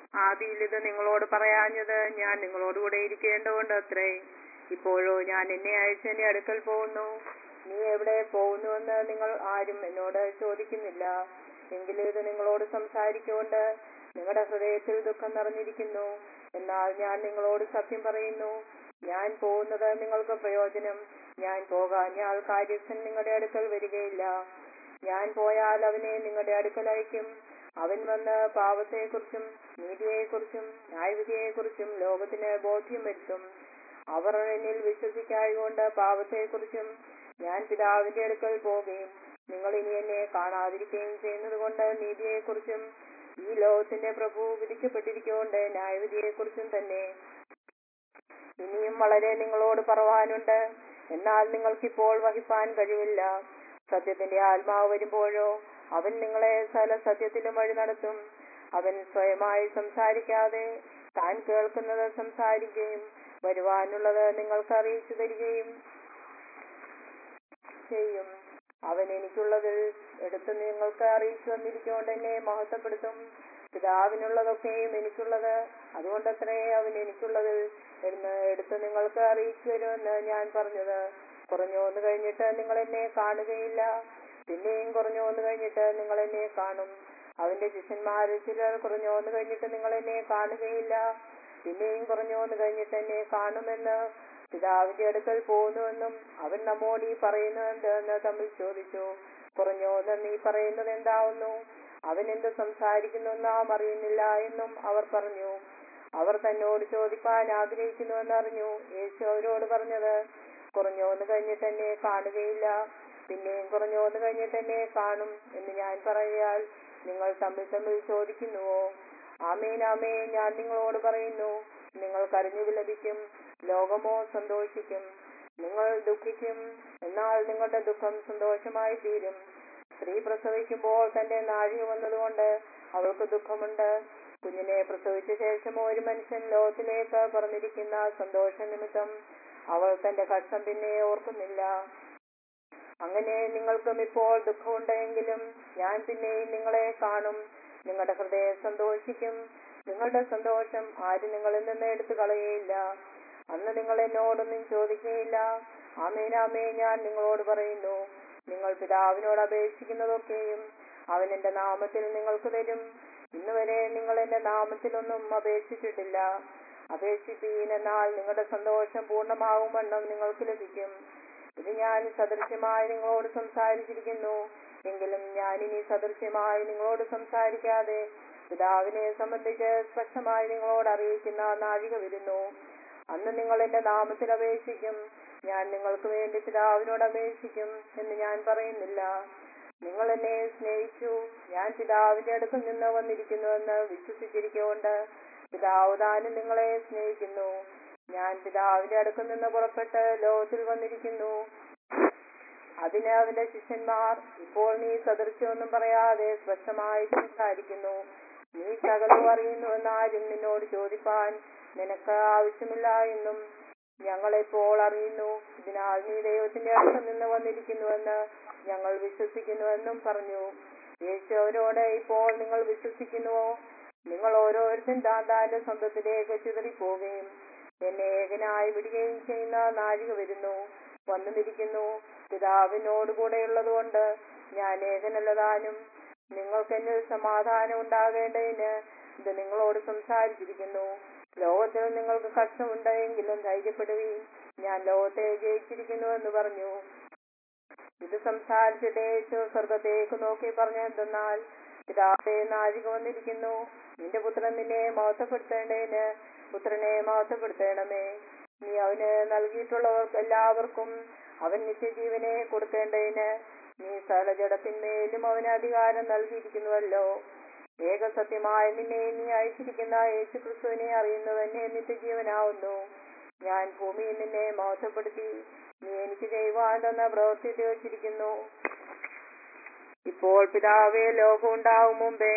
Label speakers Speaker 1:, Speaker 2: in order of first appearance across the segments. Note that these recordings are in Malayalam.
Speaker 1: ആദിയിൽ ഇത് നിങ്ങളോട് പറയാഞ്ഞത് ഞാൻ നിങ്ങളോടുകൂടെ ഇരിക്കേണ്ടതുകൊണ്ട് അത്രേ ഇപ്പോഴോ ഞാൻ എന്നെ അയച്ചെന്റെ അടുക്കൽ പോകുന്നു നീ എവിടെ പോകുന്നുവെന്ന് നിങ്ങൾ ആരും എന്നോട് ചോദിക്കുന്നില്ല എങ്കിലും ഇത് നിങ്ങളോട് സംസാരിച്ചുകൊണ്ട് നിങ്ങളുടെ ഹൃദയത്തിൽ ദുഃഖം നിറഞ്ഞിരിക്കുന്നു എന്നാൽ ഞാൻ നിങ്ങളോട് സത്യം പറയുന്നു ഞാൻ പോകുന്നത് നിങ്ങൾക്ക് പ്രയോജനം ഞാൻ പോകാഞ്ഞാൽ കാര്യസ്ഥൻ നിങ്ങളുടെ അടുക്കൽ വരികയില്ല ഞാൻ പോയാൽ അവനെ നിങ്ങളുടെ അടുക്കൽ അയക്കും അവൻ വന്ന് പാപത്തെക്കുറിച്ചും നീതിയെക്കുറിച്ചും ന്യായവിധിയെക്കുറിച്ചും ലോകത്തിന് ബോധ്യം വരുത്തും അവർ എന്നിൽ വിശ്വസിക്കായകൊണ്ട് പാപത്തെക്കുറിച്ചും ഞാൻ പിതാവിന്റെ അടുക്കൽ പോകുകയും നിങ്ങൾ ഇനി എന്നെ കാണാതിരിക്കുകയും ചെയ്യുന്നത് കൊണ്ട് നീതിയെക്കുറിച്ചും ഈ ലോകത്തിന്റെ പ്രഭു വിധിക്കപ്പെട്ടിരിക്കൊണ്ട് ന്യായവിധിയെക്കുറിച്ചും തന്നെ ഇനിയും വളരെ നിങ്ങളോട് പറവാനുണ്ട് എന്നാൽ നിങ്ങൾക്കിപ്പോൾ വഹിപ്പാൻ കഴിവില്ല സത്യത്തിന്റെ ആത്മാവ് വരുമ്പോഴോ അവൻ നിങ്ങളെ സകല സത്യത്തിലും വഴി നടത്തും അവൻ സ്വയമായി സംസാരിക്കാതെ താൻ കേൾക്കുന്നത് സംസാരിക്കുകയും വരുവാനുള്ളത് നിങ്ങൾക്ക് അറിയിച്ചു തരികയും ചെയ്യും അവൻ എനിക്കുള്ളതിൽ എടുത്ത് നിങ്ങൾക്ക് അറിയിച്ചു വന്നിരിക്കൊണ്ട് എന്നെ മഹത്വപ്പെടുത്തും പിതാവിനുള്ളതൊക്കെയും എനിക്കുള്ളത് അതുകൊണ്ടത്രേ അവൻ എനിക്കുള്ളതിൽ എന്ന് എടുത്ത് നിങ്ങൾക്ക് അറിയിച്ചു വരുമെന്ന് ഞാൻ പറഞ്ഞത് കുറഞ്ഞു വന്നു കഴിഞ്ഞിട്ട് നിങ്ങൾ എന്നെ കാണുകയില്ല പിന്നെയും കുറഞ്ഞു വന്നു കഴിഞ്ഞിട്ട് നിങ്ങൾ എന്നെ കാണും അവന്റെ ശിഷ്യന്മാരിൽ ചിലർ കുറഞ്ഞു വന്നു കഴിഞ്ഞിട്ട് നിങ്ങൾ എന്നെ കാണുകയില്ല പിന്നെയും കുറഞ്ഞു വന്നു കഴിഞ്ഞിട്ട് എന്നെ കാണുമെന്ന് പിതാവിന്റെ അടുക്കൽ പോകുന്നുവെന്നും അവൻ നമ്മോട് ഈ പറയുന്നത് എന്ന് തമ്മിൽ ചോദിച്ചു കുറഞ്ഞോന്ന് നീ പറയുന്നത് എന്താവുന്നു അവൻ എന്ത് സംസാരിക്കുന്നു നാം അറിയുന്നില്ല എന്നും അവർ പറഞ്ഞു അവർ തന്നോട് ചോദിപ്പാൻ ആഗ്രഹിക്കുന്നുവെന്ന് അറിഞ്ഞു യേശു അവരോട് പറഞ്ഞത് കുറഞ്ഞോന്ന് കഴിഞ്ഞിട്ട് എന്നെ കാണുകയില്ല പിന്നെയും കുറഞ്ഞോന്ന് കഴിഞ്ഞിട്ട് എന്നെ കാണും എന്ന് ഞാൻ പറയാൽ നിങ്ങൾ തമ്മിൽ തമ്മിൽ ചോദിക്കുന്നുവോ ആമേൻ ആമേൻ ഞാൻ നിങ്ങളോട് പറയുന്നു നിങ്ങൾ കരഞ്ഞു വിലപിക്കും ലോകമോ സന്തോഷിക്കും നിങ്ങൾ ദുഃഖിക്കും എന്നാൽ നിങ്ങളുടെ ദുഃഖം സന്തോഷമായി തീരും സ്ത്രീ പ്രസവിക്കുമ്പോൾ തന്റെ നാഴിക വന്നതുകൊണ്ട് അവൾക്ക് ദുഃഖമുണ്ട് കുഞ്ഞിനെ പ്രസവിച്ച ശേഷം ഒരു മനുഷ്യൻ ലോകത്തിലേക്ക് പറഞ്ഞിരിക്കുന്ന സന്തോഷ നിമിത്തം അവൾ തന്റെ കഷ്ടം പിന്നെ ഓർക്കുന്നില്ല അങ്ങനെ നിങ്ങൾക്കും ഇപ്പോൾ ദുഃഖമുണ്ടെങ്കിലും ഞാൻ പിന്നെയും നിങ്ങളെ കാണും നിങ്ങളുടെ ഹൃദയം സന്തോഷിക്കും നിങ്ങളുടെ സന്തോഷം ആരും നിങ്ങളിൽ നിന്ന് എടുത്തു കളയുകയില്ല അന്ന് നിങ്ങൾ എന്നോടൊന്നും ചോദിക്കുകയില്ല ആമേനാമേ ഞാൻ നിങ്ങളോട് പറയുന്നു നിങ്ങൾ പിതാവിനോട് അപേക്ഷിക്കുന്നതൊക്കെയും അവൻ എന്റെ നാമത്തിൽ നിങ്ങൾക്ക് തരും ഇന്നുവരെ നിങ്ങൾ എന്റെ നാമത്തിലൊന്നും അപേക്ഷിച്ചിട്ടില്ല അപേക്ഷിപ്പീൻ എന്നാൽ നിങ്ങളുടെ സന്തോഷം പൂർണ്ണമാകും വണ്ണം നിങ്ങൾക്ക് ലഭിക്കും ഇത് ഞാൻ സദൃശ്യമായി നിങ്ങളോട് സംസാരിച്ചിരിക്കുന്നു എങ്കിലും ഞാൻ ഇനി സദൃശ്യമായി നിങ്ങളോട് സംസാരിക്കാതെ പിതാവിനെ സംബന്ധിച്ച് സ്പഷ്ടമായി നിങ്ങളോട് അറിയിക്കുന്ന നാഴിക വരുന്നു അന്ന് നിങ്ങൾ എന്റെ നാമത്തിൽ അപേക്ഷിക്കും ഞാൻ നിങ്ങൾക്ക് വേണ്ടി പിതാവിനോട് അപേക്ഷിക്കും എന്ന് ഞാൻ പറയുന്നില്ല നിങ്ങൾ എന്നെ സ്നേഹിച്ചു ഞാൻ പിതാവിന്റെ അടുക്കൽ നിന്ന് വന്നിരിക്കുന്നുവെന്ന് വിശ്വസിച്ചിരിക്കൊണ്ട് പിതാവ് താനും നിങ്ങളെ സ്നേഹിക്കുന്നു ഞാൻ പിതാവിന്റെ അടുക്കൽ നിന്ന് പുറപ്പെട്ട് ലോകത്തിൽ വന്നിരിക്കുന്നു അതിന് അവന്റെ ശിഷ്യന്മാർ ഇപ്പോൾ നീ സദൃശ്യമൊന്നും പറയാതെ സ്പഷ്ടമായി സംസാരിക്കുന്നു നീ സകലവും അറിയുന്നുവെന്ന് ആരും നിന്നോട് ചോദിപ്പാൻ നിനക്ക് ആവശ്യമില്ല എന്നും ഞങ്ങളെപ്പോൾ അറിയുന്നു ഇതിനാൽ നീ ദൈവത്തിന്റെ അടുത്ത് നിന്ന് വന്നിരിക്കുന്നുവെന്ന് ഞങ്ങൾ വിശ്വസിക്കുന്നുവെന്നും പറഞ്ഞു യേശു അവരോട് ഇപ്പോൾ നിങ്ങൾ വിശ്വസിക്കുന്നുവോ നിങ്ങൾ ഓരോരുത്തരും താന്താന്റെ സ്വന്തത്തിലേക്ക് ചിതറിപ്പോവുകയും എന്നെ ഏകനായി വിടുകയും ചെയ്യുന്ന നാഴിക വരുന്നു വന്നുമിരിക്കുന്നു പിതാവിനോട് കൂടെയുള്ളത് കൊണ്ട് ഞാൻ ഏകനല്ലതാനും നിങ്ങൾക്ക് എന്നിൽ സമാധാനം ഉണ്ടാകേണ്ടതിന് ഇത് നിങ്ങളോട് സംസാരിച്ചിരിക്കുന്നു ലോകത്തിൽ നിങ്ങൾക്ക് കഷ്ടമുണ്ടെങ്കിലും ധൈര്യപ്പെടുകയും ഞാൻ ലോകത്തെ ജയിച്ചിരിക്കുന്നു എന്ന് പറഞ്ഞു ഇത് സംസാരിച്ചിട്ട് യേശു സ്വർഗത്തേക്ക് നോക്കി പറഞ്ഞെന്തെന്നാൽ പിതാവേ നാഴിക വന്നിരിക്കുന്നു നിന്റെ പുത്രൻ നിന്നെ മഹത്വപ്പെടുത്തേണ്ടതിന് പുത്രനെ മഹത്വപ്പെടുത്തേണമേ നീ അവന് നൽകിയിട്ടുള്ളവർക്ക് എല്ലാവർക്കും അവൻ നിത്യജീവനെ കൊടുക്കേണ്ടതിന് നീ സകല ജഡത്തിന്മേലും അവന് അധികാരം നൽകിയിരിക്കുന്നുവല്ലോ ഏകസത്യമായ നിന്നെ നീ അയച്ചിരിക്കുന്ന യേശു ക്രിസ്തുവിനെ അറിയുന്നതന്നെ നിത്യജീവനാവുന്നു ഞാൻ ഭൂമിയിൽ നിന്നെ മഹത്വപ്പെടുത്തി നീ എനിക്ക് ചെയ്യുവാൻ തന്ന പ്രവൃത്തി തീർച്ചിരിക്കുന്നു ഇപ്പോൾ പിതാവേ ലോകം ഉണ്ടാവും മുമ്പേ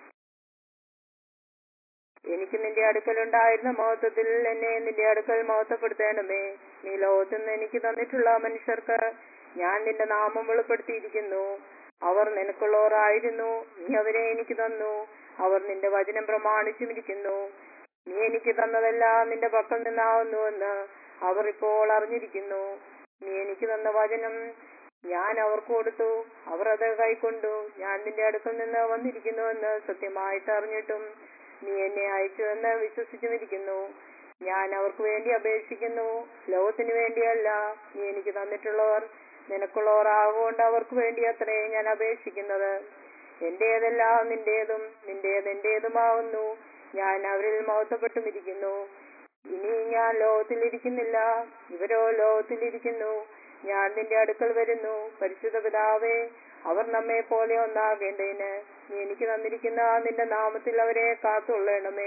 Speaker 1: എനിക്ക് നിന്റെ അടുക്കലുണ്ടായിരുന്ന മഹത്വത്തിൽ എന്നെ നിന്റെ അടുക്കൽ മഹത്വപ്പെടുത്തേണമേ നീ ലോകത്തിൽ നിന്ന് എനിക്ക് തന്നിട്ടുള്ള മനുഷ്യർക്ക് ഞാൻ നിന്റെ നാമം വെളിപ്പെടുത്തിയിരിക്കുന്നു അവർ നിനക്കുള്ളവരായിരുന്നു നീ അവരെ എനിക്ക് തന്നു അവർ നിന്റെ വചനം പ്രമാണിച്ചുമിരിക്കുന്നു നീ എനിക്ക് തന്നതെല്ലാം നിന്റെ പക്കൽ നിന്നാവുന്നുവെന്ന് അവർ ഇപ്പോൾ അറിഞ്ഞിരിക്കുന്നു നീ എനിക്ക് തന്ന വചനം ഞാൻ അവർക്ക് കൊടുത്തു അവർ അത് കൈക്കൊണ്ടു ഞാൻ നിന്റെ അടുക്കൽ നിന്ന് വന്നിരിക്കുന്നുവെന്ന് സത്യമായിട്ട് അറിഞ്ഞിട്ടും നീ എന്നെ അയച്ചുവെന്ന് വിശ്വസിച്ചുമിരിക്കുന്നു ഞാൻ അവർക്ക് വേണ്ടി അപേക്ഷിക്കുന്നു ലോകത്തിന് വേണ്ടിയല്ല നീ എനിക്ക് തന്നിട്ടുള്ളവർ നിനക്കുള്ളവർ ആകൊണ്ട് അവർക്ക് വേണ്ടി അത്രേ ഞാൻ അപേക്ഷിക്കുന്നത് എന്റേതെല്ലാം നിന്റേതും നിന്റേത് എന്റേതുമാവുന്നു ഞാൻ അവരിൽ മഹത്വപ്പെട്ടുമിരിക്കുന്നു ഇനി ഞാൻ ലോകത്തിലിരിക്കുന്നില്ല ഇവരോ ലോകത്തിലിരിക്കുന്നു ഞാൻ നിന്റെ അടുക്കൽ വരുന്നു പരിശുദ്ധ പിതാവേ അവർ നമ്മെ പോലെ ഒന്നാകേണ്ടതിന് നീ എനിക്ക് തന്നിരിക്കുന്ന നിന്റെ നാമത്തിൽ അവരെ കാത്തുകൊള്ളണമേ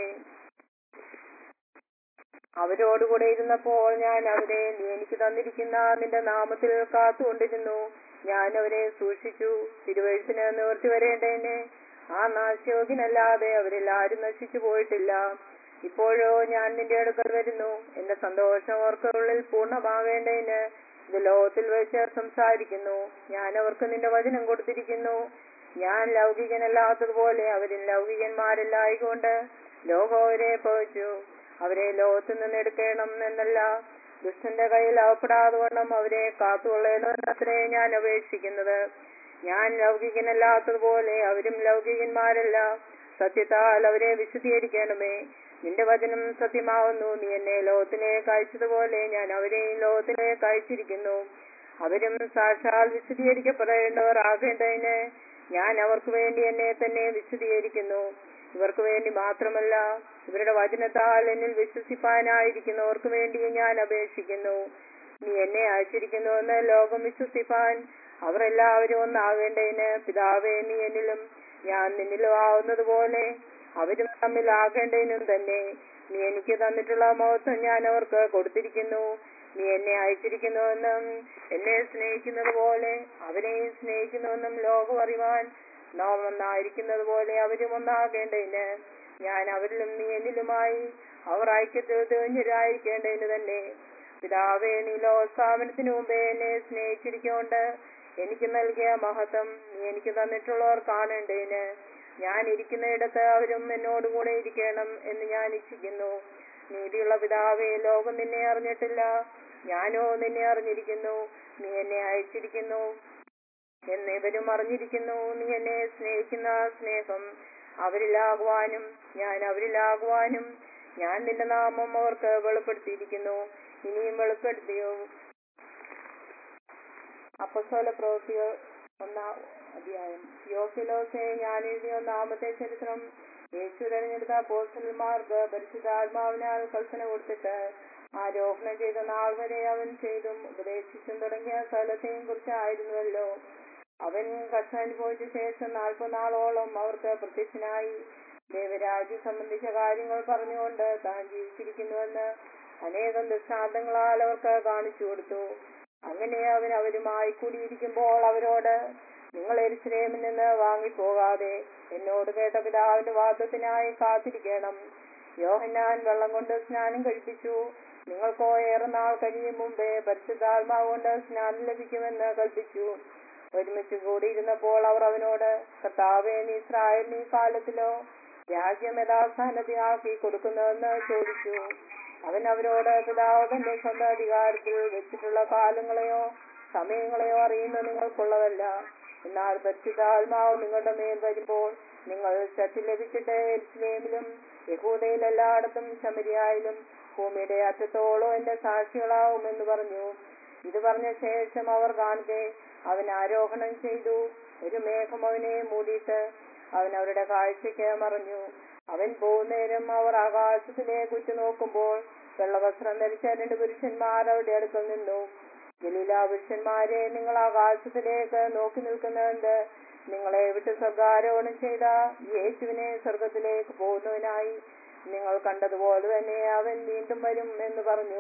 Speaker 1: അവരോടുകൂടെ ഇരുന്നപ്പോൾ ഞാൻ അവരെ നീ എനിക്ക് തന്നിരിക്കുന്ന നിന്റെ നാമത്തിൽ കാത്തുകൊണ്ടിരുന്നു ഞാൻ അവരെ സൂക്ഷിച്ചു തിരുവഴുത്തിന് നിവർത്തി വരേണ്ടതിന് ആ നാശയോഗ്യനല്ലാതെ അവരിൽ ആരും നശിച്ചു പോയിട്ടില്ല ഇപ്പോഴോ ഞാൻ നിന്റെ അടുക്കൽ വരുന്നു എന്റെ സന്തോഷം അവർക്കുള്ളിൽ പൂർണ്ണമാവേണ്ടതിന് ഇത് ലോകത്തിൽ വെച്ച് സംസാരിക്കുന്നു ഞാൻ അവർക്ക് നിന്റെ വചനം കൊടുത്തിരിക്കുന്നു ഞാൻ ലൗകികനല്ലാത്തതുപോലെ അവരിൽ ലൗകികന്മാരല്ലായിക്കൊണ്ട് ലോകം അവരെ പവച്ചു അവരെ ലോകത്തു നിന്ന് എടുക്കണം എന്നല്ല ദുഷ്ടന്റെ കയ്യിൽ അകപ്പെടാതെ വണ്ണം അവരെ കാത്തുകൊള്ളണമെന്നത്രേ ഞാൻ അപേക്ഷിക്കുന്നത് ഞാൻ ലൗകികനല്ലാത്തതുപോലെ അവരും ലൗകികന്മാരല്ല സത്യത്താൽ അവരെ വിശുദ്ധീകരിക്കണമേ നിന്റെ വചനം സത്യമാവുന്നു നീ എന്നെ ലോകത്തിലേക്ക് അയച്ചതുപോലെ ഞാൻ അവരെയും ലോകത്തിലേക്ക് അയച്ചിരിക്കുന്നു അവരും സാക്ഷാൽ വിശുദ്ധീകരിക്കപ്പെടേണ്ടവർ ആകേണ്ടതിന് ഞാൻ അവർക്ക് വേണ്ടി എന്നെ തന്നെ വിശുദ്ധീകരിക്കുന്നു ഇവർക്ക് വേണ്ടി മാത്രമല്ല ഇവരുടെ വചനത്താൽ എന്നിൽ വിശ്വസിപ്പാനായിരിക്കുന്നവർക്ക് വേണ്ടി ഞാൻ അപേക്ഷിക്കുന്നു നീ എന്നെ അയച്ചിരിക്കുന്നുവെന്ന് ലോകം വിശ്വസിപ്പാൻ അവർ എല്ലാവരും ഒന്നാകേണ്ടതിന് പിതാവേ നീ എന്നിലും ഞാൻ നിന്നിലും ആവുന്നത് പോലെ അവരും തമ്മിൽ ആകേണ്ടതിനും തന്നെ നീ എനിക്ക് തന്നിട്ടുള്ള മഹത്വം ഞാൻ അവർക്ക് കൊടുത്തിരിക്കുന്നു നീ എന്നെ അയച്ചിരിക്കുന്നുവെന്നും എന്നെ സ്നേഹിക്കുന്നത് പോലെ അവരെയും സ്നേഹിക്കുന്നുവെന്നും ലോകം അറിവാൻ നാം ഒന്നായിരിക്കുന്നത് പോലെ അവരും ഒന്നാകേണ്ടതിന് ഞാൻ അവരിലും നീ എന്നിലുമായി അവർ ഐക്യത്തിൽ തികഞ്ഞരായിരിക്കേണ്ടതിന് തന്നെ പിതാവേ നീ ലോകസ്ഥാപനത്തിന് മുമ്പേ എന്നെ സ്നേഹിച്ചിരിക്കൊണ്ട് എനിക്ക് നൽകിയ മഹത്വം നീ എനിക്ക് തന്നിട്ടുള്ളവർ കാണേണ്ടതിന് ഞാൻ ഇരിക്കുന്നിടത്ത് അവരും എന്നോടുകൂടെ ഇരിക്കണം എന്ന് ഞാൻ ഇച്ഛിക്കുന്നു നീതിയുള്ള പിതാവേ ലോകം നിന്നെ അറിഞ്ഞിട്ടില്ല ഞാനോ നിന്നെ അറിഞ്ഞിരിക്കുന്നു നീ എന്നെ അയച്ചിരിക്കുന്നു എന്നിവരും അറിഞ്ഞിരിക്കുന്നു നീ എന്നെ സ്നേഹിക്കുന്ന സ്നേഹം അവരിലാകുവാനും ഞാൻ അവരിലാകുവാനും ഞാൻ നിന്റെ നാമം അവർക്ക് വെളിപ്പെടുത്തിയിരിക്കുന്നു ഇനിയും വെളിപ്പെടുത്തിയോ അപ്പസ്തോല പ്രവൃത്തികൾ ഒന്നാം അധ്യായം യോഫിലോസെ ഞാൻ എഴുതിയ ഒന്നാമത്തെ ചരിത്രം യേശു തെരഞ്ഞെടുത്ത അപ്പോസ്റ്റലന്മാർക്ക് പരിശുദ്ധാത്മാവിനാൽ കൽപ്പന കൊടുത്തിട്ട് ആരോപണം ചെയ്ത നാൾ വരെ അവൻ ചെയ്തും ഉപദേശിച്ചും തുടങ്ങിയ സ്ഥലത്തെയും കുറിച്ചായിരുന്നുവല്ലോ അവൻ കഷ്ടം അനുഭവിച്ച ശേഷം നാൽപ്പത് നാളോളം അവർക്ക് പ്രത്യക്ഷനായി ദേവരാജ്യം സംബന്ധിച്ച കാര്യങ്ങൾ പറഞ്ഞുകൊണ്ട് താൻ ജീവിച്ചിരിക്കുന്നുവെന്ന് അനേകം ദൃഷ്ടാന്തങ്ങളാൽ അവർക്ക് കാണിച്ചു കൊടുത്തു അങ്ങനെ അവൻ അവരുമായി കൂടിയിരിക്കുമ്പോൾ അവരോട് നിങ്ങൾ എരിശ്രേമിൽ നിന്ന് വാങ്ങിപ്പോകാതെ എന്നോട് കേട്ട പിതാവിന്റെ വാദത്തിനായി കാത്തിരിക്കണം യോഹന്നാൻ വെള്ളം കൊണ്ട് സ്നാനം കഴിപ്പിച്ചു നിങ്ങൾക്കോ ഏറെ നാൾ കഴിയും മുമ്പേ പരിശുദ്ധാത്മാവ് കൊണ്ട് സ്നാനം ലഭിക്കുമെന്ന് കൽപ്പിച്ചു ഒരുമിച്ച് കൂടിയിരുന്നപ്പോൾ അവർ അവനോട് കർത്താവേ നീ ഇസ്രായേലിന് ഈ കാലത്തിലോ രാജ്യം യഥാസ്ഥാനത്തിനാക്കി കൊടുക്കുന്നതെന്ന് ചോദിച്ചു അവൻ അവരോട് പിതാവ് തന്റെ സ്വന്തം അധികാരത്തിൽ വെച്ചിട്ടുള്ള കാലങ്ങളെയോ സമയങ്ങളെയോ അറിയുന്ന നിങ്ങൾക്കുള്ളതല്ല എന്നാൽ പരിശുദ്ധാത്മാവ് നിങ്ങളുടെ മേൽ വരുമ്പോൾ നിങ്ങൾ ശക്തി ലഭിച്ചിട്ട് എരുസലേമിലും യഹൂദയിൽ എല്ലായിടത്തും ശമരിയായാലും ഭൂമിയുടെ അറ്റത്തോളം എന്റെ സാക്ഷികളാവുമെന്ന് പറഞ്ഞു ഇത് പറഞ്ഞ ശേഷം അവർ കാണുകെ അവൻ ആരോഹണം ചെയ്തു ഒരു മേഘം അവനെ മൂടിയിട്ട് അവൻ അവരുടെ കാഴ്ചയ്ക്ക് മറഞ്ഞു അവൻ പോകുന്നേരം അവർ ആകാശത്തിലേക്ക് ഉറ്റുനോക്കുമ്പോൾ വെള്ളവസ്ത്രം ധരിച്ച രണ്ട് പുരുഷന്മാർ അവരുടെ അടുക്കൽ നിന്നു ഗലീല പുരുഷന്മാരെ നിങ്ങൾ ആകാശത്തിലേക്ക് നോക്കി നിൽക്കുന്നതെന്ത് നിങ്ങളെ വിട്ട് സ്വർഗാരോഹണം ചെയ്ത യേശുവിനെ സ്വർഗത്തിലേക്ക് പോകുന്നതിനായി നിങ്ങൾ കണ്ടതുപോലെ തന്നെ അവൻ വീണ്ടും വരും എന്ന് പറഞ്ഞു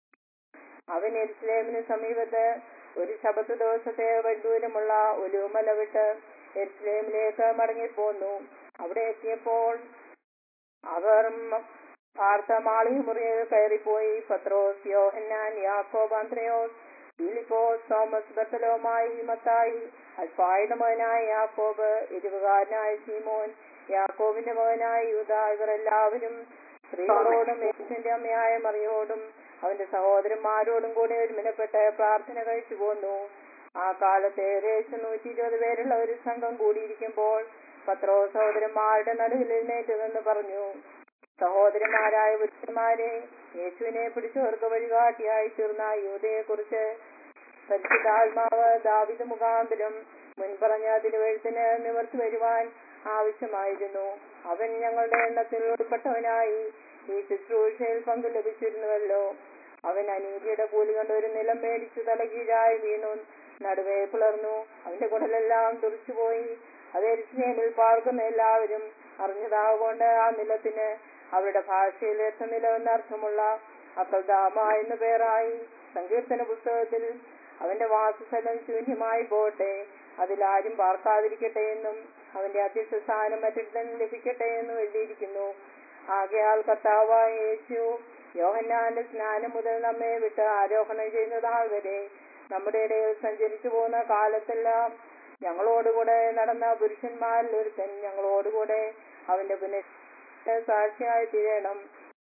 Speaker 1: അവൻ എരുസലേമിന് സമീപത്ത് ഒരു ശബത്ത് ദിവസത്തെ വൈദൂരമുള്ള ഒരു മല വിട്ട് എരുസലേമിലേക്ക് മടങ്ങിപ്പോന്നു അവിടെ എത്തിയപ്പോൾ അവർ പാർത്ത മാളിക മുറിയിൽ കയറിപ്പോയി പത്രോസ് യോഹന്നാൻ യാക്കോബ് ആന്ത്രയോസ് ഫിലിപ്പോസ് തോമസ് ബർത്തലോമായി മത്തായി അൽഫായുടെ മകനായ യാക്കോബ് എരിവുകാരനായ സീമോൻ യാക്കോബിന്റെ മകനായ യൂദ ഇവർ എല്ലാവരും സ്ത്രീകളോടും യേശുവിന്റെ അമ്മയായ മറിയോടും അവന്റെ സഹോദരന്മാരോടും കൂടെ ഒരുമിനപ്പെട്ട് പ്രാർത്ഥന കഴിച്ചു പോന്നു ആ കാലത്ത് ഏകദേശം നൂറ്റി ഇരുപത് പേരുള്ള ഒരു സംഘം കൂടിയിരിക്കുമ്പോൾ പത്രോ സഹോദരന്മാരുടെ നടുവിൽ എഴുന്നേറ്റ് നിന്ന് പറഞ്ഞു സഹോദരന്മാരായ പുരുഷന്മാരെ യേശുവിനെ പിടിച്ചവർക്ക് വഴികാട്ടിയായി തീർന്ന യൂതയെ കുറിച്ച് പരിശുദ്ധാത്മാവ് ദാവിദ് മുഖാന്തരം മുൻപറഞ്ഞ തിരുവഴുത്തിന് നിവർത്തി വരുവാൻ ആവശ്യമായിരുന്നു അവൻ ഞങ്ങളുടെ എണ്ണത്തിൽ ഉൾപ്പെട്ടവനായി ഈ ശുശ്രൂഷയിൽ പങ്കു ലഭിച്ചിരുന്നുവല്ലോ അവൻ അനീതിയുടെ കൂലി കൊണ്ട് ഒരു നിലം മേടിച്ചു തലകീഴായി വീണു നടുവേ പിളർന്നു അവന്റെ കുടലെല്ലാം തുറച്ചുപോയി അത് എരിശിലേമിൽ പാർക്കുന്ന എല്ലാവരും അറിഞ്ഞതാകൊണ്ട് ആ നിലത്തിന് അവരുടെ ഭാഷയിൽ എത്ത നിലമെന്ന് അർത്ഥമുള്ള അക്കൽദാമ എന്നു പേരായി സങ്കീർത്തന പുസ്തകത്തിൽ അവന്റെ വാസസ്ഥലം ശൂന്യമായി പോട്ടെ അതിലാരും പാർക്കാതിരിക്കട്ടെ എന്നും അവന്റെ അധ്യക്ഷ സ്ഥാനം മറ്റിടത്തും ലഭിക്കട്ടെ എന്നും എഴുതിയിരിക്കുന്നു ആകയാൽ കർത്താവായ യേശു യോഹന്നാന്റെ സ്നാനം മുതൽ നമ്മെ വിട്ട് ആരോഹണം ചെയ്യുന്നതാൾ വരെ നമ്മുടെ ഇടയിൽ സഞ്ചരിച്ചു പോകുന്ന കാലത്തെല്ലാം ഞങ്ങളോടുകൂടെ നടന്ന പുരുഷന്മാരിൽ ഒരുത്തൻ ഞങ്ങളോടുകൂടെ അവന്റെ പുനഃ സാക്ഷിയായി തീരണം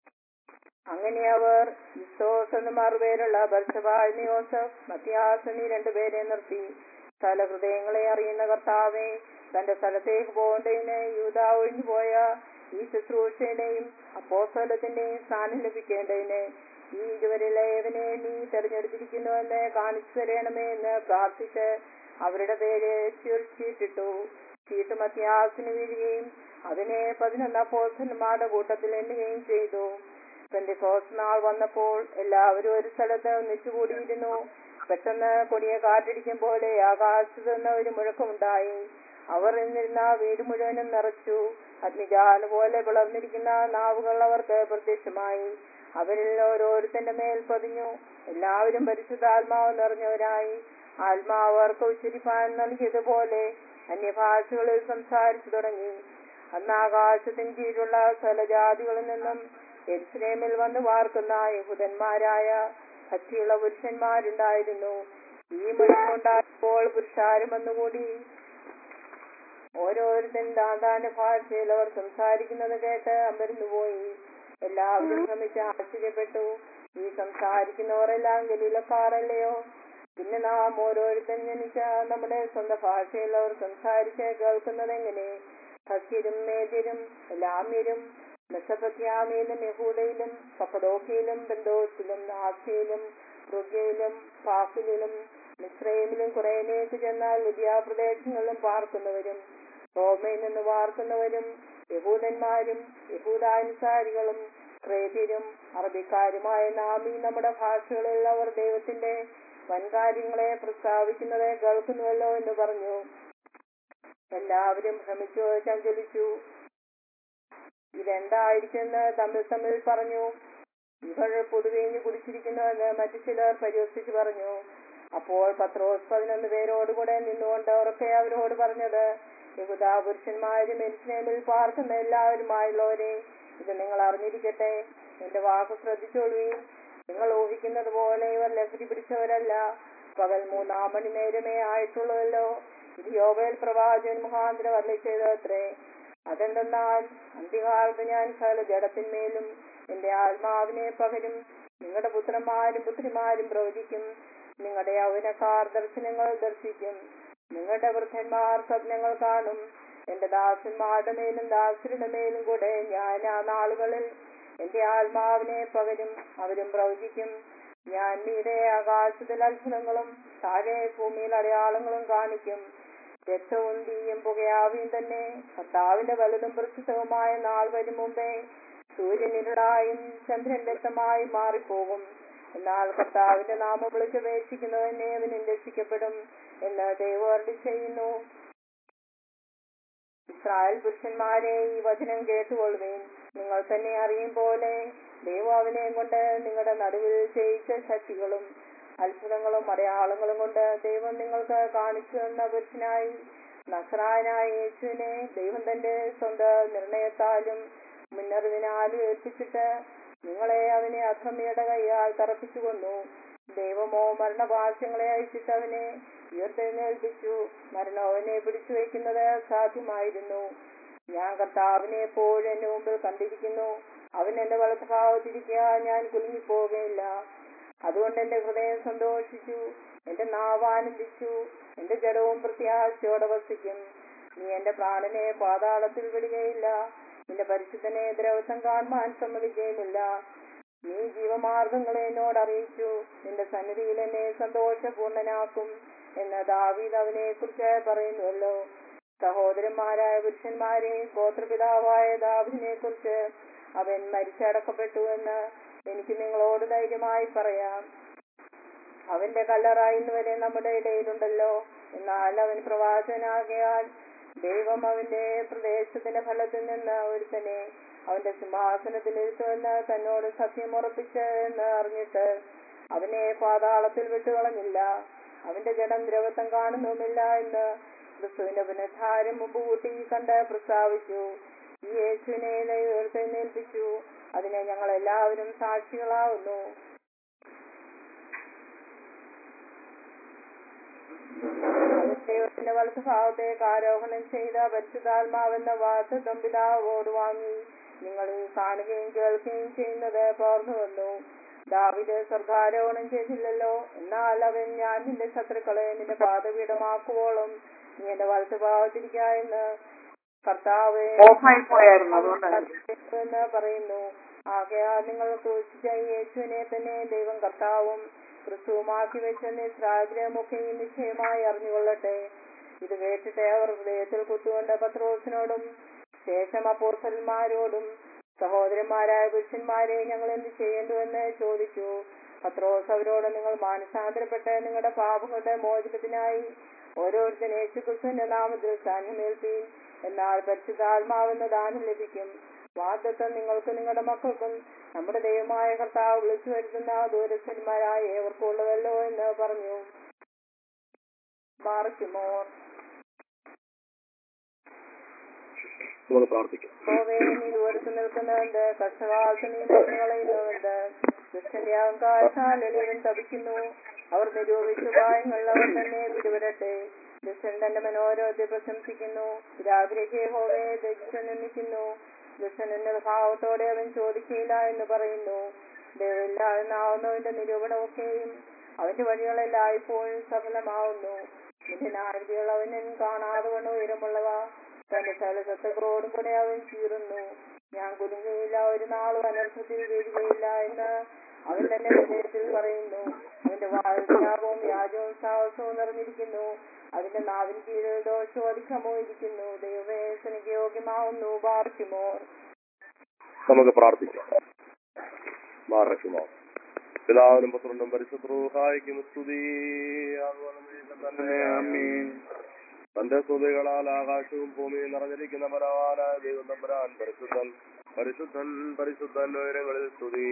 Speaker 1: അങ്ങനെ അവർ ഇസ്തോസ് എന്ന് മറുപേരുള്ള ബർഷബാൾ യോസഫ് മത്യാസ് എന്നീ രണ്ടുപേരെ നിർത്തി സ്ഥല ഹൃദയങ്ങളെ അറിയുന്ന കർത്താവെ തന്റെ സ്ഥലത്തേക്ക് പോകേണ്ടതിന് യൂത ഒഴിഞ്ഞുപോയ ഈ ശുശ്രൂഷയുടെയും അപ്പോസ്തലത്തിന്റെയും സ്ഥാനം ലഭിക്കേണ്ടതിന് ഈ ഇതുവരെയുള്ള ഏവനെ നീ തെരഞ്ഞെടുത്തിരിക്കുന്നുവെന്ന് കാണിച്ചു തരണമേ എന്ന് പ്രാർത്ഥിച്ച് അവരുടെ പേര് ചീട്ടിട്ടു ചീട്ട് മത്യാസിന് വീഴുകയും അതിനെ പതിനൊന്ന് അപ്പോസ്തലന്മാരുടെ കൂട്ടത്തിൽ എണ്ണുകയും ചെയ്തു പെന്തിക്കോസ് നാൾ വന്നപ്പോൾ എല്ലാവരും ഒരു സ്ഥലത്ത് ഒന്നിച്ചുകൂടിയിരുന്നു പെട്ടെന്ന് കൊടിയ കാറ്റടിക്കും പോലെ ആകാശത്ത് നിന്ന് ഒരു മുഴക്കമുണ്ടായി അവർ നിന്നിരുന്ന വീട് മുഴുവനും നിറച്ചു അഗ്നിജാല പോലെ പിളർന്നിരിക്കുന്ന നാവുകൾ അവർക്ക് പ്രത്യക്ഷമായി അവരിൽ ഓരോരുത്തന്റെ മേൽ പതിഞ്ഞു എല്ലാവരും പരിശുദ്ധാത്മാവ് നിറഞ്ഞവരായി ആത്മാവ് അവർക്ക് ഉച്ചരിപ്പാൻ നൽകിയതുപോലെ അന്യഭാഷകളിൽ സംസാരിച്ചു തുടങ്ങി അന്ന് ആകാശത്തിന് കീഴിലുള്ള സ്ഥലജാതികളിൽ നിന്നും എരുസലേമിൽ വന്ന് വാർക്കുന്ന യഹൂദന്മാരായ ഭക്തിയുള്ള പുരുഷന്മാരുണ്ടായിരുന്നു ഈ മുഴക്കമുണ്ടായപ്പോൾ പുരുഷാരം വന്നുകൂടി ഓരോരുത്തൻ താന്താന്റെ ഭാഷയിൽ അവർ സംസാരിക്കുന്നത് കേട്ട് അമ്പരന്നുപോയി എല്ലാവരും ശ്രമിച്ച് ആശ്ചര്യപ്പെട്ടു ഈ സംസാരിക്കുന്നവരെല്ലാം ഗലീലക്കാരല്ലയോ പിന്നെ നാം ഓരോരുത്തൻ ജനിച്ച നമ്മുടെ സ്വന്തം ഭാഷയിൽ അവർ സംസാരിച്ച് കേൾക്കുന്നത് എങ്ങനെ ഭക്തിരും മേദ്യരും ലാമ്യരും മെസ്സപ്പത്യാമയിലും യഹൂദയിലും കപ്പഡോക്കയിലും ബന്ധോസിലും ആസിയയിലും റുഗയിലും പാഫിലും മിശ്രയിലും കുറേനേക്ക് ചെന്നാൽ വിദ്യാപ്രദേശങ്ങളിലും പാർക്കുന്നവരും റോമയിൽ നിന്ന് പാർക്കുന്നവരും യഹൂദന്മാരും യഹൂദാനുസാരികളും ക്രേത്യരും അറബിക്കാരുമായ നാം ഈ നമ്മുടെ ഭാഷകളിൽ അവർ ദൈവത്തിന്റെ വൻകാര്യങ്ങളെ പ്രസ്താവിക്കുന്നത് കേൾക്കുന്നുവല്ലോ എന്ന് പറഞ്ഞു എല്ലാവരും ഭ്രമിച്ചു ചഞ്ചലിച്ചു ഇതെന്തായിരിക്കുമെന്ന് തമ്മിൽ തമ്മിൽ പറഞ്ഞു ഇവർ പൊതുവേഞ്ഞു കുടിച്ചിരിക്കുന്നുവെന്ന് മറ്റു ചിലർ പരിഹസിച്ചു പറഞ്ഞു അപ്പോൾ പത്രോസ് പതിനൊന്ന് പേരോടുകൂടെ നിന്നുകൊണ്ട് ഉറക്കെ അവരോട് പറഞ്ഞത് യഹുദാ പുരുഷന്മാരും എരിശ്ലേമിൽ പാർക്കുന്ന എല്ലാവരുമായുള്ളവരെ ഇത് നിങ്ങൾ അറിഞ്ഞിരിക്കട്ടെ എന്റെ വാക്ക് ശ്രദ്ധിച്ചോളുകയും നിങ്ങൾ ഊഹിക്കുന്നത് പോലെ ഇവർ ലഹരി പിടിച്ചവരല്ല പകൽ മൂന്നാം മണി നേരമേ ആയിട്ടുള്ളതല്ലോ ഇത് യോബേൽ പ്രവാചകൻ മുഖാന്തരം അല്ല ചെയ്തത്രേ അതെന്തെന്നാൽ അന്ത്യകാലത്ത് ഞാൻ സകല ജഡത്തിന്മേലും എന്റെ ആത്മാവിനെ പകരും നിങ്ങളുടെ പുത്രന്മാരും പുത്രിമാരും പ്രവചിക്കും നിങ്ങളുടെ യൗവനക്കാർ ദർശനങ്ങൾ ദർശിക്കും നിങ്ങളുടെ വൃദ്ധന്മാർ സ്വപ്നങ്ങൾ കാണും എന്റെ ദാസന്മാരുടെ മേലും ദാസരുടെ മേലും കൂടെ ഞാൻ ആ നാളുകളിൽ എന്റെ ആത്മാവിനെ പകരും അവരും പ്രവചിക്കും ഞാൻ മീതെ ആകാശത്തിൽ അത്ഭുതങ്ങളും താഴെ ഭൂമിയിൽ അടയാളങ്ങളും കാണിക്കും രക്തവും തീയും പുകയാവിയും തന്നെ കർത്താവിന്റെ വലുതും പ്രസിദ്ധവുമായ നാൾ വരും മുമ്പേ സൂര്യൻ ഇരുളായും ചന്ദ്രൻ രക്തമായി മാറിപ്പോകും എന്നാൽ കർത്താവിന്റെ നാമം വിളിച്ചപേക്ഷിക്കുന്നവനെ അവൻ രക്ഷിക്കപ്പെടും എന്ന് ദൈവം ചെയ്യുന്നു ഇസ്രായേൽ പുരുഷന്മാരെ ഈ വചനം കേട്ടുകൊള്ളുവേൻ നിങ്ങൾ തന്നെ അറിയും പോലെ ദൈവം അവനെ കൊണ്ട് നിങ്ങളുടെ നടുവിൽ ചെയ്യിച്ച ശക്തികളും അത്ഭുതങ്ങളും അടയാളങ്ങളും കൊണ്ട് ദൈവം നിങ്ങൾക്ക് കാണിച്ചു തന്ന പുരുഷനായി നസ്രായനായ യേശുവിനെ ദൈവം തന്റെ സ്വന്തം നിർണയത്താലും മുന്നറിവിനാലും ഏൽപ്പിച്ചിട്ട് നിങ്ങളെ അവനെ അധമയുടെ കൈയാൽ തറപ്പിച്ചു കൊന്നു ദൈവമോ മരണപാശങ്ങളെ അയച്ചിട്ട് അവനെ ഉയർത്തെഴുന്നേൽപ്പിച്ചു മരണം അവനെ പിടിച്ചു വയ്ക്കുന്നത് സാധ്യമായിരുന്നു ഞാൻ കർത്താവിനെ എപ്പോഴും എന്റെ മുമ്പിൽ കണ്ടിരിക്കുന്നു അവൻ എന്റെ വലത്തുഭാവത്തിരിക്കുക ഞാൻ കുലുങ്ങിപ്പോവുകയില്ല അതുകൊണ്ട് എന്റെ ഹൃദയം സന്തോഷിച്ചു എന്റെ നാവ് ആനന്ദിച്ചു എന്റെ ജഡവും പ്രത്യാശയോടെ വസിക്കും നീ എന്റെ പ്രാണനെ പാതാളത്തിൽ വിടുകയില്ല നിന്റെ പരിശുദ്ധനെ ദ്രവത്വം കാണുവാൻ സമ്മതിക്കുകയുമില്ല നീ ജീവമാർഗങ്ങളെ എന്നോട് അറിയിച്ചു നിന്റെ സന്നിധിയിൽ എന്നെ സന്തോഷപൂർണനാക്കും എന്ന് ദാവീദ് അവനെ കുറിച്ച് പറയുന്നുവല്ലോ സഹോദരന്മാരായ പുരുഷന്മാരെ ഗോത്രപിതാവായ ദാവിദിനെ കുറിച്ച് അവൻ മരിച്ചടക്കപ്പെട്ടു എന്ന് എനിക്ക് നിങ്ങളോട് ധൈര്യമായി പറയാം അവന്റെ കല്ലറ ഇന്ന് വരെ നമ്മുടെ ഇടയിലുണ്ടല്ലോ എന്നാൽ അവൻ പ്രവാചകനാകയാൽ ദൈവം അവന്റെ പ്രദേശത്തിന്റെ ഫലത്തിൽ നിന്ന് ഒരുത്തനെ അവന്റെ സിംഹാസനത്തിൽ ഇരുത്തുമെന്ന് തന്നോട് സത്യം ഉറപ്പിച്ച് എന്ന് അറിഞ്ഞിട്ട് അവനെ പാതാളത്തിൽ വിട്ടുകളഞ്ഞില്ല അവന്റെ ജഡം ദ്രവത്വം കാണുന്നുമില്ല എന്ന് ക്രിസ്തുവിന്റെ പുനരുദ്ധാരം മുമ്പ് കൂട്ടി കണ്ട് പ്രസ്താവിച്ചു ഈ യേശുവിനെ ഉയർത്തെഴുന്നേൽപ്പിച്ചു അതിനെ ഞങ്ങൾ എല്ലാവരും സാക്ഷികളാവുന്നു ദൈവത്തിന്റെ വലത്ത് ഭാഗത്തേക്ക് ആരോഹണം ചെയ്ത പരിശുദ്ധാത്മാവെന്ന വാക്ക് തമ്പിതാവോട് വാങ്ങി നിങ്ങൾ ഈ കാണുകയും കേൾക്കുകയും ചെയ്യുന്നത് പകർന്നു വന്നു ദാവിദ് സ്വർഗാരോഹണം ചെയ്തില്ലല്ലോ എന്നാൽ അവൻ ഞാൻ നിന്റെ ശത്രുക്കളെ നിന്റെ പാതപീഠമാക്കുവോളം നീ എന്റെ വലത്ത് ഭാഗത്തിരിക്ക എന്ന് കർത്താവ്
Speaker 2: ഓഫായി പോയായിരുന്നു അതുകൊണ്ടാണ്
Speaker 1: എന്ന് പറയുന്നു ആകയാൽ നിങ്ങൾ ക്രൂശിച്ച ഈ യേശുവിനെ തന്നെ ദൈവം കർത്താവും ക്രിസ്തുവുമാക്കി വെച്ചെന്ന് ഇസ്രാഗ്രഹമൊക്കെയും നിശ്ചയമായി അറിഞ്ഞുകൊള്ളട്ടെ ഇത് കേട്ടിട്ട് അവർ ഹൃദയത്തിൽ കുത്തുകൊണ്ട് പത്രോസിനോടും ശേഷം അപ്പോസ്റ്റലന്മാരോടും സഹോദരന്മാരായ പുരുഷന്മാരെ ഞങ്ങൾ എന്ത് ചെയ്യേണ്ടുവെന്ന് ചോദിച്ചു പത്രോസ് അവരോട് നിങ്ങൾ മാനസാന്തരപ്പെട്ട് നിങ്ങളുടെ പാപങ്ങളുടെ മോചനത്തിനായി ഓരോരുത്തരും യേശു ക്രിസ്തുവിന്റെ നാമത്തിൽ സാന്നിധ്യമേൽപ്പീൻ എന്നാൽ പരിശുദ്ധാത്മാവെന്ന ദാനം ലഭിക്കും വാദത്വം നിങ്ങൾക്ക് നിങ്ങളുടെ മക്കൾക്കും നമ്മുടെ ദൈവമായ കർത്താവ് വിളിച്ചു വരുത്തുന്ന ദൂരസ്ഥന്മാരായ ഏവർക്കും ഉള്ളതല്ലോ എന്ന് പറഞ്ഞു മാർക്കുമോർ
Speaker 3: നമുക്ക് പ്രാർത്ഥിക്കാം
Speaker 1: യഹോവേ, നീ ദൂരത്ത് നിൽക്കുന്നുണ്ട് കഷ്ടകാലത്ത് നീ നിറഞ്ഞു കളയുന്നുണ്ട് ദുഷ്ടന്റെ അഹങ്കാരത്താൽ എളിയവൻ തപിക്കുന്നു അവർ നിരൂപിച്ച ഉപായങ്ങൾ അവർ തന്നെ പിടിപെടട്ടെ ദുഷ്ടൻ തന്റെ മനോരോധത്തെ പ്രശംസിക്കുന്നു രാഗ്രഹേ ഹോവേ ദുഷ്ടൻ നിന്ദിക്കുന്നു ദുഷ്ടൻ എന്ന ഭാവത്തോടെ അവൻ ചോദിക്കില്ല എന്ന് പറയുന്നു ദൈവമില്ല എന്നാവുന്നവന്റെ നിരൂപണമൊക്കെയും അവന്റെ വഴികളെല്ലാം ഇപ്പോഴും സഫലമാവുന്നു നിന്റെ നാഴികൾ അവനൻ കാണാതെ കൊണ്ട് ഉയരമുള്ളവ തന്റെ സകല ശത്രുക്കളോടും കൂടെ അവൻ ചീറുന്നു ഞാൻ കുലുങ്ങുകയില്ല ഒരു നാളും അനർത്ഥത്തിൽ വീഴുകയില്ല എന്ന് അവൻ തന്നെ ഹൃദയത്തിൽ പറയുന്നു അവന്റെ വായുത്യാഗവും വ്യാജവും സാഹസവും നിറഞ്ഞിരിക്കുന്നു അതിന്റെ നാവിൻ കീഴിൽ ദോഷവും അധികമോ ഇരിക്കുന്നു ദൈവവേസനയ്ക്ക് യോഗ്യമാവുന്നു ബാർക്കുമോർ
Speaker 3: നമുക്ക് പ്രാർത്ഥിക്കാം മാറക്കുമോ പിതാവിനും പുത്രനും പരിശുദ്രൂഹായിക്കും സ്തുതി അതുപോലെ തന്നെ
Speaker 2: ആമേൻ.
Speaker 3: തന്റെ സ്തുതികളാൽ ആകാശവും ഭൂമിയും നിറഞ്ഞിരിക്കുന്ന പരവാനായ ദൈവം തമ്പുരാൻ പരിശുദ്ധൻ പരിശുദ്ധൻ പരിശുദ്ധൻ ഉയരങ്ങളിൽ സ്തുതി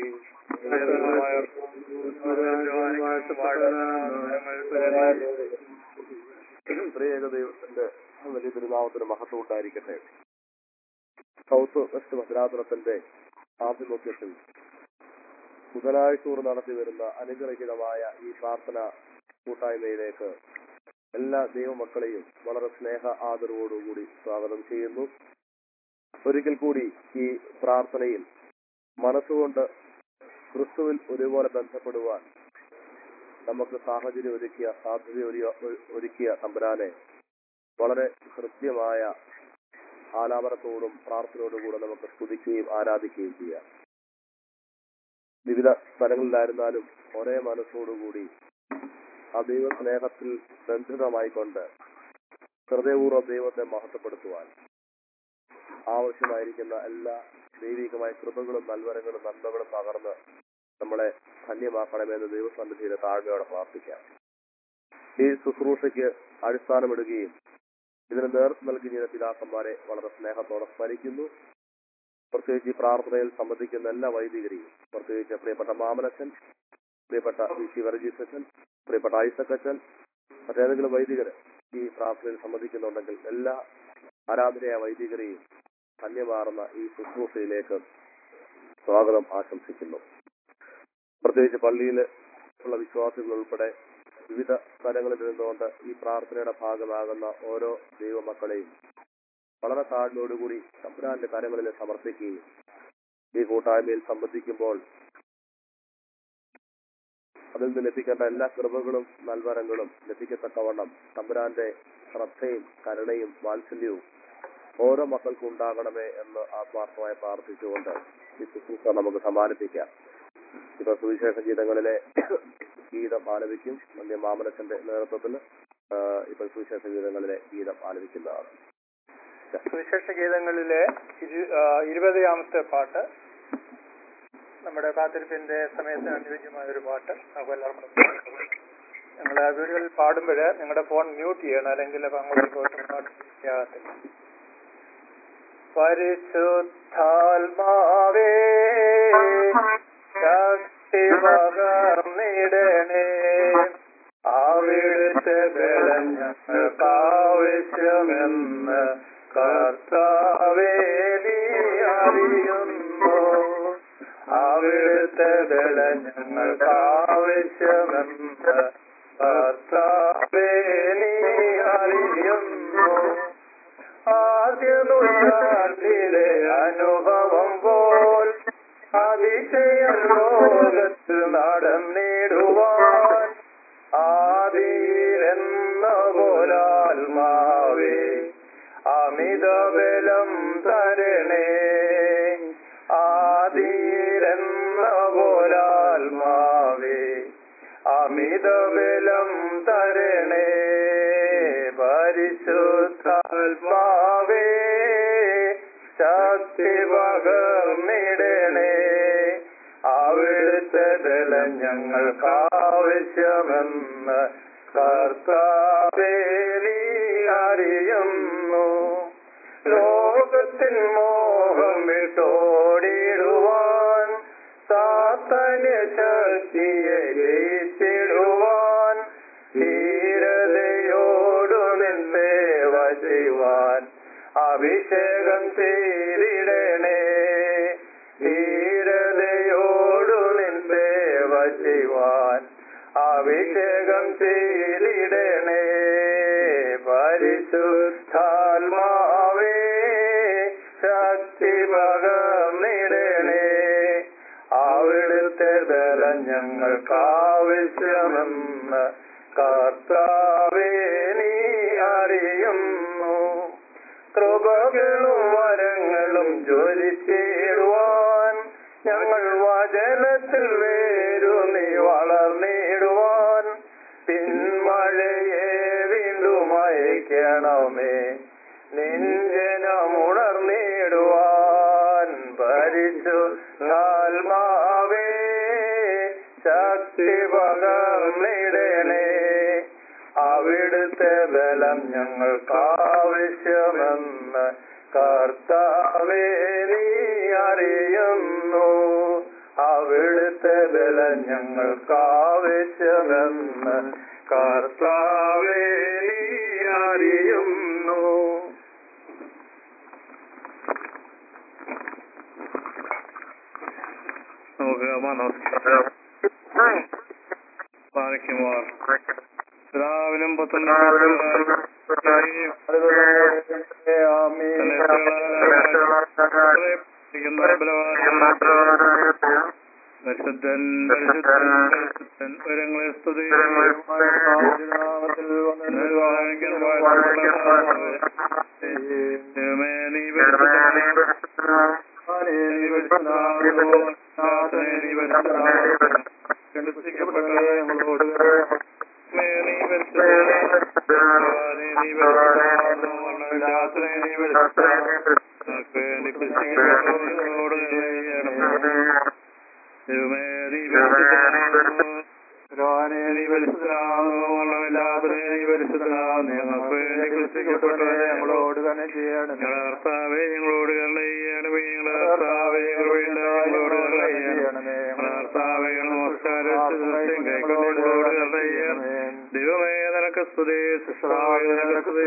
Speaker 3: പ്രിയേക ദൈവത്തിന്റെ വലിയ തിരുനാമത്തിന് മഹത്വം ഉണ്ടായിരിക്കട്ടെ സൗത്ത് വെസ്റ്റ് ഭദ്രാസനത്തിന്റെ ആഭിമുഖ്യത്തിൽ ബുധനാഴ്ചൂർ നടത്തി വരുന്ന അനുഗ്രഹീതമായ ഈ പ്രാർത്ഥന കൂട്ടായ്മയിലേക്ക് എല്ലാ ദൈവമക്കളെയും വളരെ സ്നേഹ ആദരവോടുകൂടി സ്വാഗതം ചെയ്യുന്നു ഒരിക്കൽ കൂടി ഈ പ്രാർത്ഥനയിൽ മനസ്സുകൊണ്ട് ക്രിസ്തുവിൽ ഒരുപോലെ ബന്ധപ്പെടുവാൻ നമുക്ക് സാഹചര്യം ഒരുക്കിയ സാധ്യത ഒരു- ഒരുക്കിയ തമ്പുരാനെ വളരെ ഹൃദ്യമായ ആലാപനത്തോടും പ്രാർത്ഥനയോടും കൂടെ നമുക്ക് സ്തുതിക്കുകയും ആരാധിക്കുകയും ചെയ്യാം വിവിധ സ്ഥലങ്ങളിലായിരുന്നാലും ഒരേ മനസ്സോടുകൂടി ആ ദൈവ സ്നേഹത്തിൽ ബന്ധിതമായിക്കൊണ്ട് ഹൃദയപൂർവ്വം ദൈവത്തെ മഹത്വപ്പെടുത്തുവാൻ ആവശ്യമായിരിക്കുന്ന എല്ലാ ദൈവികമായ കൃപകളും നൽവരങ്ങളും നന്മകളും പകർന്ന് നമ്മളെ ധന്യമാക്കണമെന്ന് ദൈവസന്നിധിയിലെ താഴ്മയോടെ പ്രാർത്ഥിക്കാം ഈ ശുശ്രൂഷയ്ക്ക് അടിസ്ഥാനമിടുകയും ഇതിന് നേതൃത്വം നൽകിയ പിതാക്കന്മാരെ വളരെ സ്നേഹത്തോടെ സ്മരിക്കുന്നു പ്രത്യേകിച്ച് ഈ പ്രാർത്ഥനയിൽ സംബന്ധിക്കുന്ന എല്ലാ വൈദികരെയും പ്രത്യേകിച്ച് പ്രിയപ്പെട്ട മാമനച്ചൻ പ്രിയപ്പെട്ട വി സി വർഗീസ് അച്ഛൻ പ്രിയപ്പെട്ട ഐസക് അച്ഛൻ മറ്റേതെങ്കിലും വൈദികർ ഈ പ്രാർത്ഥനയിൽ സംബന്ധിക്കുന്നുണ്ടെങ്കിൽ എല്ലാ ആരാധനയായ വൈദികരെയും ധന്യമാർന്ന ഈ ശുശ്രൂഷയിലേക്ക് സ്വാഗതം ആശംസിക്കുന്നു പ്രത്യേകിച്ച് പള്ളിയിൽ ഉള്ള വിശ്വാസികൾ ഉൾപ്പെടെ വിവിധ സ്ഥലങ്ങളിൽ നിന്നുകൊണ്ട് ഈ പ്രാർത്ഥനയുടെ ഭാഗമാകുന്ന ഓരോ ദൈവമക്കളെയും വളരെ താഴ്മയോടുകൂടി തമ്പുരാന്റെ കരങ്ങളിൽ സമർപ്പിക്കുകയും ഈ കൂട്ടായ്മയിൽ സംബന്ധിക്കുമ്പോൾ അതിൽ നിന്ന് ലഭിക്കേണ്ട എല്ലാ കൃപകളും നൽവരങ്ങളും ലഭിക്കത്തക്കവണ്ണം തമ്പുരാന്റെ ശ്രദ്ധയും കരുണയും വാത്സല്യവും ഓരോ മക്കൾക്കും ഉണ്ടാകണമേ എന്ന് ആത്മാർത്ഥമായി പ്രാർത്ഥിച്ചുകൊണ്ട് ഈ ശുശ്രൂഷ നമുക്ക് സമാപിപ്പിക്കാം ഇപ്പൊ സുവിശേഷ ഗീതങ്ങളിലെ ഗീതം ആലപിക്കും വന്യ മാമനച്ചന്റെ നേതൃത്വത്തിൽ ആ, ഇപ്പൊ സുവിശേഷ ഗീതങ്ങളിലെ ഗീതം ആലപിക്കുന്നതാണ്
Speaker 4: സുവിശേഷ ഗീതങ്ങളിലെ ഇരു- ആ, ഇരുപതാമത്തെ പാട്ട് നമ്മുടെ കാത്തിരിപ്പിന്റെ സമയത്ത് അനുയോജ്യമായ ഒരു പാട്ട് നമുക്ക് എല്ലാവർക്കും ഞങ്ങൾ വീടുകളിൽ പാടുമ്പോൾ നിങ്ങളുടെ ഫോൺ മ്യൂട്ട് ചെയ്യണം അല്ലെങ്കിൽ അപ്പൊ അങ്ങോട്ടും ഇങ്ങോട്ടും പാട്ട് ശരിയാകത്തില്ല പരിശുദ്ധാത്മാവേ ശക്തി പകർന്നിടണേ അവിടുത്തെ ബലം ഞങ്ങൾക്ക് ആവശ്യമെന്ന് കർത്താവേ നീ അറിയുന്നു അവിടുത്തെ ബലം ഞങ്ങൾക്ക് ആവശ്യമെന്ന് കർത്താവേ നീ അറിയുന്നു ആദ്യ നൂറ്റാണ്ടിലെ അനുഭവം പോൽ അതിശയം ലോകത്ത് നടന്നിടുവാൻ ആദിയിലെന്ന പോലാത്മാവേ അമിതബലം തരണേ ആദിയിലെന്ന പോലാത്മാവേ അമിതബലം തരണേ പരിശുദ്ധാത്മാവേ ശക്തി പകർന്നിടണേ അവിടുത്തെ ബലം ഞങ്ങൾക്ക് ആവശ്യമെന്ന് കർത്താവേ നീ അറിയുന്നു ലോകത്തിൻ മോഹം വിട്ടോടിടുവാൻ സാത്തന്യ ശക്തിയെ ജയിച്ചിടുവാൻ ധീരതയോടു നിന്നേവ ചെയ്യുവാൻ അഭിഷേകം ചെയ്തിടണേ ധീരതയോടു നിന്നേവ ചെയ്യുവാൻ അഭിഷേകം ചെയ്തിടണേ പരിശുദ്ധാത്മാവേ ശക്തി പകർന്നിടണേ അവിടുത്തെ ബലം ഞങ്ങൾക്ക് ആവശ്യമെന്ന് കർത്താവേ നീ അറിയുന്നു കൃപകളും വരങ്ങളും ജ്വലിച്ചിടുവാൻ ഞങ്ങൾ വചനത്തിൽ വേരു നീ വളർന്നിടുവാൻ പിന്മഴയെ വീണ്ടും അയക്കണമേ നിഞ്ചനമുണർന്നിടുവാൻ പരിശുദ്ധാത്മാവേ ശക്തി പകർന്നിടണേ അവിടുത്തെ ബലം ഞങ്ങൾക്ക് ആവശ്യമെന്ന് കർത്താവേ നീ അറിയുന്നു അവിടുത്തെ ബലം ഞങ്ങൾക്ക് ആവശ്യമെന്ന് കർത്താവേ നീ അറിയുന്നു നമുക്ക് നമസ്കാരം പാലിക്കുമാർ പിതാവിനും പരിശുദ്ധൻ പരിശുദ്ധൻ പരിശുദ്ധൻ ഉയരങ്ങളെ സ്തുതി ദൈവമേ നീ ഞങ്ങളോട്
Speaker 2: ഞങ്ങളോട് തന്നെ ചെയ്യണം
Speaker 4: കർത്താവേ ഞങ്ങളോട് കരുണ ചെയ്യണമേ ഞങ്ങളെ കർത്താവേ ഞങ്ങളോട് കരുണ ചെയ്യണമേ കർത്താവേ നമസ്കാരം കൈക്കൊണ്ട് ഞങ്ങളോട് കരുണ ചെയ്യണം ദൈവമേ നിനക്ക് സ്തുതി ശുശ്രാവേ നിനക്ക് സ്തുതി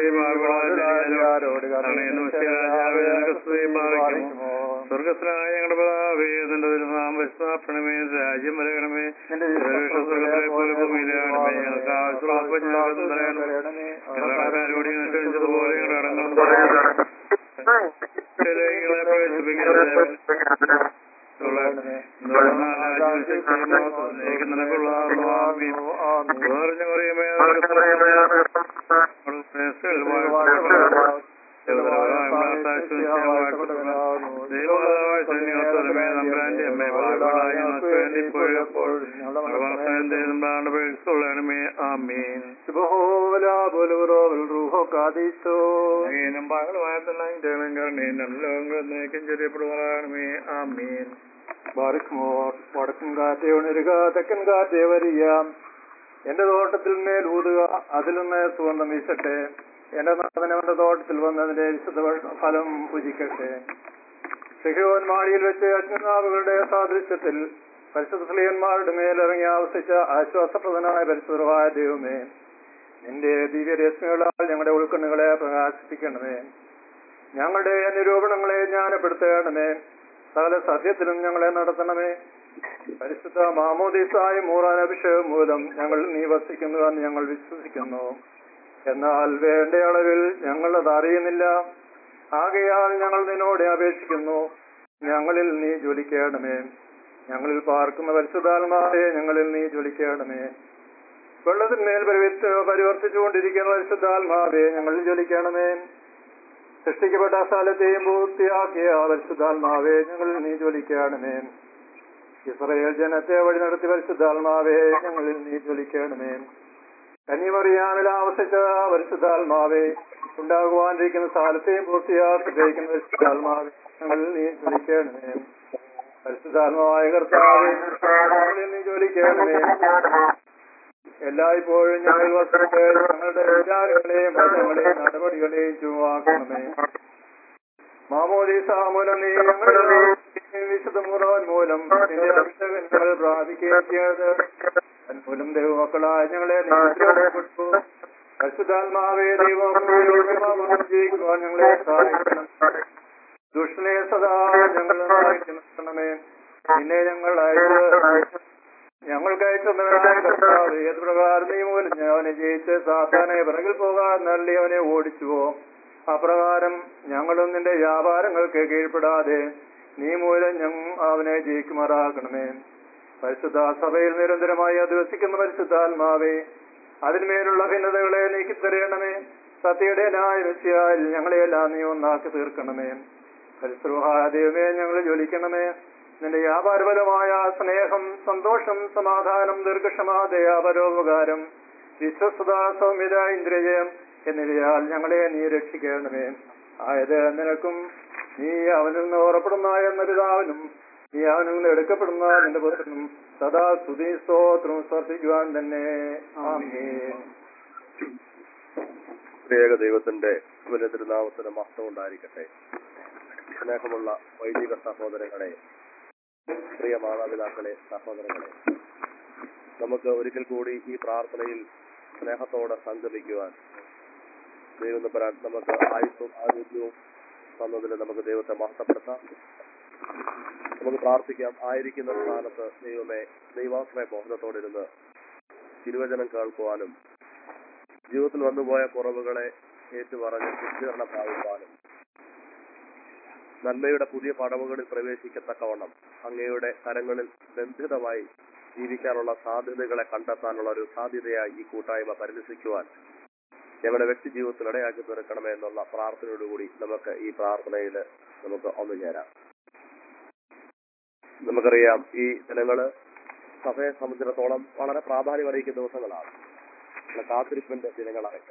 Speaker 4: രാജാവേ നിനക്ക് സ്തുതി പാലിക്കുന്നു സ്വർഗസ്നായ ഞങ്ങളുടെ പിതാവേ നിന്റെ തിരുനാമം
Speaker 5: പരിസ്ഥാപണമേ രാജ്യം വരകണമേ സ്വർഗ്ഗത്തിലെ പോലെ ഭൂമിയിലാണമേ ഞങ്ങൾക്ക് ആവശ്യമുള്ള അപ്പം ഞങ്ങൾക്ക് തരണമേ ഞങ്ങളോട് അനുസരിച്ചതുപോലെ ഞങ്ങളുടെ അടങ്ങും ഞങ്ങളെ പ്രവേശിപ്പിക്കരുത് ആമീൻ ചെറിയപ്പെടുവാണമേ ആമീൻ
Speaker 4: ബാറിക്കുമോർ വടക്കും കാറ്റേ ഉണരുക തെക്കൻ കാറ്റേ വരിക എന്റെ തോട്ടത്തിൽ മേൽ ഊതുക അതിലൊന്ന് സുഗന്ധം വീശട്ടെ എന്റെ നാഥൻ അവന്റെ തോട്ടത്തിൽ വന്നതിന്റെ വിശുദ്ധ ഫലം പൂജിക്കട്ടെ ഷെഹോൻ മാളിയിൽ വെച്ച് അജ്ഞനാവുകളുടെ സാദൃശ്യത്തിൽ പരിശുദ്ധ സ്ത്രീയന്മാരുടെ മേലിറങ്ങി ആവശ്യിച്ച ആശ്വാസപ്രദനായ പരിശുദ്ധമായ ദൈവമേ നിന്റെ ദിവ്യരശ്മികളാൽ ഞങ്ങളുടെ ഉൾക്കണ്ണുകളെ പ്രകാശിപ്പിക്കണമേ ഞങ്ങളുടെ നിരൂപണങ്ങളെ ജ്ഞാനപ്പെടുത്തേണമേ സകല സത്യത്തിലും ഞങ്ങളെ നടത്തണമേ പരിശുദ്ധ മാമോദീസായ മൂറാൻ അഭിഷേകം മൂലം ഞങ്ങൾ നീ വസിക്കുന്നു എന്ന് ഞങ്ങൾ വിശ്വസിക്കുന്നു എന്നാൽ വേണ്ട അളവിൽ ഞങ്ങൾ അത് അറിയുന്നില്ല ആകയാൽ ഞങ്ങൾ നിന്നോട് അപേക്ഷിക്കുന്നു ഞങ്ങളിൽ നീ ജ്വലിക്കേണമേ ഞങ്ങളിൽ പാർക്കുന്ന പരിശുദ്ധാത്മാവെ ഞങ്ങളിൽ നീ ജ്വലിക്കേണമേ വെള്ളത്തിന്മേൽ പരിവർത്തി പരിവർത്തിച്ചുകൊണ്ടിരിക്കുന്ന പരിശുദ്ധാത്മാവെ ഞങ്ങളിൽ ജ്വലിക്കണമേ സൃഷ്ടിക്കപ്പെട്ട സ്ഥലത്തെയും പൂർത്തിയാക്കിയ പരിശുദ്ധാത്മാവെ ഞങ്ങളിൽ നീ ജ്വലിക്കണമേ ഇസ്രയേൽ ജനത്തെ വഴി നടത്തി പരിശുദ്ധാത്മാവെ ഞങ്ങളിൽ നീ ജ്വലിക്കണമേ കന്യമറിയാമിൽ ആവശ്യിച്ച പരിശുദ്ധാത്മാവെ ഉണ്ടാകുവാനിരിക്കുന്ന സ്ഥലത്തെയും പൂർത്തിയാക്കി ഗ്രഹിക്കുന്ന പരിശുദ്ധാത്മാവെ ഞങ്ങളിൽ നീ ജ്വലിക്കണമേ പരിശുദ്ധാത്മാവായ കർത്താവെ ഞങ്ങളിൽ നീ ജ്വലിക്കണമേ എല്ലായ്പ്പോഴും ഞങ്ങൾ വസിച്ച് ഞങ്ങളുടെ വിചാരങ്ങളെയും വചനങ്ങളെയും നടപടികളെയും ചുവാക്കണമേ മാമോദീസ മൂലം നീ ഞങ്ങളുടെ വിശുദ്ധ മുറവൻ മൂലം നിന്റെ അഭിഷേകങ്ങൾ പ്രാപിക്കുകയും ചെയ്ത് മൂലം ദൈവമക്കളായ ഞങ്ങളെ നിയന്ത്രിക്കപ്പെട്ടു പരിശുദ്ധാത്മാവേ ദൈവം ജീവിക്കുവാൻ ഞങ്ങളെ സഹായിക്കണം ദുഷ്ടനെ സദാ ഞങ്ങൾ സഹായിക്കണമേ നിന്നെ ഞങ്ങൾ അയച്ച് ഞങ്ങൾക്ക് അയച്ചവനായ കർത്താവ് ഏത് പ്രകാരം നീ മൂലം ഞാൻ അവനെ ജയിച്ച് സാത്താനെ പിറകിൽ പോകാൻ നല്ലി അവനെ ഓടിച്ചുവോ അപ്രകാരം ഞങ്ങളും നിന്റെ വ്യാപാരങ്ങൾക്ക് കീഴ്പ്പെടാതെ നീ മൂലം ഞങ്ങൾ അവനെ ജയിക്കുമാറാക്കണമേ പരിശുദ്ധ സഭയിൽ നിരന്തരമായി അധിവസിക്കുന്ന പരിശുദ്ധാത്മാവേ അതിന്മേലുള്ള ഭിന്നതകളെ നീക്കിത്തരയണമേ സത്യയുടെ ന്യായവിഷയാൽ ഞങ്ങളെയെല്ലാം നീ ഒന്നാക്കി തീർക്കണമേ പരിശുദ്ധായ ദൈവമേ ഞങ്ങൾ ജ്വലിക്കണമേ നിന്റെ വ്യാപാരപരമായ സ്നേഹം സന്തോഷം സമാധാനം ദീർഘക്ഷമ ദയാപരോപകാരം വിശ്വസ്ത സൗമ്യത ഇന്ദ്രിയം എന്നിവയാൽ ഞങ്ങളെ നീ രക്ഷിക്കണമേ ആയത് നിനക്കും നീ അവനിൽ നിന്ന് ഓറപ്പെടുന്ന എന്ന പിതാവിനും നീ അവനിൽ നിന്ന് എടുക്കപ്പെടുന്ന നിന്റെ പുത്രനും സദാ സ്തുതി സ്തോത്രം സമർപ്പിക്കുവാൻ തന്നെ ആമേൻ
Speaker 3: പ്രത്യേക ദൈവത്തിന്റെ വലിയ തിരുനാമത്തിന് മഹത്വം ഉണ്ടായിരിക്കട്ടെ സ്നേഹമുള്ള വൈദിക സഹോദരങ്ങളെ പ്രിയ മാതാപിതാക്കളെ സഹോദരങ്ങളെ നമുക്ക് ഒരിക്കൽ കൂടി ഈ പ്രാർത്ഥനയിൽ സ്നേഹത്തോടെ സംഗമിക്കുവാൻ ദൈവം തമ്പുരാൻ നമുക്ക് ആയുസ്സും ആരോഗ്യവും തന്നതിൽ നമുക്ക് ദൈവത്തെ മഹത്വപ്പെടുത്താം നമുക്ക് പ്രാർത്ഥിക്കാം ആയിരിക്കുന്ന സ്ഥാനത്ത് ദൈവമേ ദൈവാശ്രയ ബോധത്തോടിരുന്ന് തിരുവചനം കേൾക്കുവാനും ജീവിതത്തിൽ വന്നുപോയ കുറവുകളെ ഏറ്റുപറഞ്ഞ് ശുദ്ധീകരണം പ്രാപിക്കാനും നന്മയുടെ പുതിയ പടവുകളിൽ പ്രവേശിക്കത്തക്കവണ്ണം അങ്ങയുടെ കരങ്ങളിൽ ബന്ധിതമായി ജീവിക്കാനുള്ള സാധ്യതകളെ കണ്ടെത്താനുള്ള ഒരു സാധ്യതയായി ഈ കൂട്ടായ്മ പരിലസിക്കുവാൻ ഞങ്ങളുടെ വ്യക്തി ജീവിതത്തിൽ ഇടയാക്കി തീർക്കണമേ എന്നുള്ള പ്രാർത്ഥനയോടുകൂടി നമുക്ക് ഈ പ്രാർത്ഥനയിൽ നമുക്ക് ഒന്നുചേരാം നമുക്കറിയാം ഈ ദിനങ്ങള് സഭയെ സംബന്ധിച്ചിടത്തോളം വളരെ പ്രാധാന്യം അറിയിക്കുന്ന ദിവസങ്ങളാണ് നമ്മുടെ കാത്തിരിപ്പിന്റെ ദിനങ്ങളായിട്ട്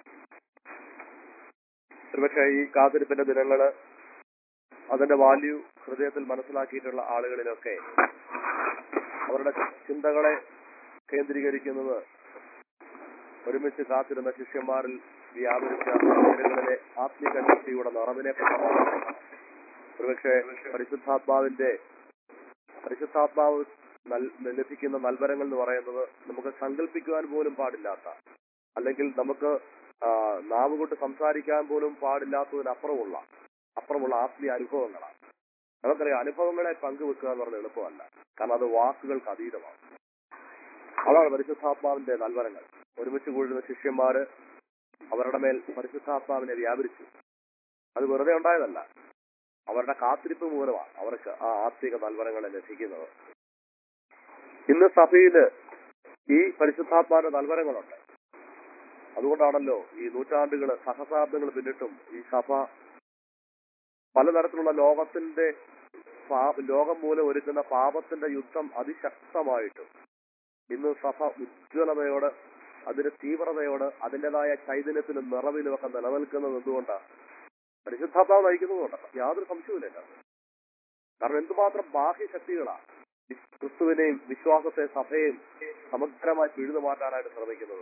Speaker 3: ഒരുപക്ഷെ ഈ കാത്തിരിപ്പിന്റെ ദിനങ്ങള് അതിന്റെ വാല്യൂ ഹൃദയത്തിൽ മനസ്സിലാക്കിയിട്ടുള്ള ആളുകളിലൊക്കെ അവരുടെ ചിന്തകളെ കേന്ദ്രീകരിക്കുന്നത് ഒരുമിച്ച് കാത്തിരുന്ന ശിഷ്യന്മാരിൽ വ്യാപരിച്ച വീടുകളിലെ ആത്മീക ശക്തിയുടെ നിറവിനെ പറ്റിയാണ് ഒരുപക്ഷെ പരിശുദ്ധാത്മാവിന്റെ പരിശുദ്ധാത്മാവ് നൽ- ലഭിക്കുന്ന നൽവരങ്ങൾ എന്ന് പറയുന്നത് നമുക്ക് സങ്കല്പിക്കുവാൻ പോലും പാടില്ലാത്ത അല്ലെങ്കിൽ നമുക്ക് ആ, നാവ് കൊണ്ട് സംസാരിക്കാൻ പോലും പാടില്ലാത്തതിനപ്പുറമുള്ള അപ്പുറമുള്ള ആത്മീയ അനുഭവങ്ങളാണ് നമുക്കറിയാം അനുഭവങ്ങളെ പങ്കുവെക്കുക എന്ന് പറഞ്ഞാൽ എളുപ്പമല്ല കാരണം അത് വാക്കുകൾക്ക് അതീതമാണ് അതാണ് പരിശുദ്ധാത്മാവിന്റെ നൽവരങ്ങൾ ഒരുമിച്ച് കൂടുന്ന ശിഷ്യന്മാര് അവരുടെ മേൽ പരിശുദ്ധാത്മാവിനെ വ്യാപരിച്ചു അത് വെറുതെ ഉണ്ടായതല്ല അവരുടെ കാത്തിരിപ്പ് മൂലമാണ് അവർക്ക് ആ ആത്മിക നൽവരങ്ങളെ ലഭിക്കുന്നത് ഇന്ന് സഭയില് ഈ പരിശുദ്ധാത്മാവിന്റെ നൽവരങ്ങളുണ്ട് അതുകൊണ്ടാണല്ലോ ഈ നൂറ്റാണ്ടുകള് സഹസ്രാബ്ദങ്ങൾ പിന്നിട്ടും ഈ സഭ പലതരത്തിലുള്ള ലോകത്തിന്റെ പാ- ലോകം മൂലം ഒരുക്കുന്ന പാപത്തിന്റെ യുദ്ധം അതിശക്തമായിട്ടും ഇന്ന് സഭ ഉജ്ജ്വലതയോട് അതിന്റെ തീവ്രതയോട് അതിൻ്റെതായ ചൈതന്യത്തിലും നിറവിലും ഒക്കെ നിലനിൽക്കുന്നത് എന്തുകൊണ്ടാണ് പരിശുദ്ധാത്മാവ് നയിക്കുന്നതുകൊണ്ടാണ് യാതൊരു സംശയവുമില്ല ഇതിനകത്ത്. കാരണം എന്തുമാത്രം ബാഹ്യശക്തികളാണ് ക്രിസ്തുവിനെയും വിശ്വാസത്തെ സഭയെയും സമഗ്രമായി പിഴുതു മാറ്റാനായിട്ട് ശ്രമിക്കുന്നത്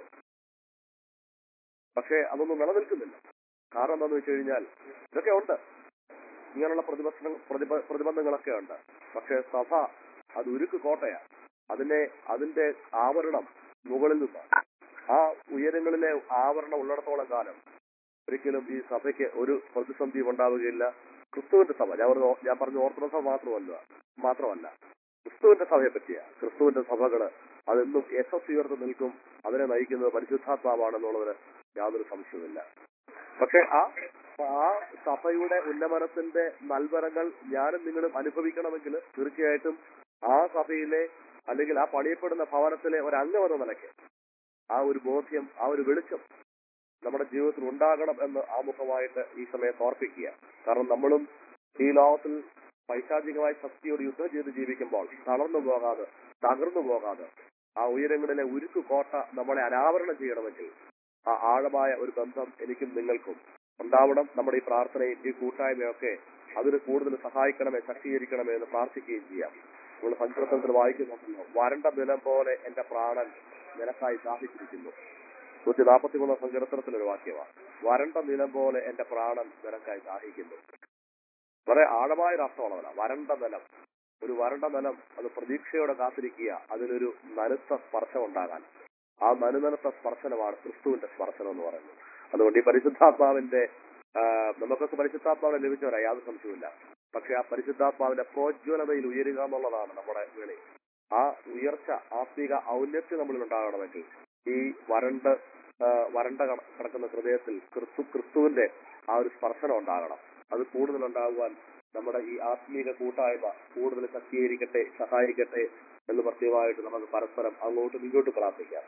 Speaker 3: പക്ഷേ അതൊന്നും നിലനിൽക്കുന്നില്ല കാരണം എന്താണെന്ന് വെച്ച് കഴിഞ്ഞാൽ ഇതൊക്കെ ഉണ്ട് ഇങ്ങനെയുള്ള പ്രതിപക്ഷ പ്രതിബ- പ്രതിബന്ധങ്ങളൊക്കെ ഉണ്ട് പക്ഷേ സഭ അത് ഉരുക്ക് കോട്ടയാണ് അതിനെ അതിന്റെ ആവരണം മുകളിൽ നിന്നാണ് ആ ഉയരങ്ങളിലെ ആവരണം ഉള്ളിടത്തോളം കാലം ഒരിക്കലും ഈ സഭയ്ക്ക് ഒരു പ്രതിസന്ധിയും ഉണ്ടാവുകയില്ല ക്രിസ്തുവിന്റെ സഭ ഞാൻ പറഞ്ഞു ഞാൻ പറഞ്ഞ ഓർത്തഡോക്സ് സഭ മാത്രമല്ല മാത്രമല്ല ക്രിസ്തുവിന്റെ സഭയെ പറ്റിയ ക്രിസ്തുവിന്റെ സഭകള് അതെന്നും യശസ് ഉയർന്നു നിൽക്കും അതിനെ നയിക്കുന്നത് പരിശുദ്ധാത്മാവാണെന്നുള്ളതിന് യാതൊരു സംശയവുമില്ല പക്ഷെ ആ ആ സഭയുടെ ഉന്നമനത്തിന്റെ നൽവരങ്ങൾ ഞാനും നിങ്ങളും അനുഭവിക്കണമെങ്കിൽ തീർച്ചയായിട്ടും ആ സഭയിലെ അല്ലെങ്കിൽ ആ പണിയപ്പെടുന്ന ഭവനത്തിലെ ഒരു അംഗം എന്ന നിലയ്ക്ക് ആ ഒരു ബോധ്യം ആ ഒരു വെളിച്ചം നമ്മുടെ ജീവിതത്തിൽ ഉണ്ടാകണം എന്ന് ആമുഖമായിട്ട് ഈ സമയത്ത് ഓർപ്പിക്കുക കാരണം നമ്മളും ഈ ലോകത്തിൽ പൈശാചികമായ ശക്തിയോട് യുദ്ധം ചെയ്ത് ജീവിക്കുമ്പോൾ തളർന്നു പോകാതെ തകർന്നു പോകാതെ ആ ഉയരങ്ങളിലെ ഉരുക്കു കോട്ട നമ്മളെ അനാവരണം ചെയ്യണമെങ്കിൽ ആ ആഴമായ ഒരു ബന്ധം എനിക്കും നിങ്ങൾക്കും ഉണ്ടാവണം നമ്മുടെ ഈ പ്രാർത്ഥനയും ഈ കൂട്ടായ്മയൊക്കെ അതിന് കൂടുതൽ സഹായിക്കണമേ ശക്തീകരിക്കണമേ എന്ന് പ്രാർത്ഥിക്കുകയും ചെയ്യാം നമ്മൾ സങ്കീർത്തനത്തിൽ വായിക്കുന്നുണ്ടല്ലോ വരണ്ട നിലം പോലെ എന്റെ പ്രാണൻ നിലക്കായി ദാഹിച്ചിരിക്കുന്നു നൂറ്റി നാൽപ്പത്തി മൂന്നാം സങ്കീർത്തനത്തിലൊരു വാക്യമാണ് വരണ്ട നിലം പോലെ എന്റെ പ്രാണൻ നിലക്കായി ദാഹിക്കുന്നു വളരെ ആഴമായ ഒരു അർത്ഥമുള്ളതല്ല വരണ്ട നിലം ഒരു വരണ്ട നിലം അത് പ്രതീക്ഷയോടെ കാത്തിരിക്കുക അതിനൊരു നനുത്ത സ്പർശം ഉണ്ടാകാൻ ആ നനുനനുത്ത സ്പർശനമാണ് ക്രിസ്തുവിന്റെ സ്പർശനം എന്ന് പറയുന്നത് അതുകൊണ്ട് ഈ പരിശുദ്ധാത്മാവിന്റെ ആ, നമുക്കൊക്കെ പരിശുദ്ധാത്മാവിനെ ലഭിച്ചവരാ യാതൊരു സംശയമില്ല പക്ഷെ ആ പരിശുദ്ധാത്മാവിന്റെ പ്രോജ്വലതയിൽ ഉയരുക എന്നുള്ളതാണ് നമ്മുടെ വിളി ആ ഉയർച്ച ആത്മീക ഔന്നത്യം നമ്മളിൽ ഉണ്ടാകണമെങ്കിൽ ഈ വരണ്ട് ആ, വരണ്ട കട- കിടക്കുന്ന ഹൃദയത്തിൽ ക്രിസ്തു ക്രിസ്തുവിന്റെ ആ ഒരു സ്പർശനം ഉണ്ടാകണം അത് കൂടുതൽ ഉണ്ടാകുവാൻ നമ്മുടെ ഈ ആത്മീക കൂട്ടായ്മ കൂടുതൽ ശക്തീകരിക്കട്ടെ സഹായിക്കട്ടെ എന്ന് പ്രത്യേകമായിട്ട് നമുക്ക് പരസ്പരം അങ്ങോട്ടും ഇങ്ങോട്ടും പ്രാർത്ഥിക്കാം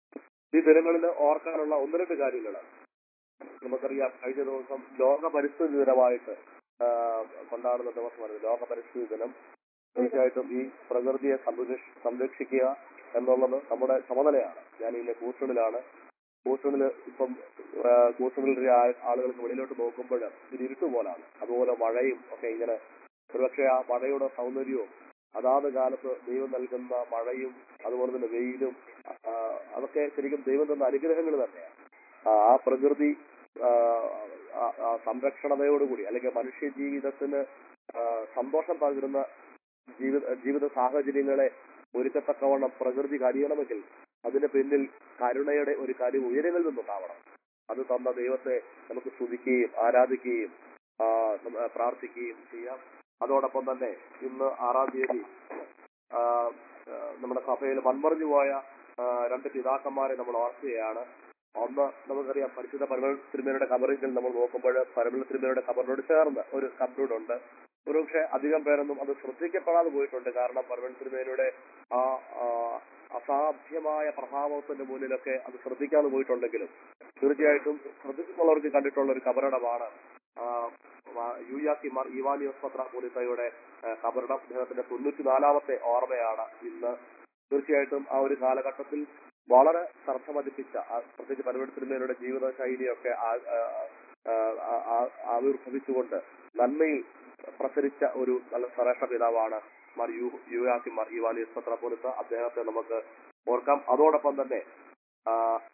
Speaker 3: ഈ ദിനങ്ങളിൽ ഓർക്കാനുള്ള ഒന്ന് രണ്ട് കാര്യങ്ങൾ നമുക്കറിയാം കഴിഞ്ഞ ദിവസം ലോക പരിസ്ഥിതി ദിനമായിട്ട് ആ, കൊണ്ടാടുന്ന ദിവസമായിരുന്നു ലോക പരിസ്ഥിതി ദിനം തീർച്ചയായിട്ടും ഈ പ്രകൃതിയെ സംരക്ഷ- സംരക്ഷിക്കുക എന്നുള്ളത് നമ്മുടെ ചുമതലയാണ് ഞാൻ ഇതിലെ കൂട്ടണിലാണ് കൂട്ടണില് ഇപ്പം ആ, കൂട്ടണിലെ ആ- ആളുകൾക്ക് വെളിയിലോട്ട് നോക്കുമ്പോൾ ഇത് ഇരുട്ട് പോലാണ് അതുപോലെ മഴയും ഒക്കെ ഇങ്ങനെ ഒരുപക്ഷെ ആ മഴയുടെ സൗന്ദര്യവും അതാത് കാലത്ത് ദൈവം നൽകുന്ന മഴയും അതുപോലെ തന്നെ വെയിലും ആ, അതൊക്കെ ശരിക്കും ദൈവം തന്ന അനുഗ്രഹങ്ങൾ തന്നെയാണ് ആ ആ പ്രകൃതി ആ, ആ- ആ സംരക്ഷണതയോടുകൂടി അല്ലെങ്കിൽ മനുഷ്യ ജീവിതത്തിന് ആ, സന്തോഷം പകരുന്ന ജീവിത ജീവിത സാഹചര്യങ്ങളെ ഒരുക്കത്തക്കവണ്ണം പ്രകൃതി കഴിയണമെങ്കിൽ അതിന് പിന്നിൽ കരുണയുടെ ഒരു കാര്യം ഉയരങ്ങളിൽ നിന്നുണ്ടാവണം അത് തന്ന ദൈവത്തെ നമുക്ക് സ്തുതിക്കുകയും ആരാധിക്കുകയും ആ, നമ്മ- പ്രാർത്ഥിക്കുകയും ചെയ്യാം അതോടൊപ്പം തന്നെ ഇന്ന് ആറാം തീയതി ആ, ആ, നമ്മുടെ സഭയിൽ മൺമറിഞ്ഞു പോയ ആ, രണ്ട് പിതാക്കന്മാരെ നമ്മൾ ഓർക്കുകയാണ് ഒന്ന് നമുക്കറിയാം പരിശുദ്ധ പരമൽ തിരുമേനയുടെ കബറിങ്കിൽ നമ്മൾ നോക്കുമ്പോൾ പരമൽ തിരുമേനയുടെ കബറിനോട് ചേർന്ന് ഒരു കബറുണ്ട് ഒരുപക്ഷെ അധികം പേരൊന്നും അത് ശ്രദ്ധിക്കപ്പെടാതെ പോയിട്ടുണ്ട് കാരണം പരമൽ തിരുമേനയുടെ ആ ആ, അസാധ്യമായ പ്രഭാവത്തിന്റെ മുന്നിലൊക്കെ അത് ശ്രദ്ധിക്കാതെ പോയിട്ടുണ്ടെങ്കിലും തീർച്ചയായിട്ടും ശ്രദ്ധിച്ചിട്ടുള്ളവർക്ക് കണ്ടിട്ടുള്ള ഒരു കബറിടമാണ് ആ, ആ, യൂയാക്കി മാർ ഇവാനിയോസ് പത്രാപൂരിത്തയുടെ കബറിടം അദ്ദേഹത്തിന്റെ തൊണ്ണൂറ്റിനാലാമത്തെ ഓർമ്മയാണ് ഇന്ന് തീർച്ചയായിട്ടും ആ ഒരു കാലഘട്ടത്തിൽ വളരെ ശ്രദ്ധ പതിപ്പിച്ച ആ, പ്രത്യേകിച്ച് പരമത്തിന്മേലുള്ള ജീവിത ശൈലിയൊക്കെ ആ- ആ- ആ- ആ- ആ- ആവിർഭവിച്ചുകൊണ്ട് നന്മയിൽ പ്രസരിച്ച ഒരു നല്ല ശ്രേഷ്ഠ പിതാവാണ് മാർ യു യുയാക്കി മാർ ഇവാനിയസ് പത്രാപൂരിത്ത അദ്ദേഹത്തെ നമുക്ക് ഓർക്കാം അതോടൊപ്പം തന്നെ ആ,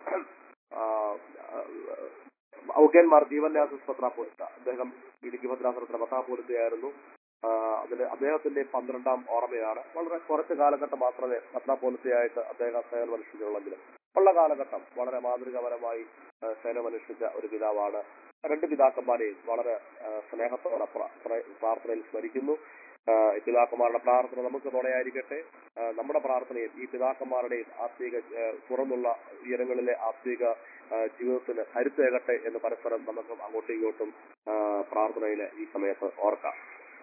Speaker 3: ആ, ഔക്കേന്മാർ ജീവന്യാസസ് പത്രാപൂരിത്ത അദ്ദേഹം ഇടുക്കി ഭദ്രാസനത്തിന്റെ പത്രാപൂരിത്തയായിരുന്നു ആ, അതിന് അദ്ദേഹത്തിന്റെ പന്ത്രണ്ടാം ഓർമ്മയാണ് വളരെ കുറച്ച് കാലഘട്ടം മാത്രമേ പത്രാപോലത്തെയായിട്ട് അദ്ദേഹം സേവനമനുഷ്ഠിച്ചുള്ളെങ്കിലും ഉള്ള കാലഘട്ടം വളരെ മാതൃകാപരമായി ആ, സേവനമനുഷ്ഠിച്ച ഒരു പിതാവാണ് രണ്ട് പിതാക്കന്മാരെയും വളരെ ആ, സ്നേഹത്തോടെ പ്ര- പ്ര- പ്രാർത്ഥനയിൽ സ്മരിക്കുന്നു ആ, ഈ പിതാക്കന്മാരുടെ പ്രാർത്ഥന നമുക്ക് തുണയായിരിക്കട്ടെ ആ, നമ്മുടെ പ്രാർത്ഥനയും ഈ പിതാക്കന്മാരുടെയും ആത്മീക ആ, തുറന്നുള്ള ഉയരങ്ങളിലെ ആത്മീക ആ, ജീവിതത്തിന് കരുത്തേകട്ടെ എന്ന് പരസ്പരം നമുക്ക് അങ്ങോട്ടും ഇങ്ങോട്ടും ആ, പ്രാർത്ഥനയില് ഈ സമയത്ത് ഓർക്കാം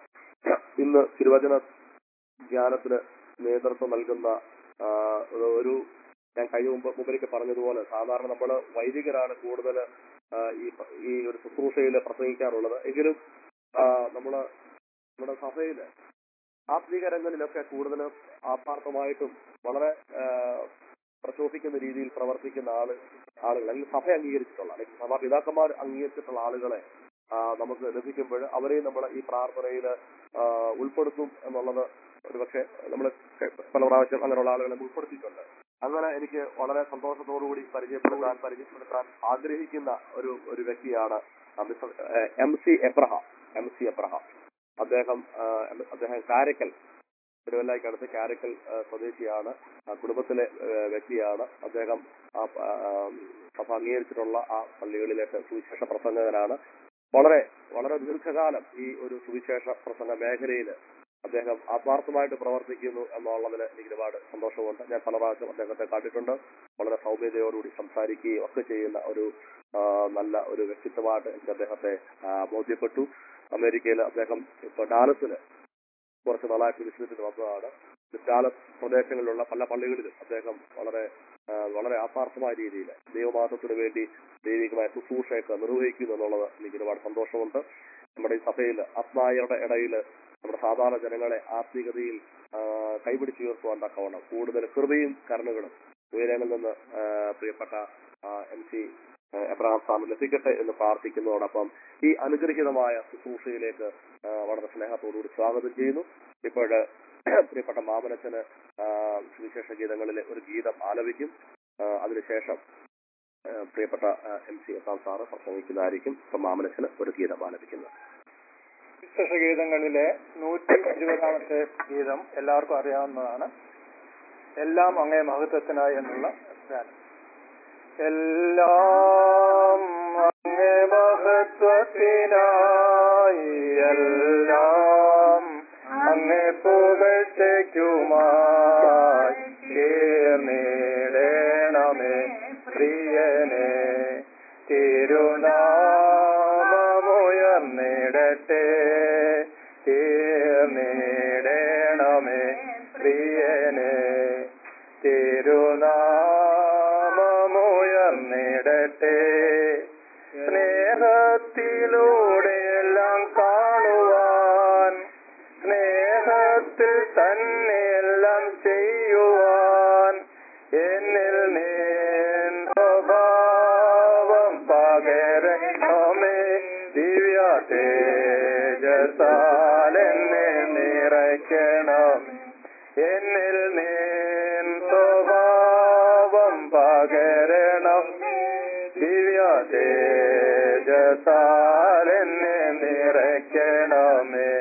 Speaker 3: ഇന്ന് തിരുവചന ധ്യാനത്തിന് നേതൃത്വം നൽകുന്ന ആ, ഒരു ഞാൻ കഴിഞ്ഞ മുമ്പ് മുമ്പിലേക്ക് പറഞ്ഞതുപോലെ സാധാരണ നമ്മൾ വൈദികരാണ് കൂടുതൽ ഈ ഈ ഒരു ശുശ്രൂഷയിൽ പ്രസംഗിക്കാറുള്ളത് എങ്കിലും ആ, നമ്മള് നമ്മുടെ സഭയില് ആത്മീക രംഗങ്ങളിലൊക്കെ കൂടുതൽ ആത്മാർത്ഥമായിട്ടും വളരെ ആ, പ്രചോദിക്കുന്ന രീതിയിൽ പ്രവർത്തിക്കുന്ന ആള് ആളുകൾ അല്ലെങ്കിൽ സഭ അംഗീകരിച്ചിട്ടുള്ള അല്ലെങ്കിൽ സഭാ പിതാക്കന്മാർ അംഗീകരിച്ചിട്ടുള്ള ആളുകളെ ആ, നമുക്ക് ലഭിക്കുമ്പോൾ അവരെയും നമ്മൾ ഈ പ്രാർത്ഥനയിൽ ഉൾപ്പെടുത്തും എന്നുള്ളത് ഒരുപക്ഷെ നമ്മൾ പല പ്രാവശ്യം അങ്ങനെയുള്ള ആളുകളെ ഉൾപ്പെടുത്തിയിട്ടുണ്ട് അങ്ങനെ എനിക്ക് വളരെ സന്തോഷത്തോടുകൂടി പരിചയപ്പെടുത്താൻ പരിചയപ്പെടുത്താൻ ആഗ്രഹിക്കുന്ന ഒരു ഒരു വ്യക്തിയാണ് ആ, മിസ്റ്റർ ഏഹ്, M C Abraham M C Abraham അദ്ദേഹം ആ, എം- അദ്ദേഹം കാരക്കൽ തിരുവല്ലയ്ക്കടുത്ത് കാരക്കൽ ആ, സ്വദേശിയാണ് ആ, കുടുംബത്തിലെ ആ, വ്യക്തിയാണ് അദ്ദേഹം ആ പ- ആ, സഭ അംഗീകരിച്ചിട്ടുള്ള ആ പള്ളികളിലേക്ക് സുവിശേഷ പ്രസംഗകനാണ് വളരെ വളരെ ദീർഘകാലം ഈ ഒരു സുവിശേഷ പ്രസംഗ മേഖലയിൽ അദ്ദേഹം ആത്മാർത്ഥമായിട്ട് പ്രവർത്തിക്കുന്നു എന്നുള്ളതിൽ എനിക്ക് ഒരുപാട് സന്തോഷമുണ്ട് ഞാൻ പല പ്രാവശ്യം അദ്ദേഹത്തെ കണ്ടിട്ടുണ്ട് വളരെ സൗമ്യതയോടുകൂടി സംസാരിക്കുകയും ഒക്കെ ചെയ്യുന്ന ഒരു ആ, നല്ല ഒരു വ്യക്തിത്വമായിട്ട് എനിക്ക് അദ്ദേഹത്തെ ആ, ബോധ്യപ്പെട്ടു അമേരിക്കയിൽ അദ്ദേഹം ഇപ്പൊ ഡാലസിൽ കുറച്ച് നാളായിട്ട് വിശ്വസിച്ചിട്ട് വന്നതാണ് ഡാലസ് പ്രദേശങ്ങളിലുള്ള പല പള്ളികളിലും അദ്ദേഹം വളരെ ആ, വളരെ ആത്മാർത്ഥമായ രീതിയിൽ ദൈവമാസത്തിന് വേണ്ടി ദൈവികമായ ശുശ്രൂഷയൊക്കെ നിർവഹിക്കുന്നു എന്നുള്ളത് എനിക്ക് ഒരുപാട് സന്തോഷമുണ്ട് നമ്മുടെ ഈ സഭയിൽ ആത്മായരുടെ ഇടയിൽ നമ്മുടെ സാധാരണ ജനങ്ങളെ ആത്മീയതയിൽ ആ, കൈപിടിച്ചുയർത്തുവാൻ തക്കവണ്ണം കൂടുതൽ കൃപയും കരുണകളും ഉയരങ്ങളിൽ നിന്ന് ആ, പ്രിയപ്പെട്ട എം സി എബ്രഹാം സാമിന് ലഭിക്കട്ടെ എന്ന് പ്രാർത്ഥിക്കുന്നതോടൊപ്പം ഈ അനുഗ്രഹീതമായ ശുശ്രൂഷയിലേക്ക് ആ, വളരെ സ്നേഹത്തോടുകൂടി സ്വാഗതം ചെയ്യുന്നു ഇപ്പോഴ് പ്രിയപ്പെട്ട മാമനച്ചന് ആ, സുവിശേഷ ഗീതങ്ങളിലെ ഒരു ഗീതം ആലപിക്കും ആ, അതിനുശേഷം ആ, പ്രിയപ്പെട്ട എം സി എബ്രഹാം സാറ് പ്രസംഗിക്കുന്നതായിരിക്കും ഇപ്പൊ മാമനച്ചന് ഒരു ഗീതം ആലപിക്കുന്നത്
Speaker 4: ഗീതങ്ങളിലെ നൂറ്റി ഇരുപതാമത്തെ ഗീതം എല്ലാവർക്കും അറിയാവുന്നതാണ് എല്ലാം അങ്ങേ മഹത്വത്തിനായി എന്നുള്ള ഗാനം എല്ലാം അങ്ങേ മഹത്വത്തിനായി എല്ലാം അങ്ങേ പുകഴ്ചയ്ക്കുമായി ചേർന്നിടണമേ പ്രിയനെ തിരുനാമമുയർന്നിടട്ടെ തീർന്നിടണമേ പ്രിയനെ തിരുനാമമുയർന്നിടട്ടെ സ്നേഹത്തിലൂടെ എല്ലാം കാണുവാൻ സ്നേഹത്തിൽ തന്നെ എല്ലാം ചെയ്യുവാൻ എന്നിൽ നീൻ സ്വഭാവം പകരണമേ ദിവ്യ തേജസാൽ എന്നെ നിറയ്ക്കണം എന്നിൽ നീൻ സ്വഭാവം പകരണം ദിവ്യ തേജസാൽ എന്നെ നിറയ്ക്കണമേ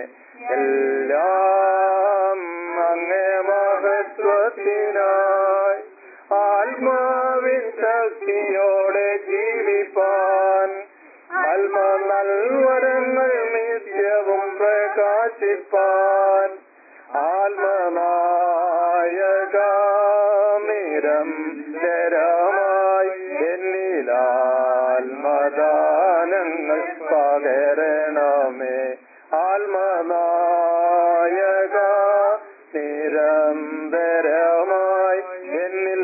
Speaker 4: എല്ലാം അങ്ങേ മഹത്വത്തിനായി ആത്മാവിൻ ശക്തിയോടെ ജീവിപ്പാൻ ആത്മ നൽവരങ്ങൾ നിത്യവും പ്രകാശിപ്പാൻ ആത്മനായകാമിരം നിരമായി എന്നിലാത്മദാനങ്ങൾ പകരണമേ ആത്മനായക നിരന്തരമായി എന്നിൽ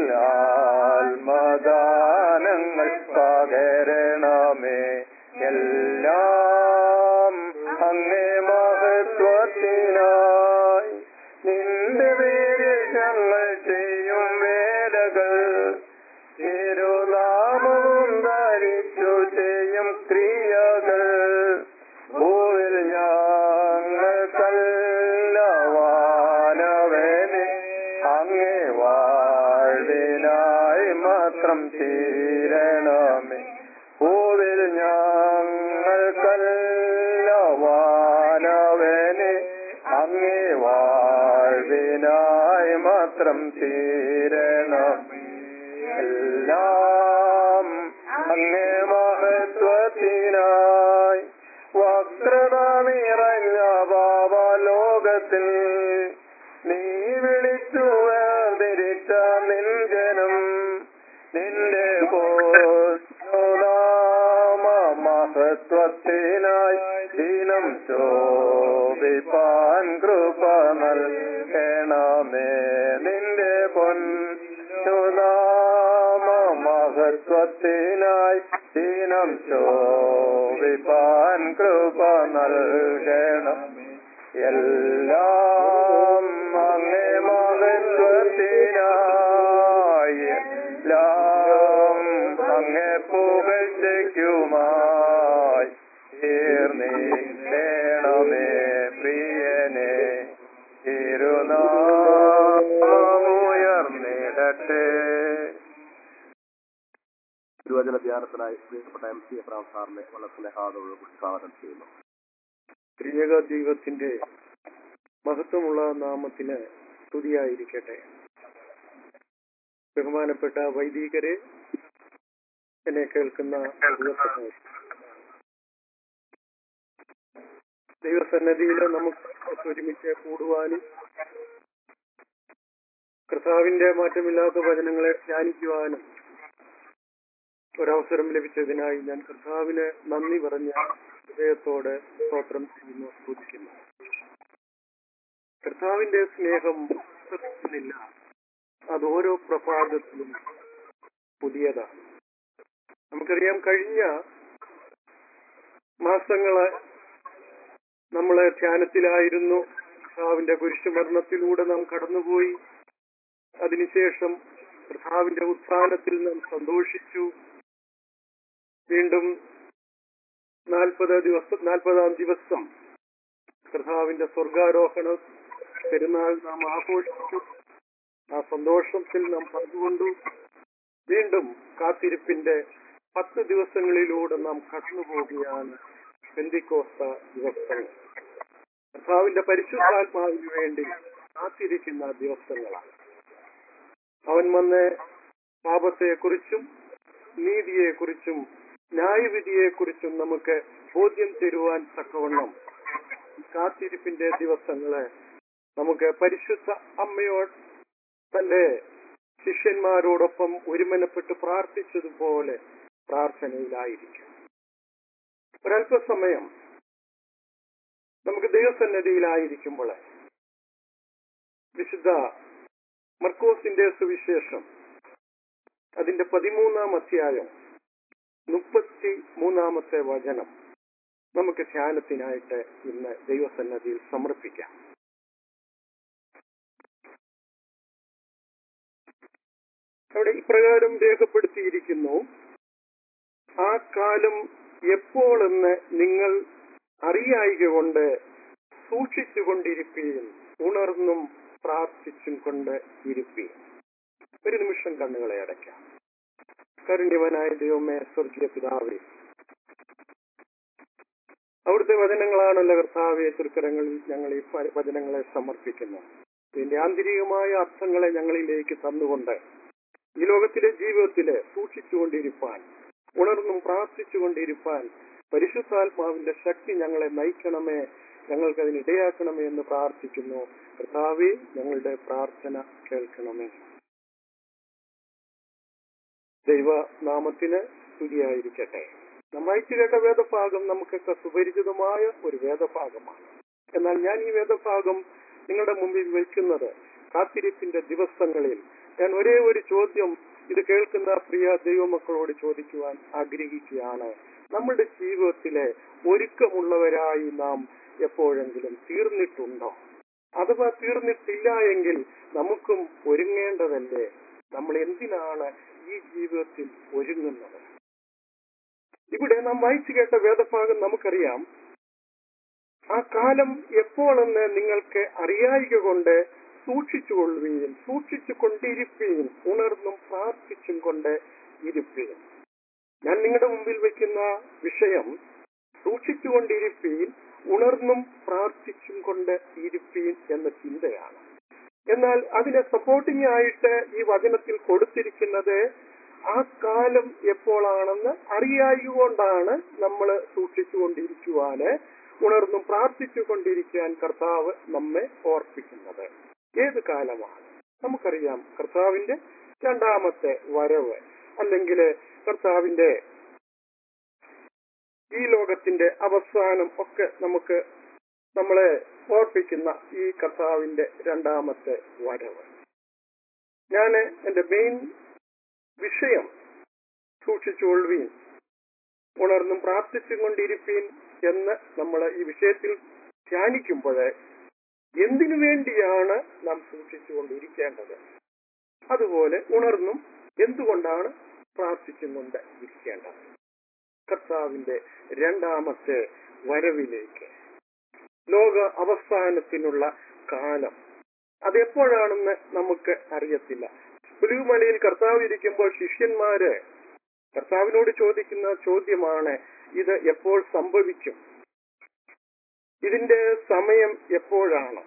Speaker 4: ആത്മദാനങ്ങൾ പകരണമേ എല്ലാം അങ്ങേ മഹത്വത്തിനായി നിന്റെ പേരിൽ ഞങ്ങൾ ചെയ്യും വേലകൾ തിരുനാമവും ധരിച്ചു ചെയ്യും ക്രിയകൾ ഭൂവിൽ ഞങ്ങൾക്കല്ലവാനവനെ അങ്ങേ വാഴ്വിനായി മാത്രം തീരണമേ ഭൂവിൽ ഞങ്ങൾക്കല്ലവാനവനെ അങ്ങേ വാഴ്വിനായി മാത്രം തീരണമേ എല്ലാം അങ്ങേ മഹത്വത്തിനായി കാലത്തിൽ നീ വിളിച്ചു വേർതിരിച്ച നിൻ ജനം നിന്റെ നാമ മഹത്വത്തിനായി ദിനം ശോഭിപ്പാൻ കൃപ നൽകണമേ നിന്റെ പൊന്നുനാമ മഹത്വത്തിനായി ദിനം ശോഭിപ്പാൻ കൃപ നൽകണമേ എല്ലാം അങ്ങേ മഹത്വത്തിനായി എല്ലാം അങ്ങേ പുകഴ്ചയ്ക്കുമായി തീർന്നേണമേ പ്രിയനെ തിരുനാമുയർന്നിടട്ടെ
Speaker 3: തിരുവചന ധ്യാനത്തിനായി പ്രിയപ്പെട്ട എം സി എബ്രാം സാറിനെ വളരെ സ്നേഹാദോട് സ്വാഗതം ചെയ്യുന്നു
Speaker 6: ത്രിയേക ദൈവത്തിന്റെ മഹത്വമുള്ള നാമത്തിന് സ്തുതിയായിരിക്കട്ടെ ബഹുമാനപ്പെട്ട വൈദികരെ എന്നെ കേൾക്കുന്ന ദൈവസന്നദ്ധി. ദൈവസന്നദ്ധിയിൽ നമുക്ക് ഒരുമിച്ച് കൂടുവാനും കർത്താവിന്റെ മാറ്റമില്ലാത്ത വചനങ്ങളെ ധ്യാനിക്കുവാനും ഒരവസരം ലഭിച്ചതിനായി ഞാൻ കർത്താവിന് നന്ദി പറഞ്ഞ ഹൃദയത്തോട് സ്തോത്രം ചെയ്യുന്നു സ്തുതിക്കുന്നു കർത്താവിന്റെ സ്നേഹം പുസ്തകത്തിനില്ല അത് ഓരോ പ്രഭാതത്തിലും പുതിയതാണ് നമുക്കറിയാം കഴിഞ്ഞ മാസങ്ങള് നമ്മള് ധ്യാനത്തിലായിരുന്നു കർത്താവിന്റെ കുരിശുമരണത്തിലൂടെ നാം കടന്നുപോയി അതിനുശേഷം കർത്താവിന്റെ ഉത്ഥാനത്തിൽ നാം സന്തോഷിച്ചു വീണ്ടും നാൽപ്പത് ദിവസം നാൽപ്പതാം ദിവസം കർത്താവിന്റെ സ്വർഗാരോഹണ പെരുന്നാൾ നാം ആഘോഷിച്ചു ആ സന്തോഷത്തിൽ നാം പങ്കുകൊണ്ടു വീണ്ടും കാത്തിരിപ്പിന്റെ പത്ത് ദിവസങ്ങളിലൂടെ നാം കടന്നുപോകുകയാണ് പെന്തിക്കോസ്ത ദിവസങ്ങൾ കർത്താവിന്റെ പരിശുദ്ധാത്മാവിന് വേണ്ടി കാത്തിരിക്കുന്ന ദിവസങ്ങളാണ് അവൻ വന്ന് പാപത്തെക്കുറിച്ചും നീതിയെക്കുറിച്ചും ന്യായവിധിയെക്കുറിച്ചും നമുക്ക് ബോധ്യം തരുവാൻ തക്കവണ്ണം കാത്തിരിപ്പിന്റെ ദിവസങ്ങളെ നമുക്ക് പരിശുദ്ധ അമ്മയോട് തന്റെ ശിഷ്യന്മാരോടൊപ്പം ഒരുമനപ്പെട്ട് പ്രാർത്ഥിച്ചതുപോലെ പ്രാർത്ഥനയിലായിരിക്കും ഒരല്പസമയം നമുക്ക് ദൈവസന്നദ്ധിയിലായിരിക്കുമ്പോൾ വിശുദ്ധ മർക്കോസിന്റെ സുവിശേഷം അതിന്റെ പതിമൂന്നാം അധ്യായം മുപ്പത്തി മൂന്നാമത്തെ വചനം നമുക്ക് ധ്യാനത്തിനായിട്ട് ഇന്ന് ദൈവസന്നദ്ധിയിൽ സമർപ്പിക്കാം അവിടെ ഇപ്രകാരം രേഖപ്പെടുത്തിയിരിക്കുന്നു ആ കാലം എപ്പോഴെന്ന് നിങ്ങൾ അറിയായിക കൊണ്ട് സൂക്ഷിച്ചുകൊണ്ടിരിക്കുകയും ഉണർന്നും പ്രാർത്ഥിച്ചും കൊണ്ട് ഇരിക്കുകയും ഒരു നിമിഷം കണ്ണുകളെ അടയ്ക്കാം കരുണ്യവനായ ദൈവമേ സ്വർഗീയ പിതാവേ അവിടുത്തെ വചനങ്ങളാണല്ലോ കർത്താവെ തൃക്കരങ്ങളിൽ ഞങ്ങൾ ഈ പ- വചനങ്ങളെ സമർപ്പിക്കുന്നു ഇതിന്റെ ആന്തരികമായ അർത്ഥങ്ങളെ ഞങ്ങളിലേക്ക് തന്നുകൊണ്ട് ഈ ലോകത്തിലെ ജീവിതത്തില് സൂക്ഷിച്ചുകൊണ്ടിരിപ്പാൻ ഉണർന്നും പ്രാർത്ഥിച്ചുകൊണ്ടിരിപ്പാൻ പരിശുദ്ധാത്മാവിന്റെ ശക്തി ഞങ്ങളെ നയിക്കണമേ ഞങ്ങൾക്ക് അതിനിടയാക്കണമേ എന്ന് പ്രാർത്ഥിക്കുന്നു കർത്താവെ ഞങ്ങളുടെ പ്രാർത്ഥന കേൾക്കണമേ ദൈവനാമത്തിന് സ്തുതിയായിരിക്കട്ടെ നാം വായിച്ചു കേട്ട വേദഭാഗം നമുക്കൊക്കെ സുപരിചിതമായ ഒരു വേദഭാഗമാണ് എന്നാൽ ഞാൻ ഈ വേദഭാഗം നിങ്ങളുടെ മുമ്പിൽ വയ്ക്കുന്നത് കാത്തിരിപ്പിന്റെ ദിവസങ്ങളിൽ ഞാൻ ഒരേ ഒരു ചോദ്യം ഇത് കേൾക്കുന്ന പ്രിയ ദൈവമക്കളോട് ചോദിക്കുവാൻ ആഗ്രഹിക്കുകയാണ് നമ്മുടെ ജീവിതത്തിലെ ഒരുക്കമുള്ളവരായി നാം എപ്പോഴെങ്കിലും തീർന്നിട്ടുണ്ടോ അഥവാ തീർന്നിട്ടില്ല എങ്കിൽ നമുക്കും ഒരുങ്ങേണ്ടതല്ലേ നമ്മൾ എന്തിനാണ് ഈ ജീവിതത്തിൽ ഒരുങ്ങുന്നത് ഇവിടെ നാം വായിച്ചു കേട്ട വേദഭാഗം നമുക്കറിയാം ആ കാലം എപ്പോഴെന്ന് നിങ്ങൾക്ക് അറിയായിക കൊണ്ട് സൂക്ഷിച്ചുകൊള്ളുകയും സൂക്ഷിച്ചു കൊണ്ടിരിക്കുകയും ഉണർന്നും പ്രാർത്ഥിച്ചും കൊണ്ട് ഇരിക്കുകയും ഞാൻ നിങ്ങളുടെ മുമ്പിൽ വെക്കുന്ന വിഷയം സൂക്ഷിച്ചുകൊണ്ടിരിക്കുകയും ഉണർന്നും പ്രാർത്ഥിച്ചും കൊണ്ട് ഇരിക്കുകയും എന്ന ചിന്തയാണ് എന്നാൽ അതിനെ സപ്പോർട്ടിംഗ് ആയിട്ട് ഈ വചനത്തിൽ കൊടുത്തിരിക്കുന്നത് ആ കാലം എപ്പോഴാണെന്ന് അറിയായികൊണ്ടാണ് നമ്മൾ സൂക്ഷിച്ചുകൊണ്ടിരിക്കുവാന് ഉണർന്നും പ്രാർത്ഥിച്ചു കൊണ്ടിരിക്കാൻ കർത്താവ് നമ്മെ ഓർപ്പിക്കുന്നത് ഏത് കാലമാണ് നമുക്കറിയാം കർത്താവിന്റെ രണ്ടാമത്തെ വരവ് അല്ലെങ്കിൽ കർത്താവിന്റെ ഈ ലോകത്തിന്റെ അവസാനം ഒക്കെ നമുക്ക് നമ്മളെ ഓർപ്പിക്കുന്ന ഈ കർത്താവിന്റെ രണ്ടാമത്തെ വരവ് ഞാൻ എന്റെ മെയിൻ വിഷയം സൂക്ഷിച്ചുകൊള്ളുവീൻ ഉണർന്നും പ്രാർത്ഥിച്ചും കൊണ്ടിരിപ്പീൻ എന്ന് നമ്മൾ ഈ വിഷയത്തിൽ ധ്യാനിക്കുമ്പോൾ എന്തിനു വേണ്ടിയാണ് നാം സൂക്ഷിച്ചുകൊണ്ടിരിക്കേണ്ടത് അതുപോലെ ഉണർന്നും എന്തുകൊണ്ടാണ് പ്രാർത്ഥിച്ചുകൊണ്ട് ഇരിക്കേണ്ടത് കർത്താവിന്റെ രണ്ടാമത്തെ വരവിലേക്ക് ലോക അവസാനത്തിനുള്ള കാലം അതെപ്പോഴാണെന്ന് നമുക്ക് അറിയത്തില്ല പുലിമലയിൽ കർത്താവ് ഇരിക്കുമ്പോൾ ശിഷ്യന്മാര് കർത്താവിനോട് ചോദിക്കുന്ന ചോദ്യമാണ് ഇത് എപ്പോൾ സംഭവിക്കും ഇതിന്റെ സമയം എപ്പോഴാണ്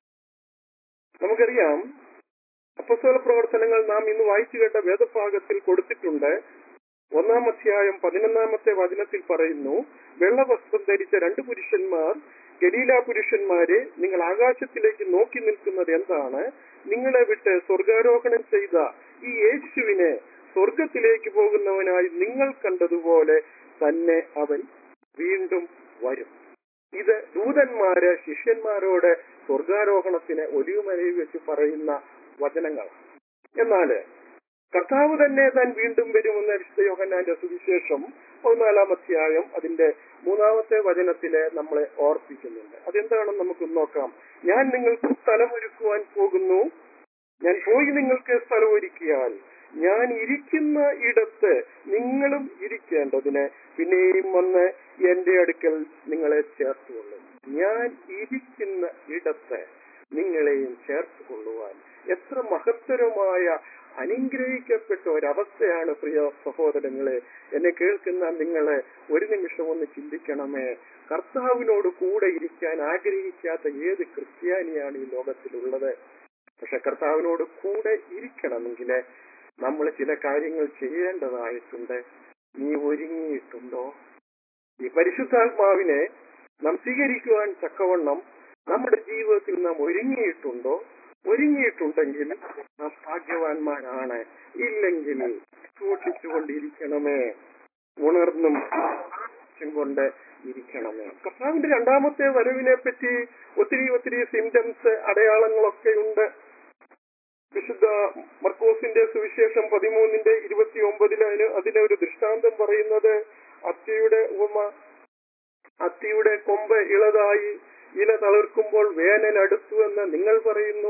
Speaker 6: നമുക്കറിയാം അപ്പസ്തല പ്രവർത്തനങ്ങൾ നാം ഇന്ന് വായിച്ചു കേട്ട വേദഭാഗത്തിൽ കൊടുത്തിട്ടുണ്ട് ഒന്നാം അധ്യായം പതിനൊന്നാമത്തെ വചനത്തിൽ പറയുന്നു വെള്ളവസ്ത്രം ധരിച്ച രണ്ട് പുരുഷന്മാർ ഗലീല പുരുഷന്മാരെ നിങ്ങൾ ആകാശത്തിലേക്ക് നോക്കി നിൽക്കുന്നത് എന്താണ് നിങ്ങളെ വിട്ട് സ്വർഗാരോഹണം ചെയ്ത ഈ യേശുവിനെ സ്വർഗത്തിലേക്ക് പോകുന്നവനായി നിങ്ങൾ കണ്ടതുപോലെ തന്നെ അവൻ വീണ്ടും വരും ഇത് ദൂതന്മാര് ശിഷ്യന്മാരോട് സ്വർഗാരോഹണത്തിന് ഒലിവുമലയിൽ വെച്ച് പറയുന്ന വചനങ്ങളാണ് എന്നാല് കർത്താവ് തന്നെ താൻ വീണ്ടും വരുമെന്ന വിശുദ്ധ യോഹന്നാന്റെ സുവിശേഷം പതിനാലാം അധ്യായം അതിന്റെ മൂന്നാമത്തെ വചനത്തില് നമ്മളെ ഓർപ്പിക്കുന്നുണ്ട് അതെന്താണെന്ന് നമുക്ക് നോക്കാം ഞാൻ നിങ്ങൾക്ക് സ്ഥലമൊരുക്കുവാൻ പോകുന്നു ഞാൻ പോയി നിങ്ങൾക്ക് സ്ഥലമൊരുക്കിയാൽ ഞാൻ ഇരിക്കുന്ന ഇടത്ത് നിങ്ങളും ഇരിക്കേണ്ടതിന് പിന്നെയും വന്ന് എന്റെ അടുക്കൽ നിങ്ങളെ ചേർത്തുകൊള്ളും ഞാൻ ഇരിക്കുന്ന ഇടത്ത് നിങ്ങളെയും ചേർത്ത് കൊള്ളുവാൻ എത്ര മഹത്തരമായ അനുഗ്രഹിക്കപ്പെട്ട ഒരവസ്ഥയാണ് പ്രിയ സഹോദരങ്ങളെ എന്നെ കേൾക്കുന്ന നിങ്ങളെ ഒരു നിമിഷം ഒന്ന് ചിന്തിക്കണമേ കർത്താവിനോട് കൂടെ ഇരിക്കാൻ ആഗ്രഹിക്കാത്ത ഏത് ക്രിസ്ത്യാനിയാണ് ഈ ലോകത്തിലുള്ളത് പക്ഷെ കർത്താവിനോട് കൂടെ ഇരിക്കണമെങ്കിൽ നമ്മൾ ചില കാര്യങ്ങൾ ചെയ്യേണ്ടതായിട്ടുണ്ട് നീ ഒരുങ്ങിയിട്ടുണ്ടോ ഈ പരിശുദ്ധാത്മാവിനെ നാം സ്വീകരിക്കുവാൻ തക്കവണ്ണം നമ്മുടെ ജീവിതത്തിൽ നാം ഒരുങ്ങിയിട്ടുണ്ടോ ഒരുങ്ങിയിട്ടുണ്ടെങ്കിൽ നാം ഭാഗ്യവാന്മാരാണ് ഇല്ലെങ്കിൽ സൂക്ഷിച്ചുകൊണ്ടിരിക്കണമേ ഉണർന്നും പ്രാർത്ഥിച്ചും കൊണ്ട് ഇരിക്കണമേ കർത്താവിന്റെ രണ്ടാമത്തെ വരവിനെ പറ്റി ഒത്തിരി ഒത്തിരി സിംറ്റംസ് അടയാളങ്ങളൊക്കെ ഉണ്ട് വിശുദ്ധ മർക്കോസിന്റെ സുവിശേഷം പതിമൂന്നിന്റെ ഇരുപത്തി ഒമ്പതില് അതിന് അതിനെ ഒരു ദൃഷ്ടാന്തം പറയുന്നത് അത്തിയുടെ ഉപമ അത്തിയുടെ കൊമ്പ് ഇളതായി ഇല തളിർക്കുമ്പോൾ വേനൽ അടുത്തു എന്ന് നിങ്ങൾ പറയുന്നു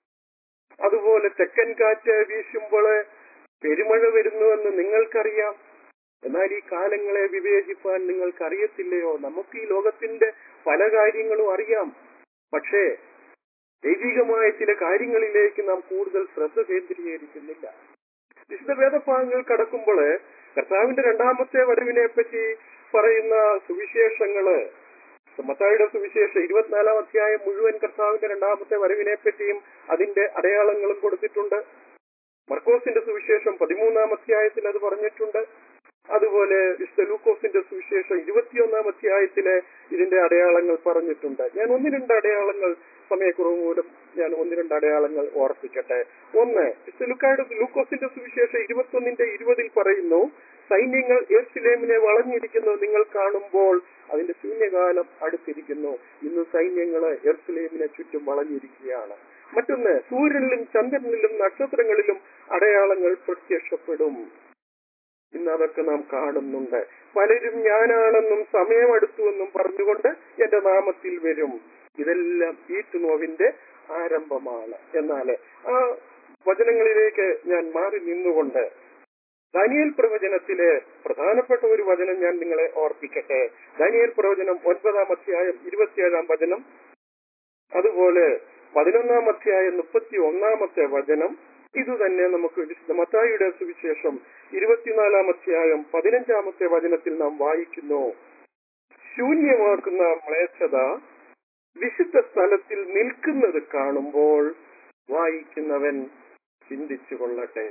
Speaker 6: അതുപോലെ തെക്കൻ കാറ്റ് വീശുമ്പോൾ പെരുമഴ വരുന്നുവെന്ന് നിങ്ങൾക്കറിയാം എന്നാൽ ഈ കാലങ്ങളെ വിവേചിപ്പാൻ നിങ്ങൾക്കറിയത്തില്ലയോ നമുക്ക് ഈ ലോകത്തിന്റെ പല കാര്യങ്ങളും അറിയാം പക്ഷേ ദൈവികമായ ചില കാര്യങ്ങളിലേക്ക് നാം കൂടുതൽ ശ്രദ്ധ കേന്ദ്രീകരിക്കുന്നില്ല വിശുദ്ധ വേദഭാഗങ്ങൾ കടക്കുമ്പോൾ കർത്താവിന്റെ രണ്ടാമത്തെ വരവിനെ പറ്റി പറയുന്ന സുവിശേഷങ്ങള് മത്തായിയുടെ സുവിശേഷം ഇരുപത്തിനാലാം അധ്യായം മുഴുവൻ കർത്താവിന്റെ രണ്ടാമത്തെ വരവിനെ പറ്റിയും അതിന്റെ അടയാളങ്ങളും കൊടുത്തിട്ടുണ്ട് മർക്കോസിന്റെ സുവിശേഷം പതിമൂന്നാം അധ്യായത്തിൽ അത് പറഞ്ഞിട്ടുണ്ട് അതുപോലെ വിശുദ്ധ ലൂക്കോസിന്റെ സുവിശേഷം ഇരുപത്തിയൊന്നാം അധ്യായത്തിലെ ഇതിന്റെ അടയാളങ്ങൾ പറഞ്ഞിട്ടുണ്ട് ഞാൻ ഒന്ന് രണ്ട് അടയാളങ്ങൾ സമയക്കുറവ് മൂലം ഞാൻ ഒന്ന് രണ്ട് അടയാളങ്ങൾ ഓർപ്പിക്കട്ടെ ഒന്ന് വിശുദ്ധ ലുക്കായുടെ ലൂക്കോസിന്റെ സുവിശേഷം ഇരുപത്തൊന്നിന്റെ ഇരുപതിൽ പറയുന്നു സൈന്യങ്ങൾ എർസിലേമിനെ വളഞ്ഞിരിക്കുന്നത് നിങ്ങൾ കാണുമ്പോൾ അതിന്റെ ശൂന്യകാലം അടുത്തിരിക്കുന്നു ഇന്ന് സൈന്യങ്ങള് എർസിലേമിനെ ചുറ്റും വളഞ്ഞിരിക്കുകയാണ് മറ്റൊന്ന് സൂര്യനിലും ചന്ദ്രനിലും നക്ഷത്രങ്ങളിലും അടയാളങ്ങൾ പ്രത്യക്ഷപ്പെടും ഇന്ന് അതൊക്കെ നാം കാണുന്നുണ്ട് പലരും ഞാനാണെന്നും സമയമടുത്തുവെന്നും പറഞ്ഞുകൊണ്ട് എന്റെ നാമത്തിൽ വരും ഇതെല്ലാം ഈറ്റുനോവിന്റെ ആരംഭമാണ് എന്നാല് ആ വചനങ്ങളിലേക്ക് ഞാൻ മാറി നിന്നുകൊണ്ട് ദാനിയൽ പ്രവചനത്തിലെ പ്രധാനപ്പെട്ട ഒരു വചനം ഞാൻ നിങ്ങളെ ഓർപ്പിക്കട്ടെ ദാനിയൽ പ്രവചനം ഒൻപതാം അധ്യായം ഇരുപത്തിയേഴാം വചനം അതുപോലെ പതിനൊന്നാം അധ്യായം മുപ്പത്തി ഒന്നാമത്തെ വചനം ഇത് തന്നെ നമുക്ക് വിശുദ്ധ മത്തായിയുടെ സുവിശേഷം ഇരുപത്തിനാലാം അധ്യായം പതിനഞ്ചാമത്തെ വചനത്തിൽ നാം വായിക്കുന്നു ശൂന്യമാക്കുന്ന മ്ലേച്ഛത വിശുദ്ധ സ്ഥലത്തിൽ നിൽക്കുന്നത് കാണുമ്പോൾ വായിക്കുന്നവൻ ചിന്തിച്ചു കൊള്ളട്ടെ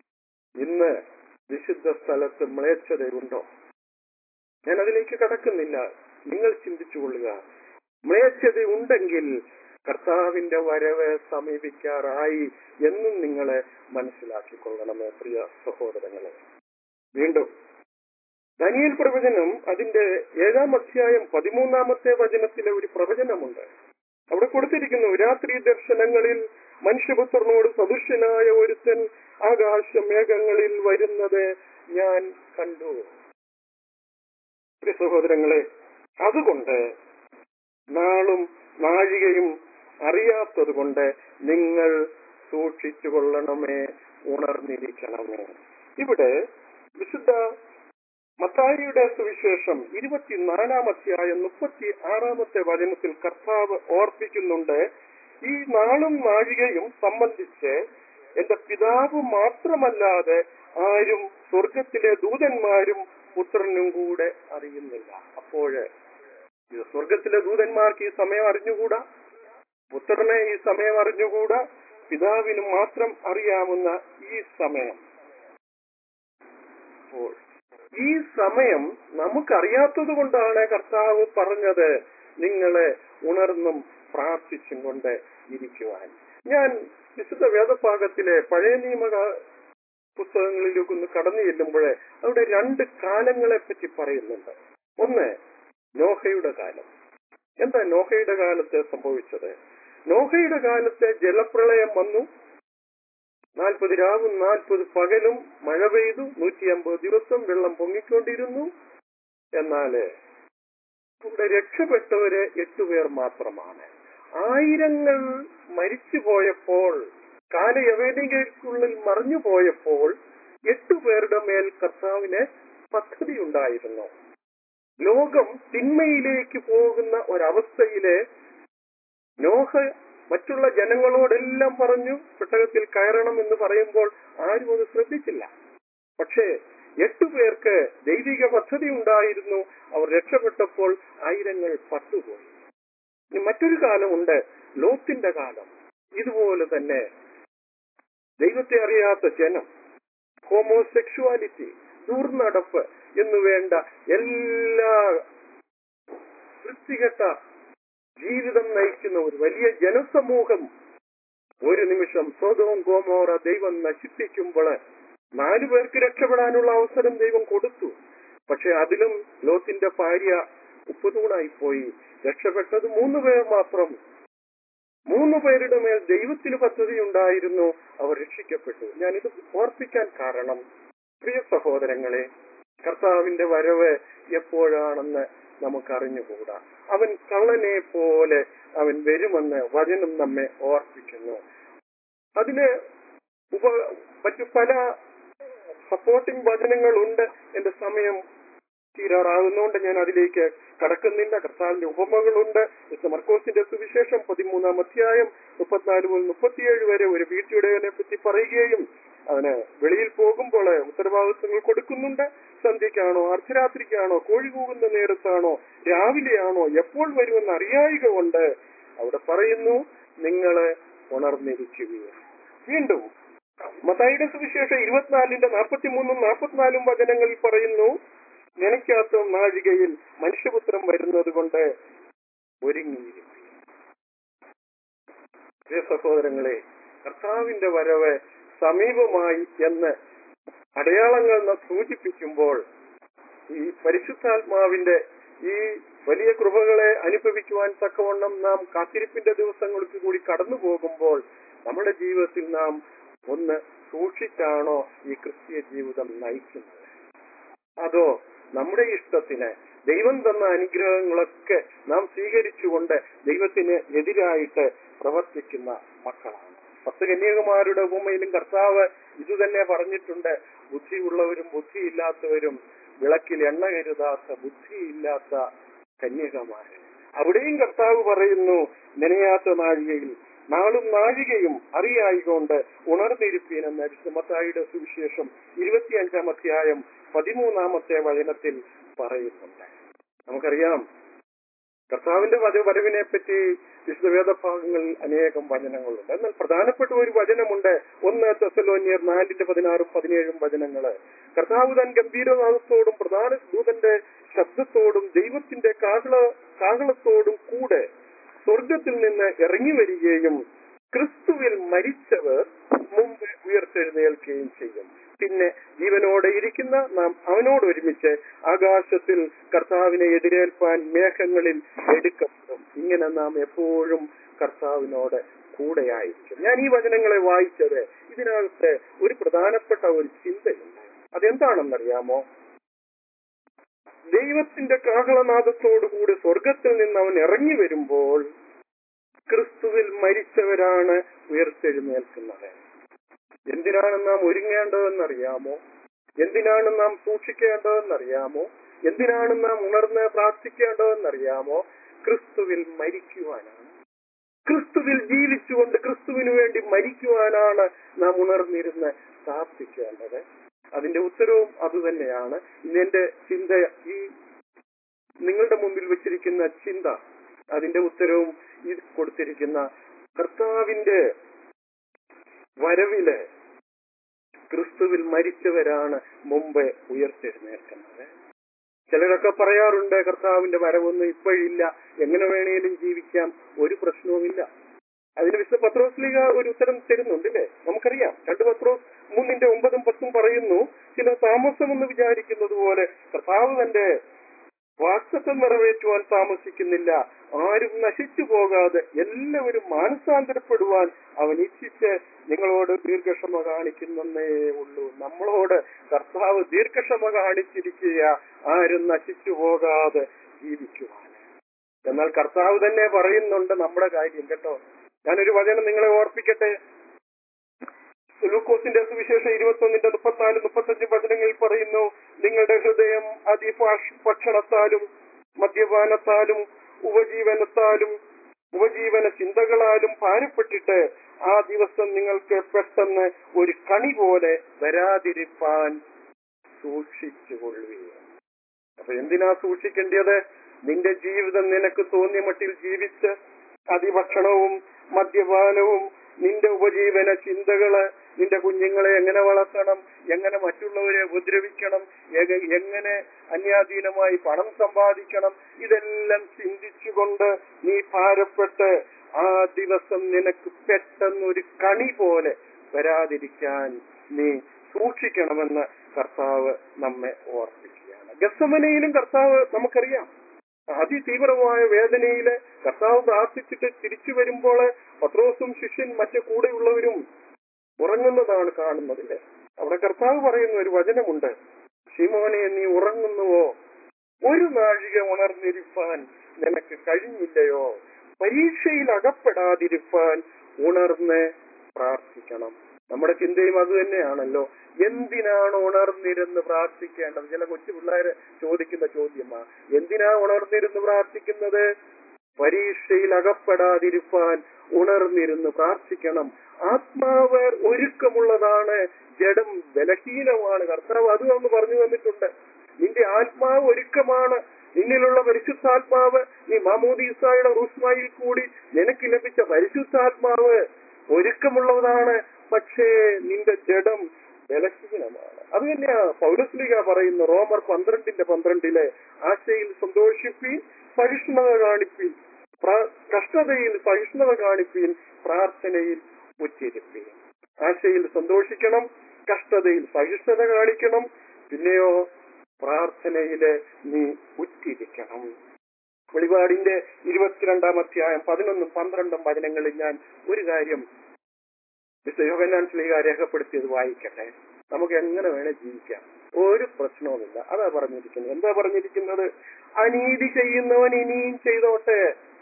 Speaker 6: ഇന്ന് വിശുദ്ധ സ്ഥലത്ത് മ്ലേച്ഛതയുണ്ടോ ഞാൻ അതിലേക്ക് കടക്കുന്നില്ല നിങ്ങൾ ചിന്തിച്ചു കൊള്ളുക മ്ലേച്ഛത ഉണ്ടെങ്കിൽ കർത്താവിന്റെ വരവ് സമീപിക്കാറായി എന്നും നിങ്ങളെ മനസ്സിലാക്കിക്കൊള്ളണമേ പ്രിയ സഹോദരങ്ങളെ വീണ്ടും ദനിയൽ പ്രവചനം അതിന്റെ ഏഴാം അധ്യായം പതിമൂന്നാമത്തെ വചനത്തിലെ ഒരു പ്രവചനമുണ്ട് അവിടെ കൊടുത്തിരിക്കുന്നു രാത്രി ദർശനങ്ങളിൽ മനുഷ്യപുത്രനോട് സദൃശ്യനായ ഒരുത്തൻ ആകാശ മേഘങ്ങളിൽ വരുന്നത് ഞാൻ കണ്ടു പ്രിയ സഹോദരങ്ങളെ അതുകൊണ്ട് നാളും നാഴികയും അറിയാത്തത് കൊണ്ട് നിങ്ങൾ സൂക്ഷിച്ചു കൊള്ളണമേ ഉണർന്നിരിക്കണമേ ഇവിടെ വിശുദ്ധ മത്തായിയുടെ സുവിശേഷം ഇരുപത്തിനാലാം അധ്യായം മുപ്പത്തി ആറാമത്തെ വചനത്തിൽ കർത്താവ് ഓർപ്പിക്കുന്നുണ്ട് ഈ നാളും നാഴികയും സംബന്ധിച്ച് എന്റെ പിതാവ് മാത്രമല്ലാതെ ആരും സ്വർഗത്തിലെ ദൂതന്മാരും പുത്രനും കൂടെ അറിയുന്നില്ല അപ്പോഴ് ഇത് സ്വർഗത്തിലെ ദൂതന്മാർക്ക് ഈ സമയം അറിഞ്ഞുകൂടാ പുത്രനെ ഈ സമയം അറിഞ്ഞുകൂടാ പിതാവിന് മാത്രം അറിയാവുന്ന ഈ സമയം അപ്പോൾ ഈ സമയം നമുക്കറിയാത്തത് കൊണ്ടാണ് കർത്താവ് പറഞ്ഞത് നിങ്ങളെ ഉണർന്നും പ്രാർത്ഥിച്ചും കൊണ്ട് ഇരിക്കുവാൻ ഞാൻ വിശുദ്ധ വേദഭാഗത്തിലെ പഴയ നിയമ പുസ്തകങ്ങളിലേക്ക് ഒന്ന് കടന്നു ചെല്ലുമ്പോൾ അവിടെ രണ്ട് കാലങ്ങളെ പറ്റി പറയുന്നുണ്ട് ഒന്ന് നോഹയുടെ കാലം എന്താ നോഹയുടെ കാലത്ത് സംഭവിച്ചത് നോഹയുടെ കാലത്തെ ജലപ്രളയം വന്നു നാൽപ്പത് രാവും നാൽപ്പത് പകലും മഴ പെയ്തു നൂറ്റി അമ്പത് ദിവസം വെള്ളം പൊങ്ങിക്കൊണ്ടിരുന്നു എന്നാല് ഇവിടെ രക്ഷപ്പെട്ടവര് എട്ടുപേർ മാത്രമാണ് ആയിരങ്ങൾ മരിച്ചു പോയപ്പോൾ കാലയവേദികൾക്കുള്ളിൽ മറിഞ്ഞു പോയപ്പോൾ എട്ടുപേരുടെ മേൽ കർത്താവിന് പദ്ധതി ഉണ്ടായിരുന്നു ലോകം തിന്മയിലേക്ക് പോകുന്ന ഒരവസ്ഥയില് നോഹ മറ്റുള്ള ജനങ്ങളോടെല്ലാം പറഞ്ഞു പെട്ടകത്തിൽ കയറണം എന്ന് പറയുമ്പോൾ ആരും അത് ശ്രദ്ധിച്ചില്ല പക്ഷേ എട്ടു പേർക്ക് ദൈവിക പദ്ധതി ഉണ്ടായിരുന്നു അവർ രക്ഷപ്പെട്ടപ്പോൾ ആയിരങ്ങൾ പട്ടുപോയി ഇനി മറ്റൊരു കാലമുണ്ട് ലോത്തിന്റെ കാലം ഇതുപോലെ തന്നെ ദൈവത്തെ അറിയാത്ത ജനം ഹോമോസെക്ഷുവാലിറ്റി ദൂർനടപ്പ് എന്ന് വേണ്ട എല്ലാ വൃത്തികെട്ട ജീവിതം നയിക്കുന്ന ഒരു വലിയ ജനസമൂഹം ഒരു നിമിഷം സ്വതവും ഗോമോറ ദൈവം നശിപ്പിക്കുമ്പോൾ നാലു പേർക്ക് രക്ഷപ്പെടാനുള്ള അവസരം ദൈവം കൊടുത്തു പക്ഷെ അതിലും ലോത്തിന്റെ ഭാര്യ ഉപ്പുതൂണായി പോയി രക്ഷപ്പെട്ടത് മൂന്ന് പേർ മാത്രം മൂന്ന് പേരുടെ മേൽ ദൈവത്തിന് പദ്ധതി ഉണ്ടായിരുന്നു അവർ രക്ഷിക്കപ്പെട്ടു ഞാനിത് ഓർപ്പിക്കാൻ കാരണം പ്രിയ സഹോദരങ്ങളെ കർത്താവിന്റെ വരവ് എപ്പോഴാണെന്ന് നമുക്കറിഞ്ഞുകൂടാ അവൻ കള്ളനെ പോലെ അവൻ വരുമെന്ന് വചനം നമ്മെ ഓർപ്പിക്കുന്നു അതിന് ഉപ മറ്റു പല സപ്പോർട്ടിംഗ് വചനങ്ങളുണ്ട് എന്റെ സമയം തീരാറാകുന്നതുകൊണ്ട് ഞാൻ അതിലേക്ക് കടക്കുന്നില്ല കർത്താവിന്റെ ഉപമകളുണ്ട് വിശുദ്ധ മർക്കോസിന്റെ സുവിശേഷം പതിമൂന്നാം അധ്യായം മുപ്പത്തിനാല് മുതൽ മുപ്പത്തിയേഴ് വരെ ഒരു വീട്ടുടയവനെ പറ്റി പറയുകയും അവന് വെളിയിൽ പോകുമ്പോൾ ഉത്തരവാദിത്വങ്ങൾ കൊടുക്കുന്നുണ്ട് സന്ധ്യക്കാണോ അർദ്ധരാത്രിക്കാണോ കോഴി കൂകുന്ന നേരത്താണോ രാവിലെയാണോ എപ്പോൾ വരുമെന്ന് അറിയായിക കൊണ്ട് അവിടെ പറയുന്നു നിങ്ങള് ഉണർന്നിരിക്കുകയും വീണ്ടും മത്തായിയുടെ സുവിശേഷം ഇരുപത്തിനാലിന്റെ നാൽപ്പത്തിമൂന്നും നാൽപ്പത്തിനാലും വചനങ്ങളിൽ പറയുന്നു നനയ്ക്കാത്ത നാഴികയിൽ മനുഷ്യപുത്രം വരുന്നത് കൊണ്ട് ഒരുങ്ങിയിരിക്കും പ്രിയ സഹോദരങ്ങളെ കർത്താവിന്റെ വരവ് സമീപമായി എന്ന് അടയാളങ്ങൾ ന- സൂചിപ്പിക്കുമ്പോൾ ഈ പരിശുദ്ധാത്മാവിന്റെ ഈ വലിയ കൃപകളെ അനുഭവിക്കുവാൻ തക്കവണ്ണം നാം കാത്തിരിപ്പിന്റെ ദിവസങ്ങൾക്ക് കൂടി കടന്നു പോകുമ്പോൾ നമ്മുടെ ജീവിതത്തിൽ നാം ഒന്ന് സൂക്ഷിച്ചാണോ ഈ ക്രിസ്തീയ ജീവിതം നയിക്കുന്നത് അതോ നമ്മുടെ ഇഷ്ടത്തിന് ദൈവം തന്ന അനുഗ്രഹങ്ങളൊക്കെ നാം സ്വീകരിച്ചുകൊണ്ട് ദൈവത്തിന് എതിരായിട്ട് പ്രവർത്തിക്കുന്ന മക്കളാണ് പത്ത് കന്യാകുമാരുടെ ഉപമയിലും കർത്താവ് ഇതുതന്നെ പറഞ്ഞിട്ടുണ്ട് ബുദ്ധിയുള്ളവരും ബുദ്ധിയില്ലാത്തവരും വിളക്കിൽ എണ്ണ കരുതാത്ത ബുദ്ധിയില്ലാത്ത കന്യകമാര് അവിടെയും കർത്താവ് പറയുന്നു നനയാത്ത നാഴികയിൽ നാളും നാഴികയും അറിയായികൊണ്ട് ഉണർന്നിരിപ്പീൻ എന്ന വിശുദ്ധമത്തായിയുടെ സുവിശേഷം ഇരുപത്തിയഞ്ചാം അധ്യായം പതിമൂന്നാമത്തെ വചനത്തിൽ പറയുന്നുണ്ട് നമുക്കറിയാം കർത്താവിന്റെ വര- വരവിനെ പറ്റി വിശുദ്ധ വേദഭാഗങ്ങളിൽ അനേകം വചനങ്ങളുണ്ട് എന്നാൽ പ്രധാനപ്പെട്ട ഒരു വചനമുണ്ട് ഒന്ന് തെസലോനിയർ നാലിന്റെ പതിനാറും പതിനേഴും വചനങ്ങള് കർത്താവ് താൻ ഗംഭീരനാഥത്തോടും പ്രധാന ദൂതന്റെ ശബ്ദത്തോടും ദൈവത്തിന്റെ കാഹള കാഹളത്തോടും കൂടെ സ്വർഗത്തിൽ നിന്ന് ഇറങ്ങി വരികയും ക്രിസ്തുവിൽ മരിച്ചവർ മുമ്പ് ഉയർത്തെഴുന്നേൽക്കുകയും ചെയ്യും പിന്നെ ജീവനോടെ ഇരിക്കുന്ന നാം അവനോട് ഒരുമിച്ച് ആകാശത്തിൽ കർത്താവിനെ എതിരേൽപ്പാൻ മേഘങ്ങളിൽ എടുക്കപ്പെടും ഇങ്ങനെ നാം എപ്പോഴും കർത്താവിനോട് കൂടെയായിരിക്കും ഞാൻ ഈ വചനങ്ങളെ വായിച്ചത് ഇതിനകത്ത് ഒരു പ്രധാനപ്പെട്ട ഒരു ചിന്തയുണ്ട് അതെന്താണെന്നറിയാമോ ദൈവത്തിന്റെ കാഹളനാദത്തോടുകൂടി സ്വർഗത്തിൽ നിന്ന് അവൻ ഇറങ്ങി വരുമ്പോൾ ക്രിസ്തുവിൽ മരിച്ചവരാണ് ഉയർത്തെഴുന്നേൽക്കുന്നത് എന്തിനാണ് നാം ഒരുങ്ങേണ്ടതെന്നറിയാമോ എന്തിനാണ് നാം സൂക്ഷിക്കേണ്ടതെന്നറിയാമോ എന്തിനാണ് നാം ഉണർന്ന് പ്രാർത്ഥിക്കേണ്ടതെന്നറിയാമോ ക്രിസ്തുവിൽ മരിക്കുവാനാണ് ക്രിസ്തുവിൽ ജീവിച്ചുകൊണ്ട് ക്രിസ്തുവിന് വേണ്ടി മരിക്കുവാനാണ് നാം ഉണർന്നിരുന്ന് പ്രാർത്ഥിക്കേണ്ടത് അതിന്റെ ഉത്തരവും അതുതന്നെയാണ് ഇന്നെന്റെ ചിന്ത ഈ നിങ്ങളുടെ മുമ്പിൽ വെച്ചിരിക്കുന്ന ചിന്ത അതിന്റെ ഉത്തരവും ഈ കൊടുത്തിരിക്കുന്ന കർത്താവിന്റെ വരവില് ക്രിസ്തുവിൽ മരിച്ചവരാണ് മുമ്പ് ഉയർത്തെഴുന്നേൽക്കുന്നത് ചിലരൊക്കെ പറയാറുണ്ട് കർത്താവിന്റെ വരവൊന്നും ഇപ്പോഴില്ല എങ്ങനെ വേണേലും ജീവിക്കാം ഒരു പ്രശ്നവുമില്ല അതിന് വിശുദ്ധ പത്രോസ്ലിക ഒരു ഉത്തരം തരുന്നുണ്ട് അല്ലേ നമുക്കറിയാം രണ്ട് പത്രോസ് മൂന്നിന്റെ ഒമ്പതും പത്തും പറയുന്നു ചില താമസമെന്ന് വിചാരിക്കുന്നത് പോലെ കർത്താവ് തന്റെ വാക്തത്വം നിറവേറ്റുവാൻ താമസിക്കുന്നില്ല ആരും നശിച്ചു പോകാതെ എല്ലാവരും മാനസാന്തരപ്പെടുവാൻ അവൻ ഇച്ഛിച്ച് നിങ്ങളോട് ദീർഘക്ഷമ കാണിക്കുന്നേ ഉള്ളൂ നമ്മളോട് കർത്താവ് ദീർഘക്ഷമ കാണിച്ചിരിക്കുക ആരും നശിച്ചു പോകാതെ ജീവിക്കുവാൻ എന്നാൽ കർത്താവ് തന്നെ പറയുന്നുണ്ട് നമ്മുടെ കാര്യം കേട്ടോ ഞാനൊരു വചനം നിങ്ങളെ ഓർപ്പിക്കട്ടെ ലൂക്കോസിന്റെ സുവിശേഷം ഇരുപത്തൊന്നിന്റെ മുപ്പത്തിനാല് മുപ്പത്തഞ്ച് വചനങ്ങളിൽ പറയുന്നു നിങ്ങളുടെ ഹൃദയം അതിഭക്ഷണത്താലും മദ്യപാനത്താലും ഉപജീവനത്താലും ഉപജീവന ചിന്തകളാലും ഭാരപ്പെട്ടിട്ട് ആ ദിവസം നിങ്ങൾക്ക് പെട്ടെന്ന് ഒരു കണി പോലെ വരാതിരിപ്പാൻ സൂക്ഷിച്ചുകൊള്ളുക അപ്പൊ എന്തിനാ സൂക്ഷിക്കേണ്ടത് നിന്റെ ജീവിതം നിനക്ക് തോന്നിയ മട്ടിൽ ജീവിച്ച് അതിഭക്ഷണവും മദ്യപാനവും നിന്റെ ഉപജീവന ചിന്തകള് നിന്റെ കുഞ്ഞുങ്ങളെ എങ്ങനെ വളർത്തണം എങ്ങനെ മറ്റുള്ളവരെ ഉപദ്രവിക്കണം എക- എങ്ങനെ അന്യാധീനമായി പണം സമ്പാദിക്കണം ഇതെല്ലാം ചിന്തിച്ചുകൊണ്ട് നീ ഭാരപ്പെട്ട് ആ ദിവസം നിനക്ക് പെട്ടെന്ന് ഒരു കണി പോലെ വരാതിരിക്കാൻ നീ സൂക്ഷിക്കണമെന്ന് കർത്താവ് നമ്മെ ഓർപ്പിക്കുകയാണ് ഗസമനയിലും കർത്താവ് നമുക്കറിയാം അതിതീവ്രമായ വേദനയില് കർത്താവ് പ്രാർത്ഥിച്ചിട്ട് തിരിച്ചു വരുമ്പോൾ പത്രോസും ശിഷ്യൻ മറ്റു കൂടെയുള്ളവരും ഉറങ്ങുന്നതാണ് കാണുന്നതില്ലേ അവിടെ കർത്താവ് പറയുന്ന ഒരു വചനമുണ്ട് ശിമോനെ നീ ഉറങ്ങുന്നുവോ ഒരു നാഴിക ഉണർന്നിരിപ്പാൻ നിനക്ക് കഴിഞ്ഞില്ലയോ പരീക്ഷയിൽ അകപ്പെടാതിരിപ്പാൻ ഉണർന്ന് പ്രാർത്ഥിക്കണം നമ്മുടെ ചിന്തയും അത് തന്നെയാണല്ലോ എന്തിനാണ് ഉണർന്നിരുന്ന് പ്രാർത്ഥിക്കേണ്ടത് ചില കൊച്ചു പിള്ളേര് ചോദിക്കുന്ന ചോദ്യമാ എന്തിനാ ഉണർന്നിരുന്ന് പ്രാർത്ഥിക്കുന്നത് പരീക്ഷയിൽ അകപ്പെടാതിരിപ്പാൻ ഉണർന്നിരുന്ന് പ്രാർത്ഥിക്കണം ആത്മാവ് ഒരുക്കമുള്ളതാണ് ജഡം ബലഹീനമാണ് കർത്താവ് അത് ഒന്ന് പറഞ്ഞു തന്നിട്ടുണ്ട് നിന്റെ ആത്മാവ് ഒരുക്കമാണ് നിന്നിലുള്ള പരിശുദ്ധാത്മാവ് നീ മാമോദീസായുടെ റൂസ്മായിൽ കൂടി നിനക്ക് ലഭിച്ച പരിശുദ്ധാത്മാവ് ഒരുക്കമുള്ളതാണ് പക്ഷേ നിന്റെ ജഡം ബലഹീനമാണ് അത് തന്നെയാ പൗരസ്ലിക പറയുന്നു റോമർ പന്ത്രണ്ടിന്റെ പന്ത്രണ്ടിലെ ആശയിൽ സന്തോഷിപ്പീൻ സഹിഷ്ണുത കാണിപ്പീൻ പ്ര- കഷ്ടതയിൽ സഹിഷ്ണുത കാണിപ്പീൻ പ്രാർത്ഥനയിൽ ഉച്ചരിപ്പീൻ ആശയിൽ സന്തോഷിക്കണം കഷ്ടതയിൽ സഹിഷ്ണുത കാണിക്കണം പിന്നെയോ പ്രാർത്ഥനയില് നീ ഉറ്റിരിക്കണം വെളിപാടിന്റെ ഇരുപത്തിരണ്ടാം അധ്യായം പതിനൊന്നും പന്ത്രണ്ടും വചനങ്ങളിൽ ഞാൻ ഒരു കാര്യം മിസ്റ്റർ യോഹന്നാൻ സ്ലീഹ രേഖപ്പെടുത്തിയത് വായിക്കട്ടെ നമുക്ക് എങ്ങനെ വേണേ ജീവിക്കാം ഒരു പ്രശ്നവുമില്ല അതാ പറഞ്ഞിരിക്കുന്നത് എന്താ പറഞ്ഞിരിക്കുന്നത് അനീതി ചെയ്യുന്നവൻ ഇനിയും ചെയ്തോട്ടെ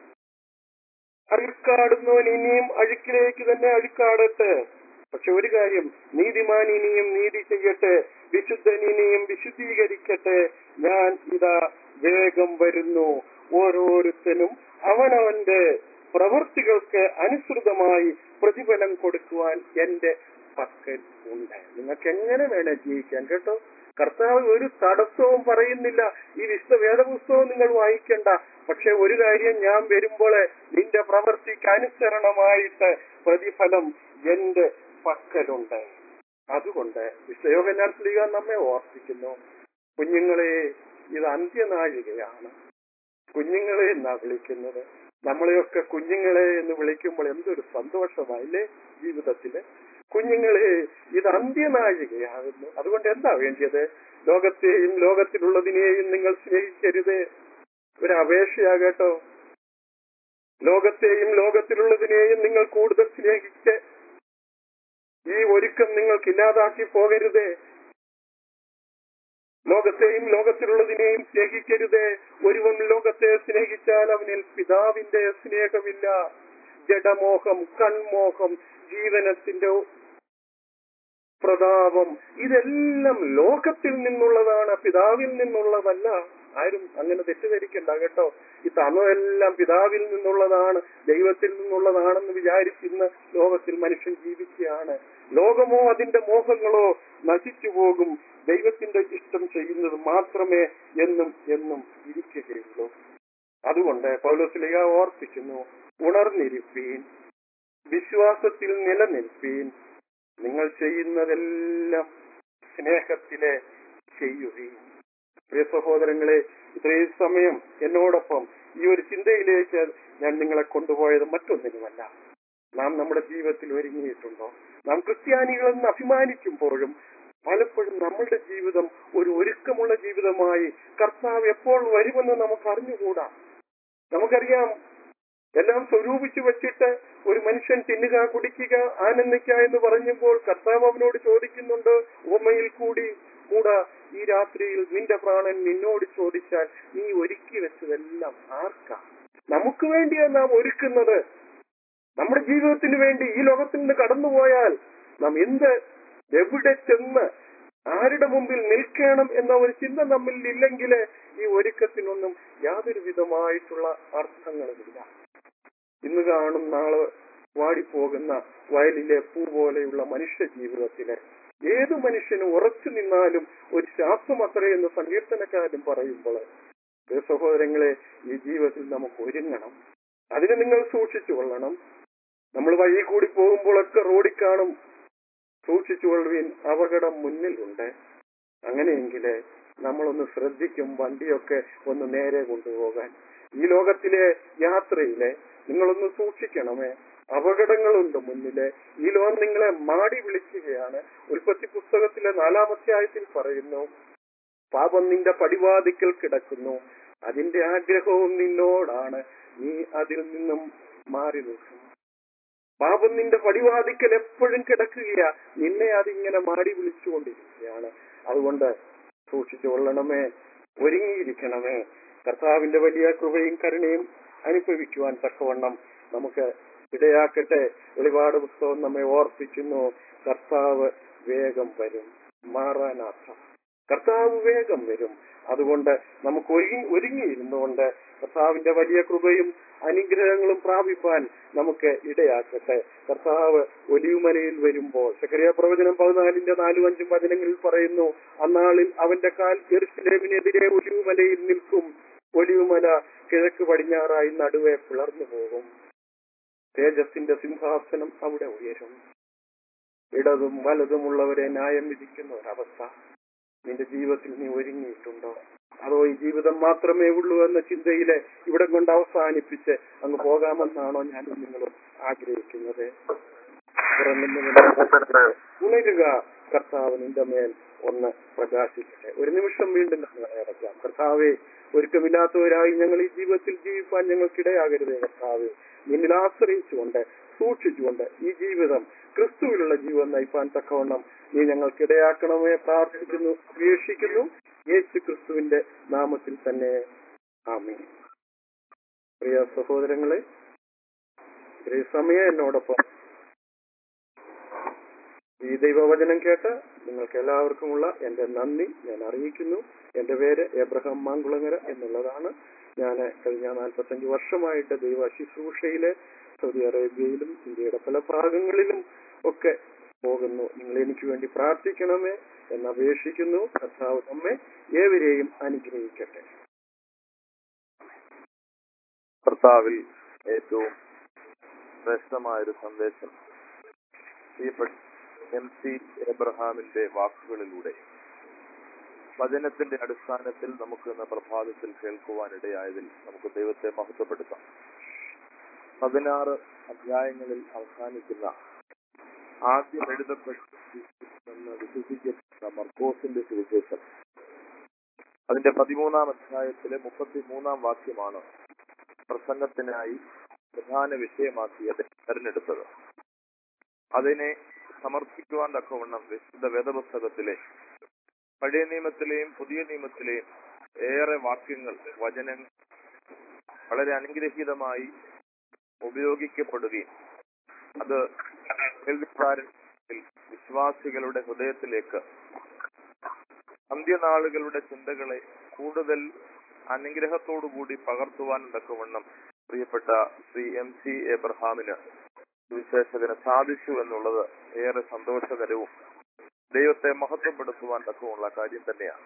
Speaker 6: അഴുക്കാടുന്നവൻ ഇനിയും അഴുക്കിലേക്ക് തന്നെ അഴുക്കാടട്ടെ പക്ഷെ ഒരു കാര്യം നീതിമാൻ ഇനിയും നീതി ചെയ്യട്ടെ വിശുദ്ധൻ ഇനിയും വിശുദ്ധീകരിക്കട്ടെ ഞാൻ ഇതാ വേഗം വരുന്നു ഓരോരുത്തനും അവനവന്റെ പ്രവൃത്തികൾക്ക് അനുസൃതമായി പ്രതിഫലം കൊടുക്കുവാൻ എന്റെ പക്കൽ ഉണ്ട് നിങ്ങൾക്ക് എങ്ങനെ വേണേ ജീവിക്കാൻ കേട്ടോ കർത്താവ് ഒരു തടസ്സവും പറയുന്നില്ല ഈ വിശുദ്ധ വേദപുസ്തകം നിങ്ങൾ വായിക്കണ്ട പക്ഷെ ഒരു കാര്യം ഞാൻ വരുമ്പോൾ നിന്റെ പ്രവൃത്തിക്ക് അനുസരണമായിട്ട് പ്രതിഫലം എന്റെ പക്കലുണ്ട് അതുകൊണ്ട് വിശ്വയോഹനാൻ സ്ലീഗ നമ്മെ ഓർപ്പിക്കുന്നു കുഞ്ഞുങ്ങളെ ഇത് അന്ത്യനാഴികയാണ് കുഞ്ഞുങ്ങളെ എന്നാ വിളിക്കുന്നത് നമ്മളെയൊക്കെ കുഞ്ഞുങ്ങളെ എന്ന് വിളിക്കുമ്പോൾ എന്തൊരു സന്തോഷമായില്ലേ ജീവിതത്തില് കുഞ്ഞുങ്ങളെ ഇത് അന്ത്യനാഴികയാകുന്നു അതുകൊണ്ട് എന്താ വേണ്ടിയത് ലോകത്തെയും ലോകത്തിലുള്ളതിനെയും നിങ്ങൾ സ്നേഹിക്കരുത് ഒരു അപേക്ഷയാകട്ടോ ലോകത്തെയും ലോകത്തിലുള്ളതിനെയും നിങ്ങൾ കൂടുതൽ സ്നേഹിച്ച് ഈ ഒരുക്കം നിങ്ങൾക്ക് ഇല്ലാതാക്കി പോകരുത് ലോകത്തെയും ലോകത്തിലുള്ളതിനെയും സ്നേഹിക്കരുത് ഒരുവൻ ലോകത്തെ സ്നേഹിച്ചാൽ അവനിൽ പിതാവിന്റെ സ്നേഹമില്ല ജഡമോഹം കൺമോഹം ജീവനത്തിന്റെ പ്രതാപം ഇതെല്ലാം ലോകത്തിൽ നിന്നുള്ളതാണ് പിതാവിൽ നിന്നുള്ളതല്ല ആരും അങ്ങനെ തെറ്റിദ്ധരിക്കണ്ട കേട്ടോ ഈ തമമെല്ലാം പിതാവിൽ നിന്നുള്ളതാണ് ദൈവത്തിൽ നിന്നുള്ളതാണെന്ന് വിചാരിക്കുന്ന ലോകത്തിൽ മനുഷ്യൻ ജീവിക്കുകയാണ് ലോകമോ അതിന്റെ മോഹങ്ങളോ നശിച്ചു പോകും ദൈവത്തിന്റെ ഇഷ്ടം ചെയ്യുന്നത് മാത്രമേ എന്നും എന്നും ഇരിക്കുകയുള്ളൂ അതുകൊണ്ട് പൗലോസ്ലിക ഓർപ്പിക്കുന്നു ഉണർന്നിരിപ്പീൻ വിശ്വാസത്തിൽ നിലനിൽപ്പീൻ നിങ്ങൾ ചെയ്യുന്നതെല്ലാം സ്നേഹത്തിലെ ചെയ്യുകയും പ്രിയ സഹോദരങ്ങളെ ഇത്രയും സമയം എന്നോടൊപ്പം ഈ ഒരു ചിന്തയിലേക്ക് ഞാൻ നിങ്ങളെ കൊണ്ടുപോയത് മറ്റൊന്നിനുമല്ല നാം നമ്മുടെ ജീവിതത്തിൽ ഒരുങ്ങിയിട്ടുണ്ടോ നാം ക്രിസ്ത്യാനികളെന്ന് അഭിമാനിക്കുമ്പോഴും പലപ്പോഴും നമ്മളുടെ ജീവിതം ഒരു ഒരുക്കമുള്ള ജീവിതമായി കർത്താവ് എപ്പോൾ വരുമെന്ന് നമുക്ക് അറിഞ്ഞുകൂടാ നമുക്കറിയാം എല്ലാം സ്വരൂപിച്ചു വെച്ചിട്ട് ഒരു മനുഷ്യൻ തിന്നുക കുടിക്കുക ആനന്ദിക്കുക എന്ന് പറഞ്ഞപ്പോൾ കർത്താവ് അവനോട് ചോദിക്കുന്നുണ്ട് ഓമയിൽ കൂടി കൂടാ ഈ രാത്രിയിൽ നിന്റെ പ്രാണൻ നിന്നോട് ചോദിച്ചാൽ നീ ഒരുക്കി വെച്ചതെല്ലാം ആർക്കാ നമുക്ക് വേണ്ടിയാ നാം ഒരുക്കുന്നത് നമ്മുടെ ജീവിതത്തിന് വേണ്ടി ഈ ലോകത്തിൽ നിന്ന് കടന്നുപോയാൽ നാം എന്ത് എവിടെ ചെന്ന് ആരുടെ മുമ്പിൽ നിൽക്കണം എന്ന ഒരു ചിന്ത നമ്മിൽ ഇല്ലെങ്കിൽ ഈ ഒരുക്കത്തിനൊന്നും യാതൊരു വിധമായിട്ടുള്ള അർത്ഥങ്ങളുമില്ല ഇന്ന് കാണും നാളെ വാടിപ്പോകുന്ന വയലിലെ പൂ പോലെയുള്ള മനുഷ്യ ജീവിതത്തിലെ ഏത് മനുഷ്യനും ഉറച്ചു നിന്നാലും ഒരു ശ്വാസം അത്രയെന്ന് സങ്കീർത്തനക്കാരും പറയുമ്പോൾ പ്രിയ സഹോദരങ്ങളെ ഈ ജീവിതത്തിൽ നമുക്ക് ഒരുങ്ങണം അതിന് നിങ്ങൾ സൂക്ഷിച്ചു കൊള്ളണം നമ്മൾ വഴി കൂടി പോകുമ്പോഴൊക്കെ റോഡിൽ കാണും സൂക്ഷിച്ചു കൊള്ളുവിൻ അപകടം മുന്നിലുണ്ട് അങ്ങനെയെങ്കിൽ നമ്മളൊന്ന് ശ്രദ്ധിക്കും വണ്ടിയൊക്കെ ഒന്ന് നേരെ കൊണ്ടുപോകാൻ ഈ ലോകത്തിലെ യാത്രയിലെ നിങ്ങളൊന്ന് സൂക്ഷിക്കണമേ അപകടങ്ങളുണ്ട് മുന്നില് ഈ ലോകം നിങ്ങളെ മാടി വിളിക്കുകയാണ് ഉൽപ്പത്തി പുസ്തകത്തിലെ നാലാമധ്യായത്തിൽ പറയുന്നു പാപം നിന്റെ പടിവാതിക്കൽ കിടക്കുന്നു അതിന്റെ ആഗ്രഹവും നിന്നോടാണ് നീ അതിൽ നിന്നും മാറി നിൽക്കും പാപം നിന്റെ പടിവാതിക്കൽ എപ്പോഴും കിടക്കുകയാ നിന്നെ അതിങ്ങനെ മാടി വിളിച്ചുകൊണ്ടിരിക്കുകയാണ് അതുകൊണ്ട് സൂക്ഷിച്ചു കൊള്ളണമേ ഒരുങ്ങിയിരിക്കണമേ കർത്താവിന്റെ വലിയ കൃപയും കരുണയും അനുഭവിക്കുവാൻ തക്കവണ്ണം നമുക്ക് ഇടയാക്കട്ടെ വെളിപാട് പുസ്തകം നമ്മെ ഓർപ്പിക്കുന്നു കർത്താവ് വേഗം വരും മാറാനാഥ കർത്താവ് വേഗം വരും അതുകൊണ്ട് നമുക്ക് ഒരുങ്ങി ഒരുങ്ങിയിരുന്നുകൊണ്ട് കർത്താവിന്റെ വലിയ കൃപയും അനുഗ്രഹങ്ങളും പ്രാപിപ്പാൻ നമുക്ക് ഇടയാക്കട്ടെ കർത്താവ് ഒലിവുമലയിൽ വരുമ്പോൾ സക്രിയ പ്രവചനം പതിനാലിന്റെ നാലും അഞ്ചും വചനങ്ങളിൽ പറയുന്നു അന്നാളിൽ അവന്റെ കാൽ എറുസലേമിനെതിരെ ഒലിവുമലയിൽ നിൽക്കും ഒലിവുമല കിഴക്ക് പടിഞ്ഞാറായി നടുവെ പിളർന്നു പോകും തേജസ്സിന്റെ സിംഹാസനം അവിടെ ഉയരും ഇടതും വലതുമുള്ളവരെ ന്യായം വിധിക്കുന്ന ഒരവസ്ഥ നിന്റെ ജീവിതത്തിൽ നീ ഒരുങ്ങിയിട്ടുണ്ടോ അതോ ഈ ജീവിതം മാത്രമേ ഉള്ളൂ എന്ന ചിന്തയിലെ ഇവിടെ കൊണ്ട് അവസാനിപ്പിച്ച് അങ്ങ് പോകാമെന്നാണോ ഞാൻ നിങ്ങളും ആഗ്രഹിക്കുന്നത് ഉണരുക കർത്താവ് നിന്റെ മേൽ ഒന്ന് പ്രകാശിക്കട്ടെ ഒരു നിമിഷം വീണ്ടും നമ്മൾ അടയ്ക്കാം കർത്താവെ ഒരുക്കമില്ലാത്തവരായി ഞങ്ങൾ ഈ ജീവിതത്തിൽ ജീവിപ്പാൻ ഞങ്ങൾക്കിടയാകരുതേ കർത്താവെ നിന്നിൽ ആശ്രയിച്ചുകൊണ്ട് സൂക്ഷിച്ചുകൊണ്ട് ഈ ജീവിതം ക്രിസ്തുവിലുള്ള ജീവൻ നയിപ്പാൻ തക്കവണ്ണം നീ ഞങ്ങൾക്കിടയാക്കണമേ പ്രാർത്ഥിക്കുന്നു അപേക്ഷിക്കുന്നു യേശു ക്രിസ്തുവിന്റെ നാമത്തിൽ തന്നെ ആമേ പ്രിയ സഹോദരങ്ങളെ ഇത്രയും സമയം എന്നോടൊപ്പം ഈ ദൈവവചനം കേട്ട് നിങ്ങൾക്ക് എല്ലാവർക്കുമുള്ള എന്റെ നന്ദി ഞാൻ അറിയിക്കുന്നു എന്റെ പേര് എബ്രഹാം മാങ്കുളങ്ങര എന്നുള്ളതാണ് ഞാൻ കഴിഞ്ഞ നാൽപ്പത്തഞ്ച് വർഷമായിട്ട് ദൈവ ശുശ്രൂഷയില് സൗദി അറേബ്യയിലും ഇന്ത്യയുടെ പല ഭാഗങ്ങളിലും ഒക്കെ പോകുന്നു നിങ്ങൾ എനിക്ക് വേണ്ടി പ്രാർത്ഥിക്കണമേ എന്ന് അപേക്ഷിക്കുന്നു കർത്താവ് നമ്മെ ഏവരെയും അനുഗ്രഹിക്കട്ടെ
Speaker 3: കർത്താവിൽ ഏറ്റവും ശ്രേഷ്ഠമായൊരു സന്ദേശം പ്രിയപ്പെട്ട എം സി എബ്രഹാമിന്റെ വാക്കുകളിലൂടെ വചനത്തിന്റെ അടിസ്ഥാനത്തിൽ നമുക്ക് ഇന്ന് പ്രഭാതത്തിൽ കേൾക്കുവാനിടയായതിൽ നമുക്ക് ദൈവത്തെ മഹത്വപ്പെടുത്താം പതിനാറ് അധ്യായങ്ങളിൽ അവസാനിക്കുന്ന ആദ്യം എഴുതപ്പെട്ടെന്ന് വിശ്വസിക്കപ്പെട്ട മർക്കോസിന്റെ സുവിശേഷം അതിന്റെ പതിമൂന്നാം അധ്യായത്തിലെ മുപ്പത്തിമൂന്നാം വാക്യമാണ് പ്രസംഗത്തിനായി പ്രധാന വിഷയമാക്കി അദ്ദേഹം തെരഞ്ഞെടുത്തത് അതിനെ സമർപ്പിക്കുവാൻ തക്കവണ്ണം വിശുദ്ധ വേദപുസ്തകത്തിലെ പഴയ നിയമത്തിലെയും പുതിയ നിയമത്തിലെയും ഏറെ വാക്യങ്ങൾ വചനങ്ങൾ വളരെ അനുഗ്രഹീതമായി ഉപയോഗിക്കപ്പെടുകയും അത് കേൾവിക്കാരിൽ വിശ്വാസികളുടെ ഹൃദയത്തിലേക്ക് അന്ത്യനാളുകളുടെ ചിന്തകളെ കൂടുതൽ അനുഗ്രഹത്തോടുകൂടി പകർത്തുവാൻ തക്കവണ്ണം പ്രിയപ്പെട്ട ശ്രീ എം സി എബ്രഹാമിന് സുവിശേഷകന് സാധിച്ചു എന്നുള്ളത് ഏറെ സന്തോഷകരവും ദൈവത്തെ മഹത്വപ്പെടുത്തുവാൻ തക്കമുള്ള കാര്യം തന്നെയാണ്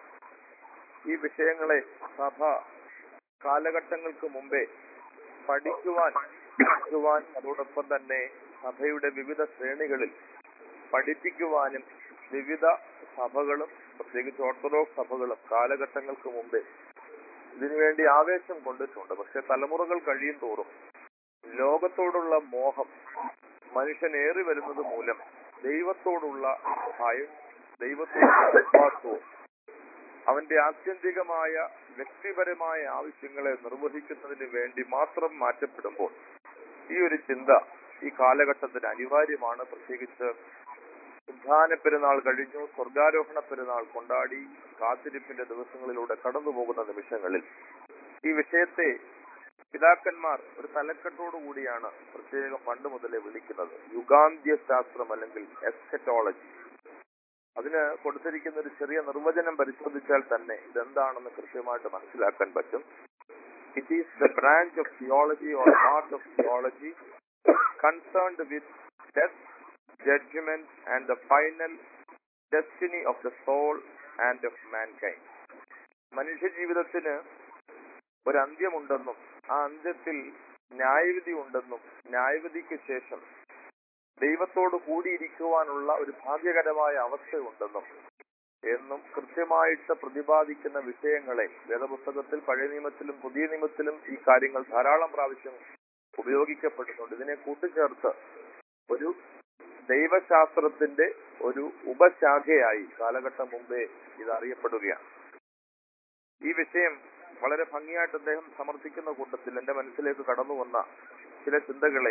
Speaker 3: ഈ വിഷയങ്ങളെ സഭ കാലഘട്ടങ്ങൾക്ക് മുമ്പേ പഠിക്കുവാൻ പഠിക്കുവാൻ അതോടൊപ്പം തന്നെ സഭയുടെ വിവിധ ശ്രേണികളിൽ പഠിപ്പിക്കുവാനും വിവിധ സഭകളും പ്രത്യേകിച്ച് ഓർത്തഡോക്സ് സഭകളും കാലഘട്ടങ്ങൾക്ക് മുമ്പേ ഇതിനുവേണ്ടി ആവേശം കൊണ്ടിട്ടുണ്ട് പക്ഷെ തലമുറകൾ കഴിയും തോറും ലോകത്തോടുള്ള മോഹം മനുഷ്യൻ ഏറി വരുന്നത് മൂലം ദൈവത്തോടുള്ള ഭയം ദൈവത്തോടുള്ള വിശ്വാസവും അവന്റെ ആത്യന്തികമായ വ്യക്തിപരമായ ആവശ്യങ്ങളെ നിർവഹിക്കുന്നതിന് വേണ്ടി മാത്രം മാറ്റപ്പെടുമ്പോൾ ഈ ഒരു ചിന്ത ഈ കാലഘട്ടത്തിന് അനിവാര്യമാണ് പ്രത്യേകിച്ച് ഉദ്ധാന പെരുന്നാൾ കഴിഞ്ഞു സ്വർഗാരോഹണ പെരുന്നാൾ കൊണ്ടാടി കാത്തിരിപ്പിന്റെ ദിവസങ്ങളിലൂടെ കടന്നു പോകുന്ന നിമിഷങ്ങളിൽ ഈ വിഷയത്തെ പിതാക്കന്മാർ ഒരു തലക്കെട്ടോടു കൂടിയാണ് പ്രത്യേകം പണ്ട് മുതലേ വിളിക്കുന്നത് യുഗാന്ത്യ ശാസ്ത്രം അല്ലെങ്കിൽ എസ്കറ്റോളജി അതിന് കൊടുത്തിരിക്കുന്ന ഒരു ചെറിയ നിർവചനം പരിശോധിച്ചാൽ തന്നെ ഇതെന്താണെന്ന് കൃത്യമായിട്ട് മനസ്സിലാക്കാൻ പറ്റും it is the branch of theology or part of theology concerned with death judgment and the final destiny of the soul and of mankind മനുഷ്യ ജീവിതത്തിന് ഒരു അന്ത്യമുണ്ടെന്നും ആ അന്ത്യത്തിൽ ന്യായവിധി ഉണ്ടെന്നും ന്യായവിധിക്ക് ശേഷം ദൈവത്തോട് കൂടിയിരിക്കുവാനുള്ള ഒരു ഭാഗ്യകരമായ അവസ്ഥയുണ്ടെന്നും എന്നും കൃത്യമായിട്ട് പ്രതിപാദിക്കുന്ന വിഷയങ്ങളെ വേദപുസ്തകത്തിൽ പഴയ നിയമത്തിലും പുതിയ നിയമത്തിലും ഈ കാര്യങ്ങൾ ധാരാളം പ്രാവശ്യം ഉപയോഗിക്കപ്പെടുന്നുണ്ട് ഇതിനെ കൂട്ടിച്ചേർത്ത് ഒരു ദൈവശാസ്ത്രത്തിന്റെ ഒരു ഉപശാഖയായി കാലഘട്ടം മുമ്പേ ഇത് അറിയപ്പെടുകയാണ് ഈ വിഷയം വളരെ ഭംഗിയായിട്ട് അദ്ദേഹം സമർത്ഥിക്കുന്ന കൂട്ടത്തിൽ എന്റെ മനസ്സിലേക്ക് കടന്നു വന്ന ചില ചിന്തകളെ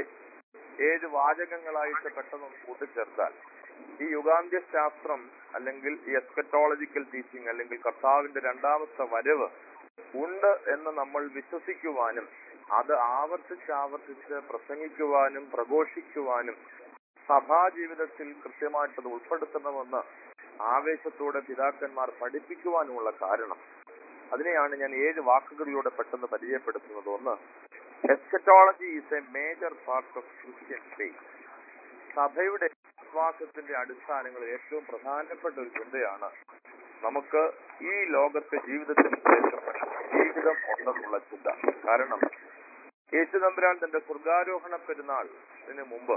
Speaker 3: ഏഴ് വാചകങ്ങളായിട്ട് പെട്ടെന്ന് കൂട്ടിച്ചേർത്താൽ ഈ യുഗാന്ത്യ ശാസ്ത്രം അല്ലെങ്കിൽ ഈ എസ്കറ്റോളജിക്കൽ ടീച്ചിങ് അല്ലെങ്കിൽ കർത്താവിന്റെ രണ്ടാമത്തെ വരവ് ഉണ്ട് എന്ന് നമ്മൾ വിശ്വസിക്കുവാനും അത് ആവർത്തിച്ച് ആവർത്തിച്ച് പ്രസംഗിക്കുവാനും പ്രഘോഷിക്കുവാനും സഭാ ജീവിതത്തിൽ കൃത്യമായിട്ട് അത് ഉൾപ്പെടുത്തണമെന്ന് ആവേശത്തോടെ പിതാക്കന്മാർ പഠിപ്പിക്കുവാനുമുള്ള കാരണം അതിനെയാണ് ഞാൻ ഏഴ് വാക്കുകളിലൂടെ പെട്ടെന്ന് പരിചയപ്പെടുത്തുന്നത് ഒന്ന് eschatology is a major part of Christian faith സഭയുടെ വിശ്വാസത്തിന്റെ അടിസ്ഥാനങ്ങളിൽ ഏറ്റവും പ്രധാനപ്പെട്ട ഒരു ചിന്തയാണ് നമുക്ക് ഈ ലോകത്തെ ജീവിതത്തിന് ശേഷം ജീവിതം ഉണ്ടെന്നുള്ള ചിന്ത കാരണം യേശു തമ്പുരാൻ തന്റെ സ്വർഗാരോഹണ പെരുന്നാളിന് മുമ്പ്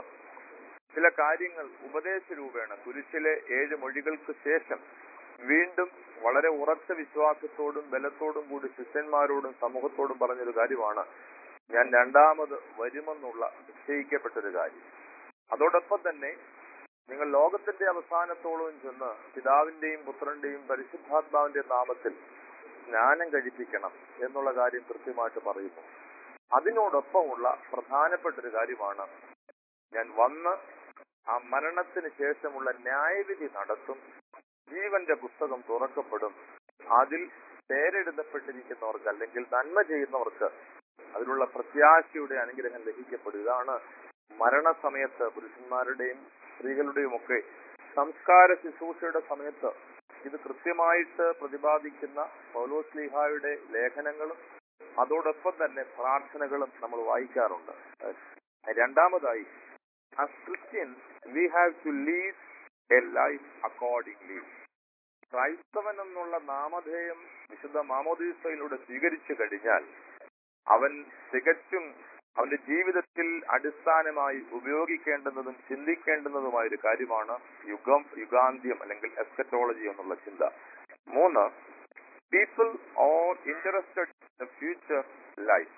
Speaker 3: ചില കാര്യങ്ങൾ ഉപദേശ രൂപേണ കുരിശിലെ ഏഴ് മൊഴികൾക്ക് ശേഷം വീണ്ടും വളരെ ഉറച്ച വിശ്വാസത്തോടും ബലത്തോടും കൂടി ശിഷ്യന്മാരോടും സമൂഹത്തോടും പറഞ്ഞൊരു കാര്യമാണ് ഞാൻ രണ്ടാമത് വരുമെന്നുള്ള നിശ്ചയിക്കപ്പെട്ടൊരു കാര്യം അതോടൊപ്പം തന്നെ നിങ്ങൾ ലോകത്തിന്റെ അവസാനത്തോളം ചെന്ന് പിതാവിന്റെയും പുത്രന്റെയും പരിശുദ്ധാത്മാവിന്റെയും നാമത്തിൽ സ്നാനം കഴിപ്പിക്കണം എന്നുള്ള കാര്യം കൃത്യമായിട്ട് പറയുന്നു അതിനോടൊപ്പമുള്ള പ്രധാനപ്പെട്ട ഒരു കാര്യമാണ് ഞാൻ വന്ന് ആ മരണത്തിന് ശേഷമുള്ള ന്യായവിധി നടത്തും ജീവന്റെ പുസ്തകം തുറക്കപ്പെടും അതിൽ പേരെഴുതപ്പെട്ടിരിക്കുന്നവർക്ക് അല്ലെങ്കിൽ നന്മ ചെയ്യുന്നവർക്ക് അതിലുള്ള പ്രത്യാശയുടെ അനുഗ്രഹം ലഭിക്കപ്പെടും ഇതാണ് മരണസമയത്ത് പുരുഷന്മാരുടെയും സ്ത്രീകളുടെയും ഒക്കെ സംസ്കാര ശുശ്രൂഷയുടെ സമയത്ത് ഇത് കൃത്യമായിട്ട് പ്രതിപാദിക്കുന്ന പൗലോസ്ലിഹായുടെ ലേഖനങ്ങളും അതോടൊപ്പം തന്നെ പ്രാർത്ഥനകളും നമ്മൾ വായിക്കാറുണ്ട് രണ്ടാമതായി as Christian we have to lead a life accordingly ക്രൈസ്തവൻ എന്നുള്ള നാമധേയം വിശുദ്ധ മാമോദീസയിലൂടെ സ്വീകരിച്ചു കഴിഞ്ഞാൽ അവൻ തികച്ചും
Speaker 7: അവന്റെ ജീവിതത്തിൽ അടിസ്ഥാനമായി ഉപയോഗിക്കേണ്ടുന്നതും ചിന്തിക്കേണ്ടുന്നതുമായ ഒരു കാര്യമാണ് യുഗം യുഗാന്ത്യം അല്ലെങ്കിൽ എസ്കറ്റോളജി എന്നുള്ള ചിന്ത മൂന്ന് people are interested in the future life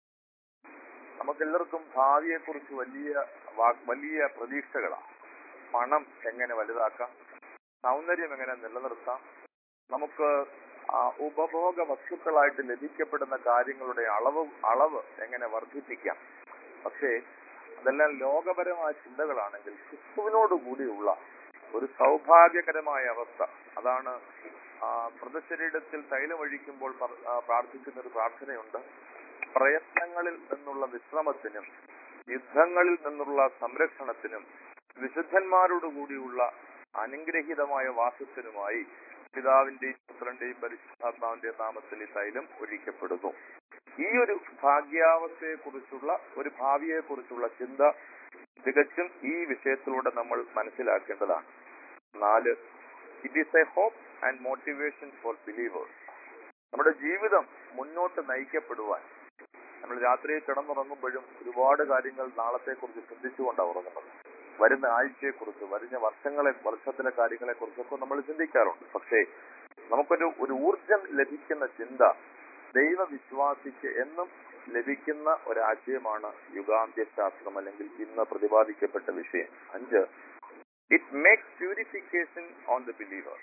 Speaker 7: നമുക്കെല്ലാവർക്കും ഭാവിയെക്കുറിച്ച് വലിയ വാ- വലിയ പ്രതീക്ഷകളാണ് പണം എങ്ങനെ വലുതാക്കാം സൗന്ദര്യം എങ്ങനെ നിലനിർത്താം നമുക്ക് ആ, ഉപഭോഗ വസ്തുക്കളായിട്ട് ലഭിക്കപ്പെടുന്ന കാര്യങ്ങളുടെ അളവ് അളവ് എങ്ങനെ വർദ്ധിപ്പിക്കാം പക്ഷേ അതെല്ലാം ലോകപരമായ ചിന്തകളാണെങ്കിൽ ക്രിസ്തുവിനോട് കൂടിയുള്ള ഒരു സൗഭാഗ്യകരമായ അവസ്ഥ അതാണ് ആ, മൃതശരീരത്തിൽ തൈലമൊഴിക്കുമ്പോൾ പറ- ആ, പ്രാർത്ഥിക്കുന്ന ഒരു പ്രാർത്ഥനയുണ്ട് പ്രയത്നങ്ങളിൽ നിന്നുള്ള വിശ്രമത്തിനും യുദ്ധങ്ങളിൽ നിന്നുള്ള സംരക്ഷണത്തിനും വിശുദ്ധന്മാരോട് കൂടിയുള്ള അനുഗ്രഹീതമായ വാസത്തിനുമായി പിതാവിന്റെയും പുത്രന്റെയും പരിശുദ്ധാത്മാവിന്റെയും നാമത്തിൽ ഈ തൈലം ഒഴിക്കപ്പെടുന്നു ഈ ഒരു ഭാഗ്യാവസ്ഥയെ കുറിച്ചുള്ള ഒരു ഭാവിയെ കുറിച്ചുള്ള ചിന്ത തികച്ചും ഈ വിഷയത്തിലൂടെ നമ്മൾ മനസ്സിലാക്കേണ്ടതാണ് നാല് it is a hope and motivation for believers നമ്മുടെ ജീവിതം മുന്നോട്ട് നയിക്കപ്പെടുവാൻ നമ്മൾ രാത്രിയിൽ കിടന്നുറങ്ങുമ്പോഴും ഒരുപാട് കാര്യങ്ങൾ നാളത്തെക്കുറിച്ച് ചിന്തിച്ചുകൊണ്ടാണ് ഉറങ്ങുന്നത് വരുന്ന ആഴ്ചയെക്കുറിച്ച് വരുന്ന വർഷങ്ങളെ വർഷത്തിലെ കാര്യങ്ങളെ കുറിച്ചൊക്കെ നമ്മൾ ചിന്തിക്കാറുണ്ട് പക്ഷേ നമുക്കൊരു ഒരു ഊർജം ലഭിക്കുന്ന ചിന്ത ദൈവവിശ്വാസിക്ക് എന്നും ലഭിക്കുന്ന ഒരാശയമാണ് യുഗാന്ത്യ ശാസ്ത്രം അല്ലെങ്കിൽ ഇന്ന് പ്രതിപാദിക്കപ്പെട്ട വിഷയം അഞ്ച് it makes purification on the believer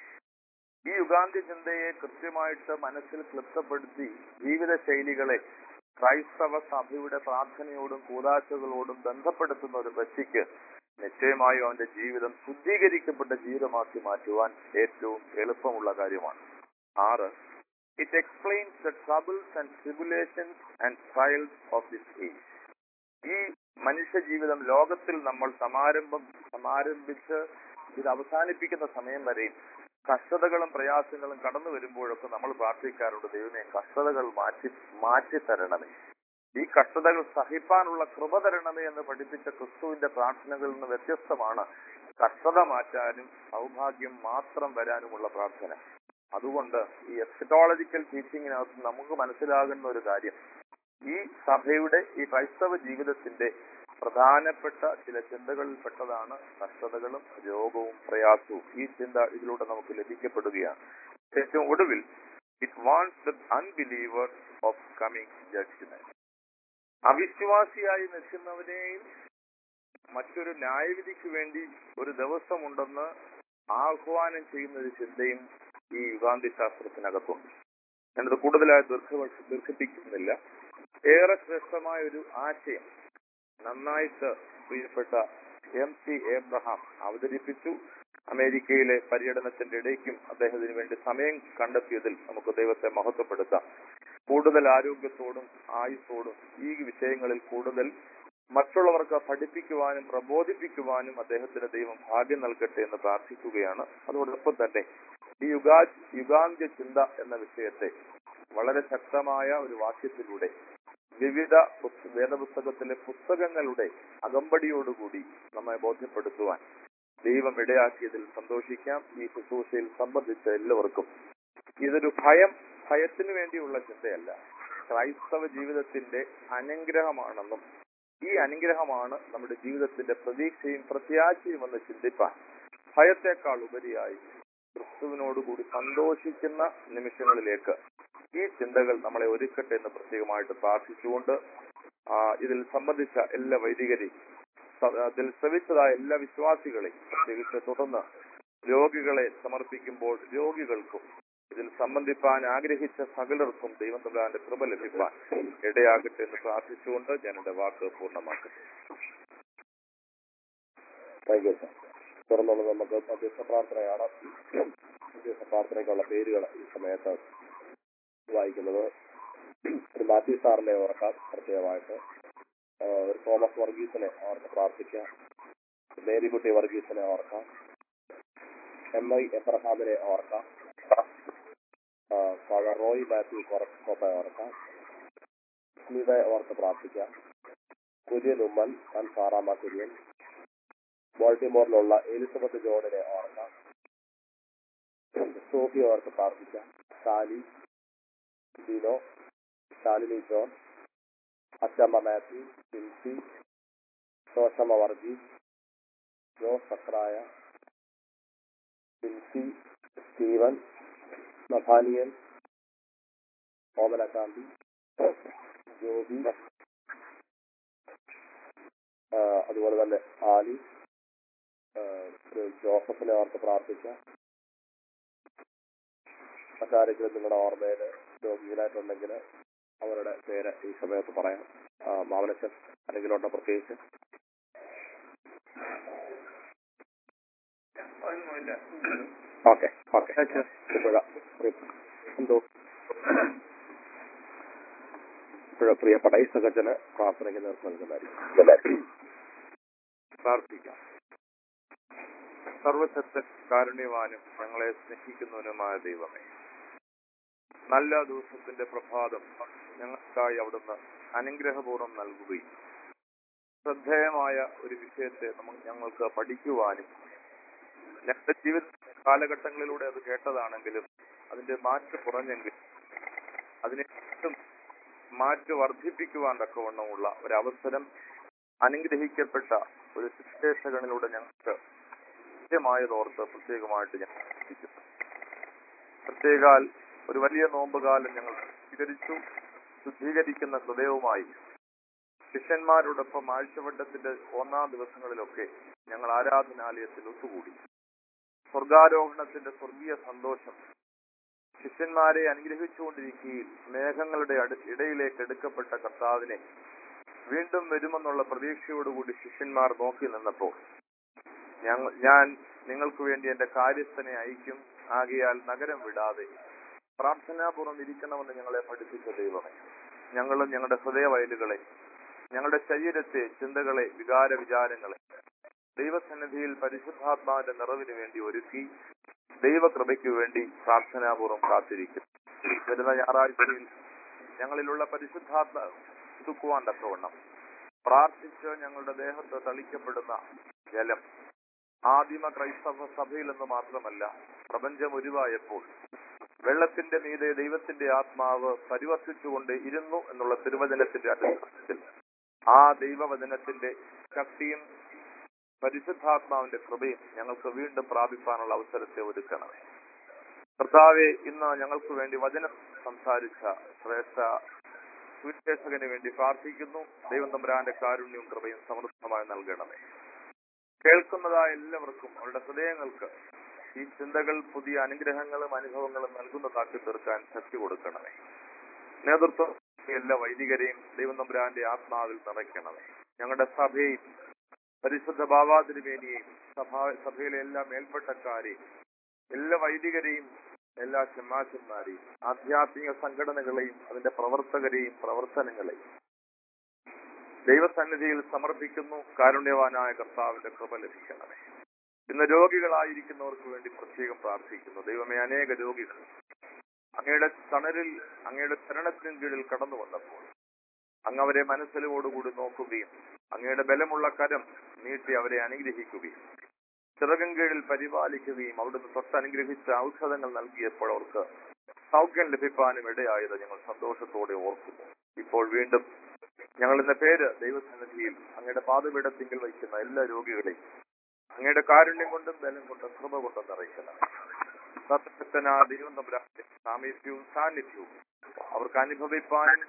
Speaker 7: ഈ യുഗാന്ത്യ ചിന്തയെ കൃത്യമായിട്ട് മനസ്സിൽ ക്ലിപ്തപ്പെടുത്തി ജീവിത ശൈലികളെ ക്രൈസ്തവ സഭയുടെ പ്രാർത്ഥനയോടും കൂതാശകളോടും ബന്ധപ്പെടുത്തുന്ന ഒരു വ്യക്തിക്ക് നിശ്ചയമായും അവന്റെ ജീവിതം ശുദ്ധീകരിക്കപ്പെട്ട ജീവിതമാക്കി മാറ്റുവാൻ ഏറ്റവും എളുപ്പമുള്ള കാര്യമാണ് ആറ് it explains the troubles and tribulations and trials of this age ഈ മനുഷ്യ ജീവിതം ലോകത്തിൽ നമ്മൾ സമാരംഭം സമാരംഭിച്ച് ഇത് അവസാനിപ്പിക്കുന്ന സമയം വരെയും കഷ്ടതകളും പ്രയാസങ്ങളും കടന്നു വരുമ്പോഴൊക്കെ നമ്മൾ പ്രാർത്ഥിക്കാറുണ്ട് ദൈവമേ കഷ്ടതകൾ മാറ്റി മാറ്റി തരണമേ ഈ കഷ്ടതകൾ സഹിപ്പാനുള്ള കൃപ തരണമേ എന്ന് പഠിപ്പിച്ച ക്രിസ്തുവിന്റെ പ്രാർത്ഥനകളിൽ നിന്ന് വ്യത്യസ്തമാണ് കഷ്ടത മാറ്റാനും സൗഭാഗ്യം മാത്രം വരാനുമുള്ള പ്രാർത്ഥന അതുകൊണ്ട് ഈ എസ്കറ്റോളജിക്കൽ ടീച്ചിങ്ങിനകത്ത് നമുക്ക് മനസ്സിലാകുന്ന ഒരു കാര്യം ഈ സഭയുടെ ഈ ക്രൈസ്തവ ജീവിതത്തിന്റെ പ്രധാനപ്പെട്ട ചില ചിന്തകളിൽപ്പെട്ടതാണ് കഷ്ടതകളും രോഗവും പ്രയാസവും ഈ ചിന്ത ഇതിലൂടെ നമുക്ക് ലഭിക്കപ്പെടുകയാണ് ഏറ്റവും ഒടുവിൽ it wants the unbeliever of coming judgment അവിശ്വാസിയായി നിൽക്കുന്നവനെയും മറ്റൊരു ന്യായവിധിക്ക് വേണ്ടി ഒരു ദിവസമുണ്ടെന്ന് ആഹ്വാനം ചെയ്യുന്ന ഒരു ചിന്തയും ഈ യുഗാന്തി ശാസ്ത്രത്തിനകത്തുണ്ട് ഞാനത് കൂടുതലായി ദീർഘ ദീർഘിപ്പിക്കുന്നില്ല ഏറെ ശ്രേഷ്ഠമായ ഒരു ആശയം നന്നായിട്ട് പ്രിയപ്പെട്ട എം സി എബ്രഹാം അവതരിപ്പിച്ചു അമേരിക്കയിലെ പര്യടനത്തിന്റെ ഇടയ്ക്കും അദ്ദേഹത്തിന് വേണ്ടി സമയം കണ്ടെത്തിയതിൽ നമുക്ക് ദൈവത്തെ മഹത്വപ്പെടുത്താം കൂടുതൽ ആരോഗ്യത്തോടും ആയുസ്സോടും ഈ വിഷയങ്ങളിൽ കൂടുതൽ മറ്റുള്ളവർക്ക് പഠിപ്പിക്കുവാനും പ്രബോധിപ്പിക്കുവാനും അദ്ദേഹത്തിന് ദൈവം ഭാഗ്യം നൽകട്ടെ എന്ന് പ്രാർത്ഥിക്കുകയാണ് അതോടൊപ്പം തന്നെ ഈ യുഗാ യുഗാന്ത്യ ചിന്ത എന്ന വിഷയത്തെ വളരെ ശക്തമായ ഒരു വാക്യത്തിലൂടെ വിവിധ പുസ്ത- വേദപുസ്തകത്തിലെ പുസ്തകങ്ങളുടെ അകമ്പടിയോടുകൂടി നമ്മെ ബോധ്യപ്പെടുത്തുവാൻ ദൈവം ഇടയാക്കിയതിൽ സന്തോഷിക്കാം ഈ ശുശ്രൂഷയിൽ സംബന്ധിച്ച എല്ലാവർക്കും ഇതൊരു ഭയം ഭയത്തിനു വേണ്ടിയുള്ള ചിന്തയല്ല ക്രൈസ്തവ ജീവിതത്തിന്റെ അനുഗ്രഹമാണെന്നും ഈ അനുഗ്രഹമാണ് നമ്മുടെ ജീവിതത്തിന്റെ പ്രതീക്ഷയും പ്രത്യാശയും എന്ന് ചിന്തിപ്പാൻ ഭയത്തെക്കാൾ ഉപരിയായി ക്രിസ്തുവിനോടുകൂടി സന്തോഷിക്കുന്ന നിമിഷങ്ങളിലേക്ക് ഈ ചിന്തകൾ നമ്മളെ ഒരുക്കട്ടെ എന്ന് പ്രത്യേകമായിട്ട് പ്രാർത്ഥിച്ചുകൊണ്ട് ആ, ഇതിൽ സംബന്ധിച്ച എല്ലാ വൈദികരെയും സ- അതിൽ ശ്രവിച്ചതായ എല്ലാ വിശ്വാസികളെയും പ്രത്യേകിച്ച് തുടർന്ന് രോഗികളെ സമർപ്പിക്കുമ്പോൾ രോഗികൾക്കും ഇതിൽ സംബന്ധിപ്പാൻ ആഗ്രഹിച്ച സകലർക്കും ദൈവം തമ്മിലാന്റെ കൃപ ലഭിപ്പാൻ ഇടയാകട്ടെ എന്ന് പ്രാർത്ഥിച്ചുകൊണ്ട് ഞാൻ എന്റെ വാക്ക് പൂർണ്ണമാക്കട്ടെ
Speaker 3: താങ്ക് യു സർ തുടർന്നുള്ള നമുക്ക് മധ്യസ്ഥ പ്രാർത്ഥനയാണ് മധ്യസ്ഥ പ്രാർത്ഥനയ്ക്കുള്ള പേരുകൾ ഈ സമയത്ത് വായിക്കുന്നത് ഒരു മാത്യു സാറിനെ ഓർക്കാം പ്രത്യേകമായിട്ട് ആ, ഒരു തോമസ് വർഗീസിനെ ഓർത്ത് പ്രാർത്ഥിക്കാം മേരിക്കുട്ടി വർഗീസിനെ ഓർക്കാം എം ഐ എബ്രഹാമിനെ ഓർക്കാം ആ, ഫാദർ റോയ് മാത്യു കോപ്പയെ ഓർക്കാം സ്മിതയെ ഓർത്ത് പ്രാർത്ഥിക്കാം കുര്യൻ ഉമ്മൻ താൻ സാറാമ കുര്യൻ ബോൾട്ടിമോറിലുള്ള എലിസബത്ത് ജോണിനെ ഓർക്കാം സോഫി ഓർത്ത് പ്രാർത്ഥിക്കാം Shali Dino Shalini John Achamma Mathew Jincy Sosamma Varghese Jose സക്രായ ജിൻസി സ്റ്റീവൻ നഥാനിയൽ ഓമനകാന്തി ജോബി ആ, അതുപോലെ തന്നെ ആലി ആ, ഒരു ജോസഫിനെ ഓർത്ത് പ്രാർത്ഥിക്കാം മറ്റാരെങ്കിലും നിങ്ങളുടെ ഓർമ്മയിൽ രോഗികളായിട്ടുണ്ടെങ്കിൽ അവരുടെ പേര് ഈ സമയത്ത് പറയാം ആ, മാമനച്ചൻ ആരെങ്കിലും ഉണ്ടോ പ്രത്യേകിച്ച്
Speaker 5: ഒന്നുമില്ല
Speaker 3: ഓക്കെ ഓക്കെ എന്തോ ഇപ്പോഴ പ്രിയപ്പെട്ട ഈ സഹജന് പ്രാർത്ഥനയ്ക്ക് നേതൃത്വം നൽകുന്നതായിരിക്കും
Speaker 7: പ്രാർത്ഥിക്കാം സർവശക്ത കാരുണ്യവാനും ഞങ്ങളെ സ്നേഹിക്കുന്നവനുമായ ദൈവമേ നല്ല ദിവസത്തിന്റെ പ്രഭാതം ഞങ്ങൾക്കായി അവിടുന്ന് അനുഗ്രഹപൂർവ്വം നൽകുകയും ശ്രദ്ധേയമായ ഒരു വിഷയത്തെ നമുക്ക് ഞങ്ങൾക്ക് പഠിക്കുവാനും ഞങ്ങളുടെ ജീവിത കാലഘട്ടങ്ങളിലൂടെ അത് കേട്ടതാണെങ്കിലും അതിന്റെ മാറ്റ് കുറഞ്ഞെങ്കിലും അതിനെ വീണ്ടും മാറ്റ് വർദ്ധിപ്പിക്കുവാൻ തക്കവണ്ണമുള്ള ഒരവസരം അനുഗ്രഹിക്കപ്പെട്ട ഒരു സുവിശേഷകനിലൂടെ ഞങ്ങൾക്ക് കൃത്യമായതോർത്ത് പ്രത്യേകമായിട്ട് ഞങ്ങൾ ചിന്തിക്കുന്നു. പ്രത്യേകാൽ ഒരു വലിയ നോമ്പുകാലം ഞങ്ങൾ സ്വീകരിച്ചു ശുദ്ധീകരിക്കുന്ന ഹൃദയവുമായി ശിഷ്യന്മാരോടൊപ്പം ആഴ്ചവട്ടത്തിന്റെ ഒന്നാം ദിവസങ്ങളിലൊക്കെ ഞങ്ങൾ ആരാധനാലയത്തിൽ ഒത്തുകൂടി സ്വർഗാരോഹണത്തിന്റെ സ്വർഗീയ സന്തോഷം ശിഷ്യന്മാരെ അനുഗ്രഹിച്ചുകൊണ്ടിരിക്കുകയും മേഘങ്ങളുടെ അടു- ഇടയിലേക്ക് എടുക്കപ്പെട്ട കർത്താവിനെ വീണ്ടും വരുമെന്നുള്ള പ്രതീക്ഷയോടുകൂടി ശിഷ്യന്മാർ നോക്കി നിന്നപ്പോൾ ഞങ്ങൾ ഞാൻ നിങ്ങൾക്ക് വേണ്ടി എന്റെ കാര്യസ്ഥനെ അയക്കും ആകയാൽ നഗരം വിടാതെ പ്രാർത്ഥനാപൂർവ്വം ഇരിക്കണമെന്ന് ഞങ്ങളെ പഠിപ്പിച്ച ദൈവമേ ഞങ്ങളും ഞങ്ങളുടെ ഹൃദയവയലുകളെ ഞങ്ങളുടെ ശരീരത്തെ ചിന്തകളെ വികാര വിചാരങ്ങളെ ദൈവസന്നിധിയിൽ പരിശുദ്ധാത്മാവിന്റെ നിറവിന് വേണ്ടി ഒരുക്കി ദൈവകൃപയ്ക്ക് വേണ്ടി പ്രാർത്ഥനാപൂർവ്വം കാത്തിരിക്കും വരുന്ന ഞായറാഴ്ചയിൽ ഞങ്ങളിലുള്ള പരിശുദ്ധാത്മ തുക്കുവാൻ തക്കവണ്ണം പ്രാർത്ഥിച്ച് ഞങ്ങളുടെ ദേഹത്ത് തളിക്കപ്പെടുന്ന ജലം ആദിമ ക്രൈസ്തവ സഭയിൽ നിന്ന് മാത്രമല്ല പ്രപഞ്ചം ഉരുവായപ്പോൾ വെള്ളത്തിന്റെ മീതെ ദൈവത്തിന്റെ ആത്മാവ് പരിവർത്തിച്ചുകൊണ്ട് ഇരുന്നു എന്നുള്ള തിരുവചനത്തിന്റെ അടിസ്ഥാനത്തിൽ ആ ദൈവവചനത്തിന്റെ ശക്തിയും പരിശുദ്ധാത്മാവിന്റെ കൃപയും ഞങ്ങൾക്ക് വീണ്ടും പ്രാപിപ്പാനുള്ള അവസരത്തെ ഒരുക്കണമേ കർത്താവെ ഇന്ന് ഞങ്ങൾക്ക് വേണ്ടി വചനം സംസാരിച്ച ശ്രേഷ്ഠ സുവിശേഷകന് വേണ്ടി പ്രാർത്ഥിക്കുന്നു ദൈവം തമ്പുരാന്റെ കാരുണ്യവും കൃപയും സമൃദ്ധമായി നൽകണമേ കേൾക്കുന്നതായ എല്ലാവർക്കും അവരുടെ ഹൃദയങ്ങൾക്ക് ഈ ചിന്തകൾ പുതിയ അനുഗ്രഹങ്ങളും അനുഭവങ്ങളും നൽകുന്നതാക്കി തീർക്കാൻ ശക്തി കൊടുക്കണമേ നേതൃത്വം എല്ലാ വൈദികരെയും ദൈവം തമ്പുരാന്റെ ആത്മാവിൽ നിറയ്ക്കണമേ ഞങ്ങളുടെ സഭയും പരിശുദ്ധ ബാബാതിരുമേനിയെയും സഭാ സഭയിലെ എല്ലാ മേൽപ്പെട്ടക്കാരെയും എല്ലാ വൈദികരെയും എല്ലാ ചെമ്മാച്ചന്മാരെയും ആധ്യാത്മിക സംഘടനകളെയും അതിന്റെ പ്രവർത്തകരെയും പ്രവർത്തനങ്ങളെയും ദൈവസന്നിധിയിൽ സമർപ്പിക്കുന്നു കാരുണ്യവാനായ കർത്താവിന്റെ കൃപ ലഭിക്കണമേ ഇന്ന് രോഗികളായിരിക്കുന്നവർക്ക് വേണ്ടി പ്രത്യേകം പ്രാർത്ഥിക്കുന്നു ദൈവമേ അനേക രോഗികൾ അങ്ങയുടെ തണലിൽ അങ്ങയുടെ ചരണത്തിൻ കീഴിൽ കടന്നു വന്നപ്പോൾ അങ്ങ് അവരെ മനസ്സിലോടുകൂടി നോക്കുകയും അങ്ങയുടെ ബലമുള്ള കരം നീട്ടി അവരെ അനുഗ്രഹിക്കുകയും ചിറകൻ കീഴിൽ പരിപാലിക്കുകയും അവിടുന്ന് തൊട്ടനുഗ്രഹിച്ച ഔഷധങ്ങൾ നൽകിയപ്പോൾ അവർക്ക് സൗഖ്യം ലഭിക്കാനും ഇടയായത് ഞങ്ങൾ സന്തോഷത്തോടെ ഓർക്കുന്നു ഇപ്പോൾ വീണ്ടും ഞങ്ങൾ ഇന്ന പേര് ദൈവസന്നിധിയിൽ അങ്ങയുടെ പാതപീഠത്തിങ്കിൽ വയ്ക്കുന്ന എല്ലാ രോഗികളെയും അങ്ങയുടെ കാരുണ്യം കൊണ്ടും ബലം കൊണ്ടും കൃപ കൊണ്ടും നിറയ്ക്കണം സത്യശക്തനാ ദൈവം തമ്പുരാന്റെ സാമീപ്യവും സാന്നിധ്യവും അവർക്ക് അനുഭവിപ്പാനും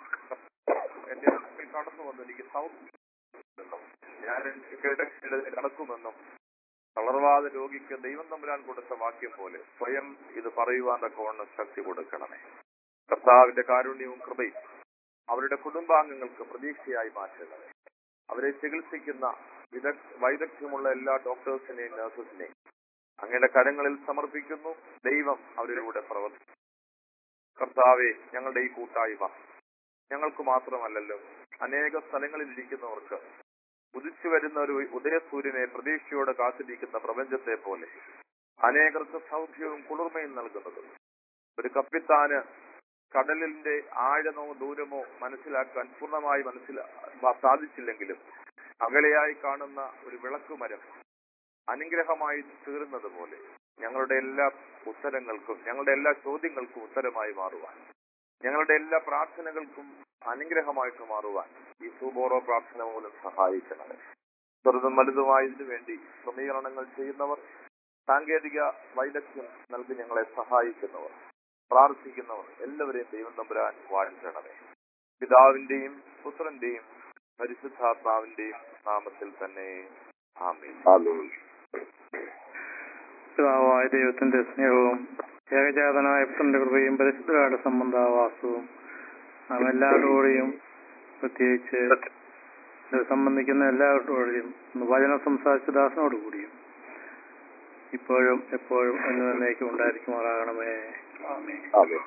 Speaker 7: എന്റെ മുമ്പിൽ കടന്നു വന്ന് എനിക്ക് സൗഖ്യം ഞാൻ എന്റെ കിടക്കിടയിൽ നടക്കുമെന്നും തളർവാദ രോഗിക്ക് ദൈവം തമ്പുരാൻ കൊടുത്ത വാക്യം പോലെ സ്വയം ഇത് പറയുവാൻ തക്കവണ്ണം ശക്തി കൊടുക്കണമേ കർത്താവിന്റെ കാരുണ്യവും കൃപയും അവരുടെ കുടുംബാംഗങ്ങൾക്ക് പ്രതീക്ഷയായി മാറ്റണമേ അവരെ ചികിത്സിക്കുന്ന വിദഗ് വൈദഗ്ധ്യമുള്ള എല്ലാ ഡോക്ടേഴ്സിനെയും നഴ്സസിനെയും അങ്ങയുടെ കരങ്ങളിൽ സമർപ്പിക്കുന്നു ദൈവം അവരിലൂടെ പ്രവർത്തിക്കും കർത്താവെ ഞങ്ങളുടെ ഈ കൂട്ടായ്മ ഞങ്ങൾക്ക് മാത്രമല്ലല്ലോ അനേക സ്ഥലങ്ങളിൽ ഇരിക്കുന്നവർക്ക് ഉദിച്ചു വരുന്ന ഒരു ഉദയസൂര്യനെ പ്രതീക്ഷയോടെ കാത്തിരിക്കുന്ന പ്രപഞ്ചത്തെ പോലെ അനേകർക്ക് സൗഖ്യവും കുളിർമയും നൽകുന്നത് ഒരു കപ്പിത്താന് കടലിന്റെ ആഴമോ ദൂരമോ മനസ്സിലാക്കാൻ പൂർണ്ണമായി മനസ്സിലാ സാധിച്ചില്ലെങ്കിലും അകലെയായി കാണുന്ന ഒരു വിളക്കുമരം അനുഗ്രഹമായി തീർന്നത് പോലെ ഞങ്ങളുടെ എല്ലാ ഉത്തരങ്ങൾക്കും ഞങ്ങളുടെ എല്ലാ ചോദ്യങ്ങൾക്കും ഉത്തരമായി മാറുവാൻ ഞങ്ങളുടെ എല്ലാ പ്രാർത്ഥനകൾക്കും അനുഗ്രഹമായിട്ട് മാറുവാൻ ഈ സൂബോറോ പ്രാർത്ഥന മൂലം സഹായിക്കണമേ ചെറുതും വലുതുമായതിനു വേണ്ടി ക്രമീകരണങ്ങൾ ചെയ്യുന്നവർ സാങ്കേതിക വൈദഗ്ധ്യം നൽകി ഞങ്ങളെ സഹായിക്കുന്നവർ പ്രാർത്ഥിക്കുന്നവർ എല്ലാവരെയും ദൈവം തമ്പുരാൻ വാഴ്ത്തണമേ പിതാവിന്റെയും പുത്രന്റെയും പരിശുദ്ധാത്മാവിന്റെയും നാമത്തിൽ തന്നെ ആമേൻ
Speaker 3: ആമേൻ
Speaker 5: പിതാവായ ദൈവത്തിന്റെ സ്നേഹവും ഏകജാതനായ പുത്രന്റെ കൃപയും പരിശുദ്ധരുടെ സംബന്ധാവാസവും നാം എല്ലാവരോടെയും പ്രത്യേകിച്ച് ഇത് സംബന്ധിക്കുന്ന എല്ലാവരോടെയും ഒന്ന് വചനം സംസാരിച്ച ദാസനോട് കൂടിയും ഇപ്പോഴും എപ്പോഴും എന്ന് തന്നേക്കും ഉണ്ടായിരിക്കുമാറാകണമേ ആമേൻ
Speaker 3: ആമേൻ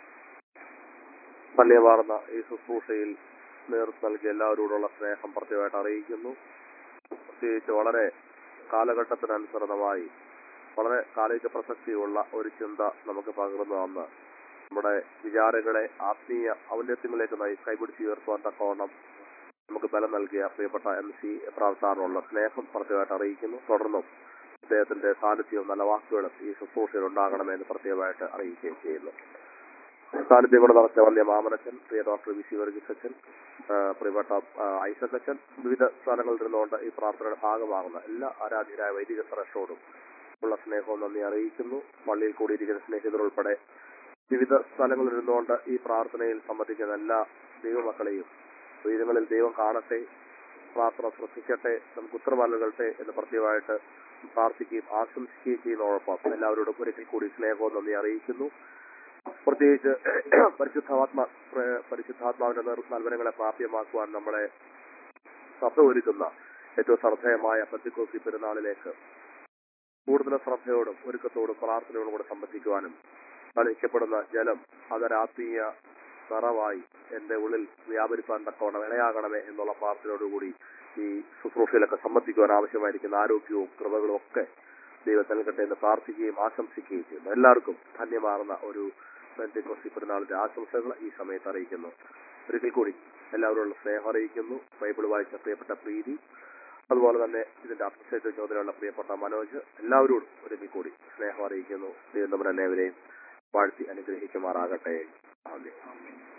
Speaker 3: ധന്യമാർന്ന ഈ ശുശ്രൂഷയിൽ നേതൃത്വം നൽകിയ എല്ലാവരോടുള്ള സ്നേഹം പ്രത്യേകമായിട്ട് അറിയിക്കുന്നു പ്രത്യേകിച്ച് വളരെ കാലഘട്ടത്തിനനുസൃതമായി വളരെ കാലിക പ്രസക്തിയുള്ള ഒരു ചിന്ത നമുക്ക് പകർന്നു തന്ന് നമ്മുടെ വിചാരങ്ങളെ ആത്മീയ ഔന്നത്യങ്ങളിലേക്ക് നയി കൈപിടിച്ച് ഉയർത്തുവാൻ തക്കവണ്ണം നമുക്ക് ബലം നൽകിയ പ്രിയപ്പെട്ട എം സി പ്രാവസാറിനുള്ള സ്നേഹം പ്രത്യേകമായിട്ട് അറിയിക്കുന്നു തുടർന്നും അദ്ദേഹത്തിന്റെ സാന്നിധ്യവും നല്ല വാക്കുകളും ഈ ശുശ്രൂഷയിൽ ഉണ്ടാകണമെന്ന് പ്രത്യേകമായിട്ട് അറിയിക്കുകയും ചെയ്യുന്നു സാന്നിധ്യം കൊണ്ട് നടത്തിയ വന്യ മാമനച്ചൻ പ്രിയ ഡോക്ടർ വി സി വർഗീസ് അച്ഛൻ ആ, പ്രിയപ്പെട്ട ആ, ഐസക് അച്ഛൻ വിവിധ സ്ഥലങ്ങളിൽ ഇരുന്നുകൊണ്ട് ഈ പ്രാർത്ഥനയുടെ ഭാഗമാകുന്ന എല്ലാ ആരാധ്യരായ വൈദിക ശ്രേഷ്ഠോടും ഉള്ള സ്നേഹവും നന്ദി അറിയിക്കുന്നു പള്ളിയിൽ കൂടിയിരിക്കുന്ന സ്നേഹിതരുൾപ്പെടെ വിവിധ സ്ഥലങ്ങളിൽ ഇരുന്നുകൊണ്ട് ഈ പ്രാർത്ഥനയിൽ സംബന്ധിക്കുന്ന എല്ലാ ദൈവമക്കളെയും ഉയരങ്ങളിൽ ദൈവം കാണട്ടെ പ്രാർത്ഥന ശ്രദ്ധിക്കട്ടെ നമുക്ക് ഉത്തരവാദം നൽകട്ടെ എന്ന് പ്രത്യേകമായിട്ട് പ്രാർത്ഥിക്കുകയും ആശംസിക്കുകയും ചെയ്യുന്നതോടൊപ്പം എല്ലാവരോടും ഒരിക്കൽ കൂടി സ്നേഹവും നന്ദി അറിയിക്കുന്നു പ്രത്യേകിച്ച് പരിശുദ്ധാത്മ പ്ര- പരിശുദ്ധാത്മാവിന്റെ നേർ- നൽവനങ്ങളെ പ്രാപ്യമാക്കുവാൻ നമ്മളെ സഭ ഒരുക്കുന്ന ഏറ്റവും ശ്രദ്ധേയമായ പത്തിക്കോസി പെരുന്നാളിലേക്ക് കൂടുതൽ ശ്രദ്ധയോടും ഒരുക്കത്തോടും പ്രാർത്ഥനയോടും കൂടെ സംബന്ധിക്കുവാനും കളിക്കപ്പെടുന്ന ജലം അതൊരാത്മീയ നിറവായി എന്റെ ഉള്ളിൽ വ്യാപരിപ്പാൻ തക്കവണ്ണം ഇണയാകണമേ എന്നുള്ള പ്രാർത്ഥനയോടുകൂടി ഈ ശുശ്രൂഷയിലൊക്കെ സംബന്ധിക്കുവാൻ ആവശ്യമായിരിക്കുന്ന ആരോഗ്യവും കൃപകളും ഒക്കെ ദൈവം നൽകട്ടെ എന്ന് പ്രാർത്ഥിക്കുകയും ആശംസിക്കുകയും ചെയ്യുന്നു എല്ലാവർക്കും ധന്യമാർന്ന ഒരു പെന്തിക്കോസ്തി പെരുന്നാളിന്റെ ആശംസകൾ ഈ സമയത്ത് അറിയിക്കുന്നു ഒരിക്കൽ കൂടി എല്ലാവരോടുള്ള സ്നേഹം അറിയിക്കുന്നു ബൈബിൾ വായിച്ച പ്രിയപ്പെട്ട പ്രീതി അതുപോലെ തന്നെ ഇതിന്റെ അപ്സൈറ്റ് ചോദ്യമുള്ള പ്രിയപ്പെട്ട മനോജ് എല്ലാവരോടും ഒരിക്കൽ കൂടി സ്നേഹം അറിയിക്കുന്നു ദൈവം നമ്മുടെ എല്ലാവരെയും വാഴ്ത്തി അനുഗ്രഹിക്കുമാറാകട്ടെ ആമേൻ